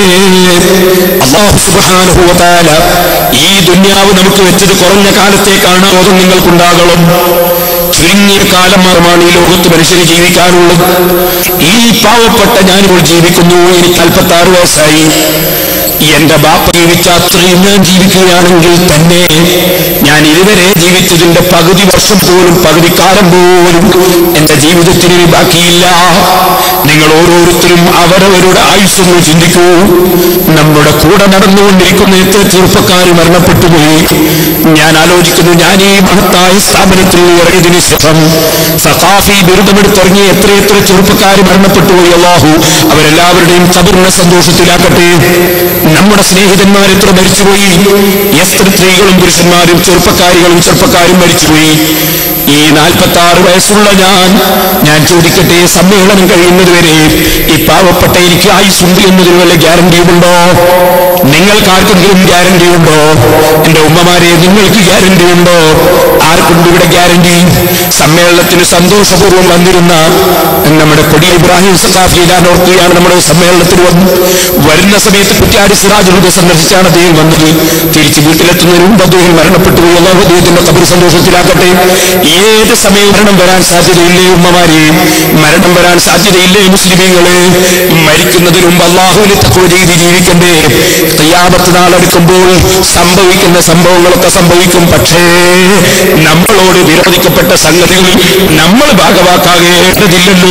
[SPEAKER 1] അള്ളാഹു സുബ്ഹാനഹു വ തആല ഈ ദുന്യാവ് നമുക്ക് വെച്ചത് കുറഞ്ഞ കാലത്തേക്കാണ് ബോധം നിങ്ങൾക്കുണ്ടാകണം ചുരുങ്ങിയ കാലം മാത്രമാണ് ഈ ലോകത്ത് മനുഷ്യന് ജീവിക്കാനുള്ളത് ഈ പാവപ്പെട്ട ഞാനിപ്പോൾ ജീവിക്കുന്നു എനിക്ക് അല്പത്താറ് വയസ്സായി എന്റെ ബാപ്പ ജീവിച്ച അത്രയും ഞാൻ ജീവിക്കുകയാണെങ്കിൽ തന്നെ ഞാൻ ഇതുവരെ ജീവിച്ചതിന്റെ പകുതി വർഷം പോലും പകുതി കാലം പോലും എന്റെ ജീവിതത്തിന് ഇനി ബാക്കിയില്ല നിങ്ങൾ ഓരോരുത്തരും അവരവരുടെ ആയുസ്സൊന്ന് ചിന്തിക്കൂ നമ്മുടെ കൂടെ നടന്നുകൊണ്ടിരിക്കുന്ന എത്ര ചെറുപ്പക്കാർ മരണപ്പെട്ടു പോയി ഞാൻ ആലോചിക്കുന്നു ഞാൻ ഈ മഹത്തായ സ്ഥാപനത്തിൽ ഇറങ്ങിയതിനു ശേഷം സഖാഫി ബിരുദമെടുത്തിറങ്ങിയ എത്രയെത്ര ചെറുപ്പക്കാർ മരണപ്പെട്ടു പോയി അള്ളാഹു അവരെല്ലാവരുടെയും കബറിനെ സന്തോഷത്തിലാക്കട്ടെ നമ്മുടെ സ്നേഹിതന്മാർ എത്ര മരിച്ചുപോയി എത്ര സ്ത്രീകളും പുരുഷന്മാരും ചെറുപ്പക്കാരികളും ചെറുപ്പക്കാരും മരിച്ചുപോയി ഈ നാൽപ്പത്തി ആറ് വയസ്സുള്ള ഞാൻ ഞാൻ ചോദിക്കട്ടെ സമ്മേളനം കഴിയുന്നത് വരെ ഈ പാവപ്പെട്ട എനിക്ക് ആയുസുണ്ട് എന്നതിന് വല്ല ഗ്യാരണ്ടിയുമുണ്ടോ നിങ്ങൾക്ക് ആർക്കെങ്കിലും ഗ്യാരണ്ടി ഉണ്ടോ എന്റെ ഉമ്മമാരെ നിങ്ങൾക്ക് ഗ്യാരണ്ടി ഉണ്ടോ ആർക്കുണ്ട് ഇവിടെ ഗ്യാരണ്ടി സമ്മേളനത്തിന് സന്തോഷപൂർവ്വം വന്നിരുന്ന നമ്മുടെ കൊടി ഇബ്രാഹിം സഖാഫി ഞാൻ ഓർക്കുകയാണ് നമ്മുടെ സമ്മേളനത്തിൽ വന്നു വരുന്ന സമയത്ത് കുറ്റാരി സിറാജുലുദ സന്ദർശിച്ചാണ് അദ്ദേഹം വന്നത് തിരിച്ച് വീട്ടിലെത്തുന്നതിന് മുമ്പ് അദ്ദേഹം മരണപ്പെട്ടു പോയി അള്ളാഹു അദ്ദേഹത്തിന്റെ കബർ സന്തോഷത്തിലാക്കട്ടെ ഏത് സമയവും മരണം വരാൻ സാധ്യതയില്ലേ ഉമ്മമാരെ മരണം വരാൻ സാധ്യതയില്ലേ മുസ്ലിമീങ്ങള് മരിക്കുന്നതിന് മുമ്പ് അള്ളാഹുവിന് തക്കവ ചെയ്ത് ജീവിക്കണ്ടേ തയ്യാപത്ത് നാളെടുക്കുമ്പോൾ സംഭവിക്കുന്ന സംഭവങ്ങളൊക്കെ സംഭവിക്കും പക്ഷേ നമ്മളോട് വിരോധിക്കപ്പെട്ട സംഗതികളിൽ നമ്മൾ ഭാഗവാക്കാകേണ്ടതില്ലല്ലോ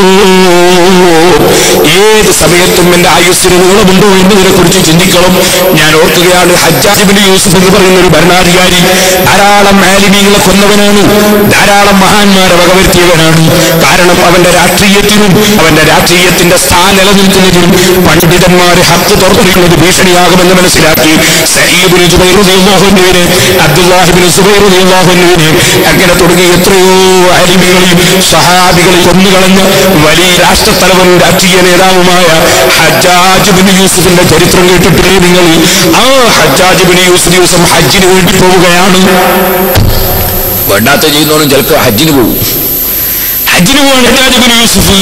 [SPEAKER 1] ഏത് സമയത്തും എന്റെ ആയുസ്സിന് നീളമുണ്ടോ എന്നതിനെ കുറിച്ച് ചിന്തിക്കണം ഞാൻ ഓർക്കുകയാണ് ഹജ്ജാജിബിൻ യൂസുഫ് എന്ന് പറയുന്ന ഒരു ഭരണാധികാരി ധാരാളം ആലിമീങ്ങളെ കൊന്നവനാണ് ധാരാളം മഹാന്മാരെ വകവരുത്തിയവനാണ് കാരണം അവന്റെ രാഷ്ട്രീയത്തിനും അവന്റെ രാഷ്ട്രീയത്തിന്റെ സ്ഥാനം നിലനിൽക്കുന്നതിനും പണ്ഡിതന്മാരെ ഹക്ക് തുറന്നിരിക്കുന്നത് ഭീഷണിയാകുമെന്ന് മനസ്സിലാക്കി സയ്യിദുൽ ജുബൈർ റളിയല്ലാഹുവിനെ അബ്ദുല്ലാഹിബിൻ സുബൈർ റളിയല്ലാഹുവിനെ അങ്ങനെ തുടങ്ങി എത്രയോ അലിമികളെയും സഹാബികളെയും കൊന്നുകളഞ്ഞ വലിയ രാഷ്ട്രത്തലവനും രാഷ്ട്രീയ നേതാവുമായ ഹജ്ജാജ് ബിൻ യൂസുഫിന്റെ ചരിത്രം കേട്ടിട്ടില്ലേ നിങ്ങൾ ആ ഹജ്ജാജ് ബിൻ യൂസുഫ് ദിവസം ഹജ്ജിന് വേണ്ടി പോവുകയാണ് വേണ്ടാത്ത ചെയ്യുന്നവരും ചിലപ്പോൾ ഹജ്ജിന് പോകും ഹജ്ജിന് പോവാൻ ഹജ്ജാജ് ബിൻ യൂസുഫ്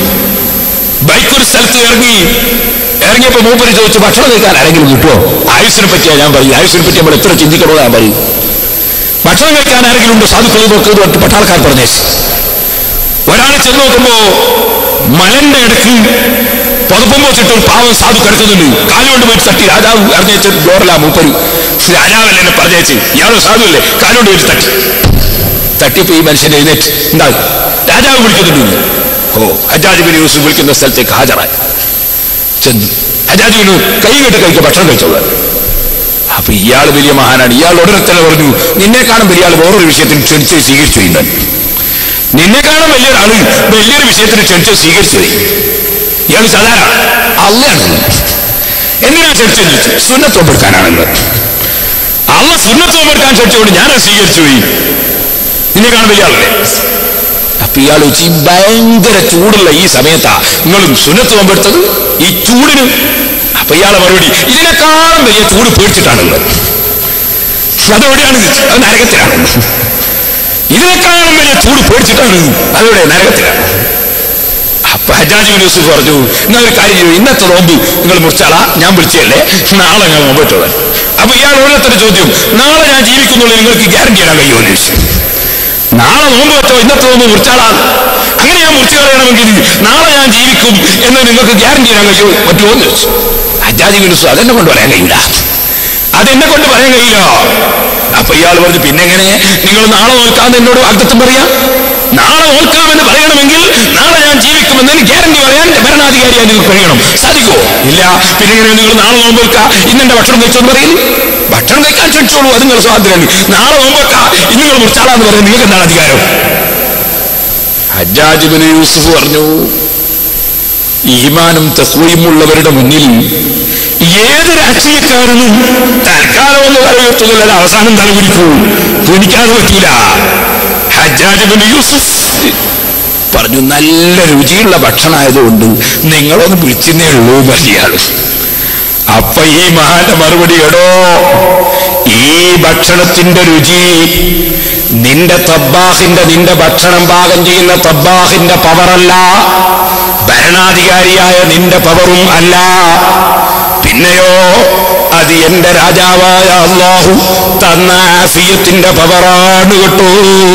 [SPEAKER 1] ബൈക്കൊരു സ്ഥലത്ത് ഇറങ്ങി ഇറങ്ങിയപ്പോ മൂപ്പര് ചോദിച്ചു ഭക്ഷണം കഴിക്കാൻ ആരെങ്കിലും കിട്ടുമോ ആയുസിനെ പറ്റിയാ ഞാൻ പറയും ആയുസിനെ പറ്റി നമ്മൾ എത്ര ചിന്തിക്കണോ ഞാൻ പറയും ഭക്ഷണം കഴിക്കാൻ ആരെങ്കിലും ഉണ്ടോ സാധുക്കൾ നോക്കുന്നത് പറഞ്ഞിട്ട് പട്ടാളക്കാർ പറഞ്ഞേച്ചു ഒരാൾ ചെന്ന് നോക്കുമ്പോ മലന്റെ ഇടയ്ക്ക് പുതപ്പം വെച്ചിട്ട് ഒരു പാവം സാധു കിടക്കുന്നുണ്ട് കാലുകൊണ്ട് പോയിട്ട് തട്ടി രാജാവ് അറിഞ്ഞേച്ച് ജോറല മൂപ്പര് രാജാവല്ലേ എന്നെ പറഞ്ഞേച്ച് ഇയാളോ സാധുവല്ലേ കാലുകൊണ്ട് പോയിട്ട് തട്ടി തട്ടിയപ്പോ ഈ മനുഷ്യൻ എഴുന്നേറ്റ് എന്താ രാജാവ് വിളിക്കുന്നുണ്ട് ഓ ഹജാജ് ബിൻ യൂസുഫ് വിളിക്കുന്ന സ്ഥലത്തേക്ക് ഹാജരായി ചെന്നു ഹജാജ് ബിൻ കൈ കെട്ട് കഴിക്കുക ഭക്ഷണം കഴിച്ചോളാം അപ്പൊ ഇയാൾ വലിയ മഹാനാണ് ഇയാൾ ഉടനെ തന്നെ പറഞ്ഞു നിന്നെ കാണും വലിയ ആൾ വേറൊരു വിഷയത്തിന് ക്ഷണിച്ച് സ്വീകരിച്ചു കഴിഞ്ഞാൽ നിന്നെ കാണാൻ വലിയൊരാള് വലിയൊരു വിഷയത്തിന് ക്ഷണിച്ച് സ്വീകരിച്ചു പോയി ഇയാൾ സാധാരണ അള്ളയാണ് എന്തിനാ ക്ഷണിച്ചു ചോദിച്ചു സുന്നത്തോമ്പെടുക്കാനാണെന്ന് അള്ള സുന്നത്തോമ്പെടുക്കാൻ ക്ഷണിച്ചുകൊണ്ട് ഞാനത് സ്വീകരിച്ചു പോയി നിന്നെ കാണാൻ വലിയ ആളല്ലേ അപ്പൊ ഇയാൾ വെച്ച് ഈ ഭയങ്കര ചൂടുള്ള ഈ സമയത്താ നിങ്ങളും സുന്നത്ത് നോമ്പെടുത്തത് ഈ ചൂടിന് അപ്പൊ ഇയാളെ മറുപടി ഇതിനേക്കാളും വലിയ ചൂട് പേടിച്ചിട്ടാണുള്ളത് അതെവിടെയാണ് അത് നരകത്തിലാണ് ഇതിനേക്കാളും വലിയ ചൂട് പേടിച്ചിട്ടാണ് അതെവിടെ നരകത്തിലാണ് അപ്പൊ ഹജാജ് ബിൻ യൂസുഫ് പറഞ്ഞു എന്നാ ഒരു കാര്യം ചെയ്യൂ ഇന്നത്തെ നോമ്പ് നിങ്ങൾ മുറിച്ചാളാ ഞാൻ വിളിച്ചല്ലേ നാളെ ഞാൻ നോമ്പിട്ടുള്ളത് അപ്പൊ ഇയാൾ ഓരോരുത്തരുടെ ചോദ്യം നാളെ ഞാൻ ജീവിക്കുന്നുള്ളൂ നിങ്ങൾക്ക് ഗ്യാരണ്ടി തരാൻ കഴിയുമോ എന്ന് ചോദിച്ചു നാളെ നോമ്പ് വെച്ചോ ഇന്നത്തെ നോമ്പ് മുറിച്ചാളാണ് അങ്ങനെ ഞാൻ മുറിച്ചു കളയണമെങ്കിൽ നാളെ ഞാൻ ജീവിക്കും എന്ന് നിങ്ങൾക്ക് ഗ്യാരണ്ടി തരാൻ കഴിയുമോ പറ്റുമോ എന്ന് ചോദിച്ചു ഹജാജ് ബിൻ യൂസുഫ് അതെന്നെ കൊണ്ട് പറയാൻ കഴിയില്ല അതെന്നെ കൊണ്ട് പറയാൻ കഴിയില്ല അപ്പൊ ഇയാൾ പറഞ്ഞു പിന്നെ എങ്ങനെ നിങ്ങൾ നാളെ നോക്കാന്ന് എന്നോട് വാഗ്ദത്തം പറയാ നാളെ നോക്കാമെന്ന് പറയണമെങ്കിൽ നാളെ ഞാൻ ജീവിക്കുമെന്നതിന് ഗ്യാരണ്ടി പറയാൻ ഭരണാധികാരിയായി നിങ്ങൾക്ക് കഴിയണം സാധിക്കുമോ ഇല്ല പിന്നെ എങ്ങനെ നിങ്ങൾ നാളെ നോമ്പ് ഇന്നെന്റെ ഭക്ഷണം കഴിച്ചോന്ന് പറയില്ല ഭക്ഷണം കഴിക്കാൻ ക്ഷണിച്ചോളൂ അത് നിങ്ങൾ സ്വാതന്ത്ര്യമാണ് നാളെ നോമ്പ് ഇന്ന് നിങ്ങൾ മുറിച്ചാളാന്ന് പറയാൻ നിങ്ങൾക്ക് എന്താണ് അധികാരം ഹജ്ജാജിബിന് യൂസുഫ് പറഞ്ഞു ഈമാനും തഹ്വയുമുള്ളവരുടെ മുന്നിൽ ഏത് രാഷ്ട്രീയക്കാരനും തൽക്കാലം ഒന്ന് തലയുയർത്തുന്നില്ല അവസാനം തലകുലിക്കൂ കുനിക്കാതെ പറ്റൂല ഹജ്ജാജിബിന് യൂസുഫ് പറഞ്ഞു നല്ല രുചിയുള്ള ഭക്ഷണമായതുകൊണ്ട് നിങ്ങളൊന്ന് വിളിച്ചെന്നേ ഉള്ളൂ പറഞ്ഞയാള് അപ്പൊ ഈ മഹാന്റെ മറുപടി എടോ ഈ ഭക്ഷണത്തിന്റെ രുചി നിന്റെ തബ്ബാഹിന്റെ നിന്റെ ഭക്ഷണം പാകം ചെയ്യുന്ന തബ്ബാഹിന്റെ പവറല്ല ഭരണാധികാരിയായ നിന്റെ പവറും അല്ല പിന്നെയോ അത് എന്റെ രാജാവായ അള്ളാഹു തന്ന ആഫിയത്തിന്റെ പവറാണ് കേട്ടോ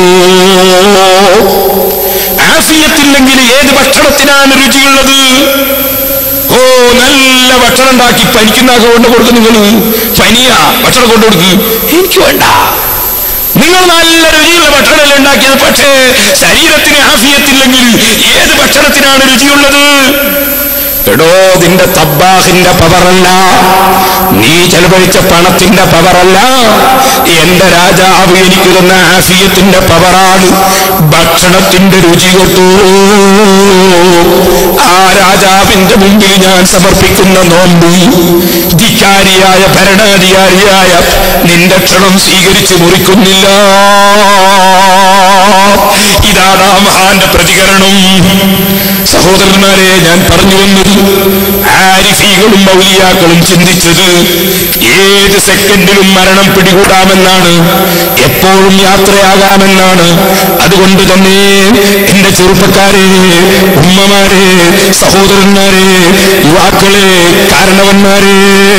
[SPEAKER 1] ആഫിയത്തില്ലെങ്കിൽ ഏത് ഭക്ഷണത്തിനാണ് രുചിയുള്ളത് ഓ നല്ല ഭക്ഷണം ഉണ്ടാക്കി പനിക്കുന്നാക്ക കൊണ്ട് കൊടുക്കും നിങ്ങൾ പനിയാ ഭക്ഷണം കൊണ്ടു കൊടുക്ക് എനിക്ക് വേണ്ട നിങ്ങൾ നല്ല രുചിയുള്ള ഭക്ഷണമല്ലേ ഉണ്ടാക്കിയത് പക്ഷേ ശരീരത്തിന് ആഫിയത്തില്ലെങ്കിൽ ഏത് ഭക്ഷണത്തിനാണ് രുചിയുള്ളത് എടോ നിന്റെ തബ്ബാഹിന്റെ പവറല്ല നീ ചെലവഴിച്ച പണത്തിന്റെ പവറല്ല എന്റെ രാജാവ് എനിക്ക് തന്ന ആഫിയത്തിന്റെ പവറാണ് ഭക്ഷണത്തിന്റെ രുചി കൊട്ടു ആ രാജാവിന്റെ മുമ്പിൽ ഞാൻ സമർപ്പിക്കുന്ന നോമ്പ് ധിക്കാരിയായ ഭരണാധികാരിയായ നിന്റെ ക്ഷണം സ്വീകരിച്ച് മുറിക്കുന്നില്ല ഇതാണ് ആ മഹാന്റെ പ്രതികരണം സഹോദരന്മാരെ ഞാൻ പറഞ്ഞു വന്നത് ആരിഫീകളും മൗലിയാക്കളും ചിന്തിച്ചത് ഏത് സെക്കൻഡിലും മരണം പിടികൂടാമെന്നാണ് എപ്പോഴും യാത്രയാകാമെന്നാണ് അതുകൊണ്ട് തന്നെ എന്റെ ചെറുപ്പക്കാരെ ഉമ്മമാരെ സഹോദരന്മാരെ യുവാക്കളെ കാരണവന്മാരെ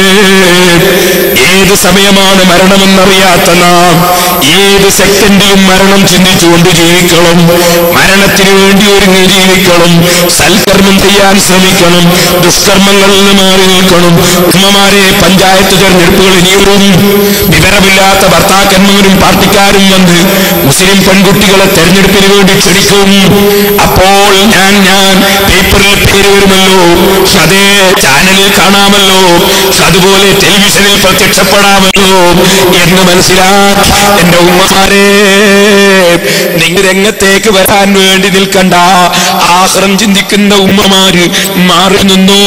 [SPEAKER 1] ഏത് സമയമാണ് മരണമെന്നറിയാത്ത നാം ഏത് സെക്കൻഡിലും മരണം ചിന്തിച്ചുകൊണ്ട് ജീവിക്കണം മരണത്തിന് വേണ്ടി ഒരുങ്ങി ജീവിക്കണം സൽക്കർമ്മം ചെയ്യാൻ ശ്രമിക്കണം ദുഷ്കർമ്മങ്ങളിൽ നിന്ന് മാറി നിൽക്കണം ഉമ്മമാരെ പഞ്ചായത്ത് തെരഞ്ഞെടുപ്പുകൾ ഇനിയും വിവരമില്ലാത്ത ഭർത്താക്കന്മാരും പാർട്ടിക്കാരും വന്ന് മുസ്ലിം പെൺകുട്ടികളെ തെരഞ്ഞെടുപ്പിന് വേണ്ടി ക്ഷണിക്കും അപ്പോൾ ഞാൻ ഞാൻ പേപ്പറിൽ പേര് വരുമല്ലോ അതേ ചാനലിൽ കാണാമല്ലോ അതുപോലെ ടെലിവിഷനിൽ പ്രത്യക്ഷപ്പെടാമല്ലോ എന്ന് മനസ്സിലാക്കി എന്റെ ഉമ്മമാരെ നിങ്ങൾ രംഗത്തേക്ക് വരാൻ വേണ്ടി നിൽക്കണ്ട ആഹ്റം ചിന്തിക്കുന്ന ഉമ്മമാര് മാറി നിന്നോ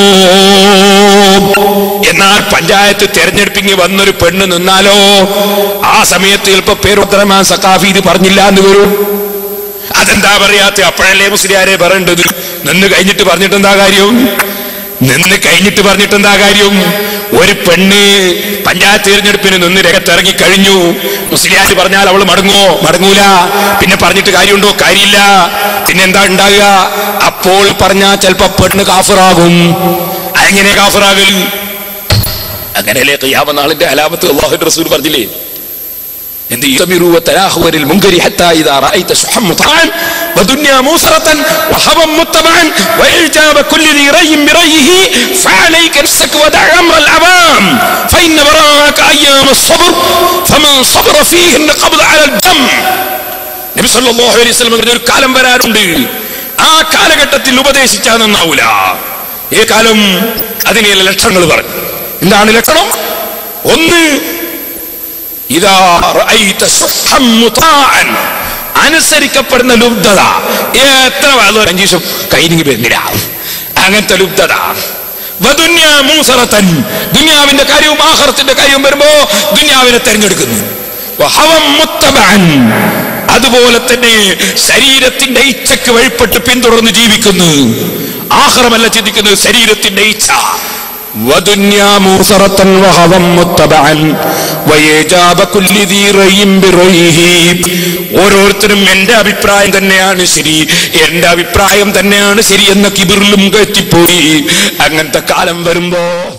[SPEAKER 1] എന്നാൽ പഞ്ചായത്ത് തെരഞ്ഞെടുപ്പിങ് വന്നൊരു പെണ്ണ് നിന്നാലോ ആ സമയത്ത് ചിലപ്പോ പേരുത്തരമാൻ സക്കാഫി ഇത് പറഞ്ഞില്ല എന്ന് വരും അതെന്താ പറയാത്ത അപ്പോഴല്ലേ മുസ്ലിയാരെ പറയേണ്ടത് നിന്ന് കഴിഞ്ഞിട്ട് പറഞ്ഞിട്ട് എന്താ കാര്യം നിന്ന് കഴിഞ്ഞിട്ട് പറഞ്ഞിട്ട് എന്താ കാര്യം ഒരു പെണ്ണ് പഞ്ചായത്ത് തിരഞ്ഞെടുപ്പിന് നിന്ന് രംഗത്തിറങ്ങി കഴിഞ്ഞു മുസ്ലിയാർ പറഞ്ഞാൽ അവൾ മടങ്ങോ മടങ്ങൂല പിന്നെ പറഞ്ഞിട്ട് കാര്യമുണ്ടോ കാര്യമില്ല പിന്നെ എന്താ ഉണ്ടാകുക അപ്പോൾ പറഞ്ഞാൽ ചിലപ്പോ പെണ്ണ് കാഫറാകും അതെങ്ങനെ കാഫറാകൽ അങ്ങനെയല്ലേ ഖിയാമനാളിന്റെ അലാമത്ത് അള്ളാഹു റസൂൽ പറഞ്ഞില്ലേ എന്ത് يستمروا وتلاخوا للمنكر حتى إذا رأيت شحا مطاعا ودنيا موسرة وهوى متبعا وإعجاب كل ذي ري بريه فعليك نفسك ودع أمر العوام فإن براءك أيام الصبر فمن صبر فيهن قبض على الجم നബി സല്ലല്ലാഹു അലൈഹി വസല്ലം പറഞ്ഞ ഒരു കാലം വരാറുണ്ട് ആ കാലഘട്ടത്തിൽ ഉപദേശിച്ചാൽ നന്നാവൂല ഈ കാലം അതിനെ ലക്ഷണങ്ങൾ പറഞ്ഞു എന്താണ് ലക്ഷണം ഒന്ന് ഇതാ റഅയ്ത സുഹ്ഹം മുതാഅൻ അനുസരിക്കപ്പെടുന്ന ലുബ്ധത എത്ര വേണം അഞ്ചു ദിവസം കൈനിങ്ങി വരുന്നില്ല അങ്ങനത്തെ ലുബ്ധത വദുന്യ മൂസറത്തൻ ദുനിയാവിന്റെ കാര്യവും ആഹ്റത്തിന്റെ കാര്യവും വരുമ്പോ ദുനിയാവിനെ തെരഞ്ഞെടുക്കുന്നു വഹവം മുത്തബഅൻ അതുപോലെ തന്നെ ശരീരത്തിന്റെ ഇച്ഛക്ക് വഴിപ്പെട്ട് പിന്തുടർന്ന് ജീവിക്കുന്നു ആഹ്റമല്ല ചിന്തിക്കുന്നത് ശരീരത്തിന്റെ ഇച്ഛ ودنيا موثرة وهوى متبعا وإجاب كل ذي ري بريه ഓരോരുത്തരും എന്റെ അഭിപ്രായം തന്നെയാണ് ശരി എന്റെ അഭിപ്രായം തന്നെയാണ് ശരി എന്ന കിബിറിലും എത്തിപ്പോയി അങ്ങനത്തെ കാലം വരുമ്പോ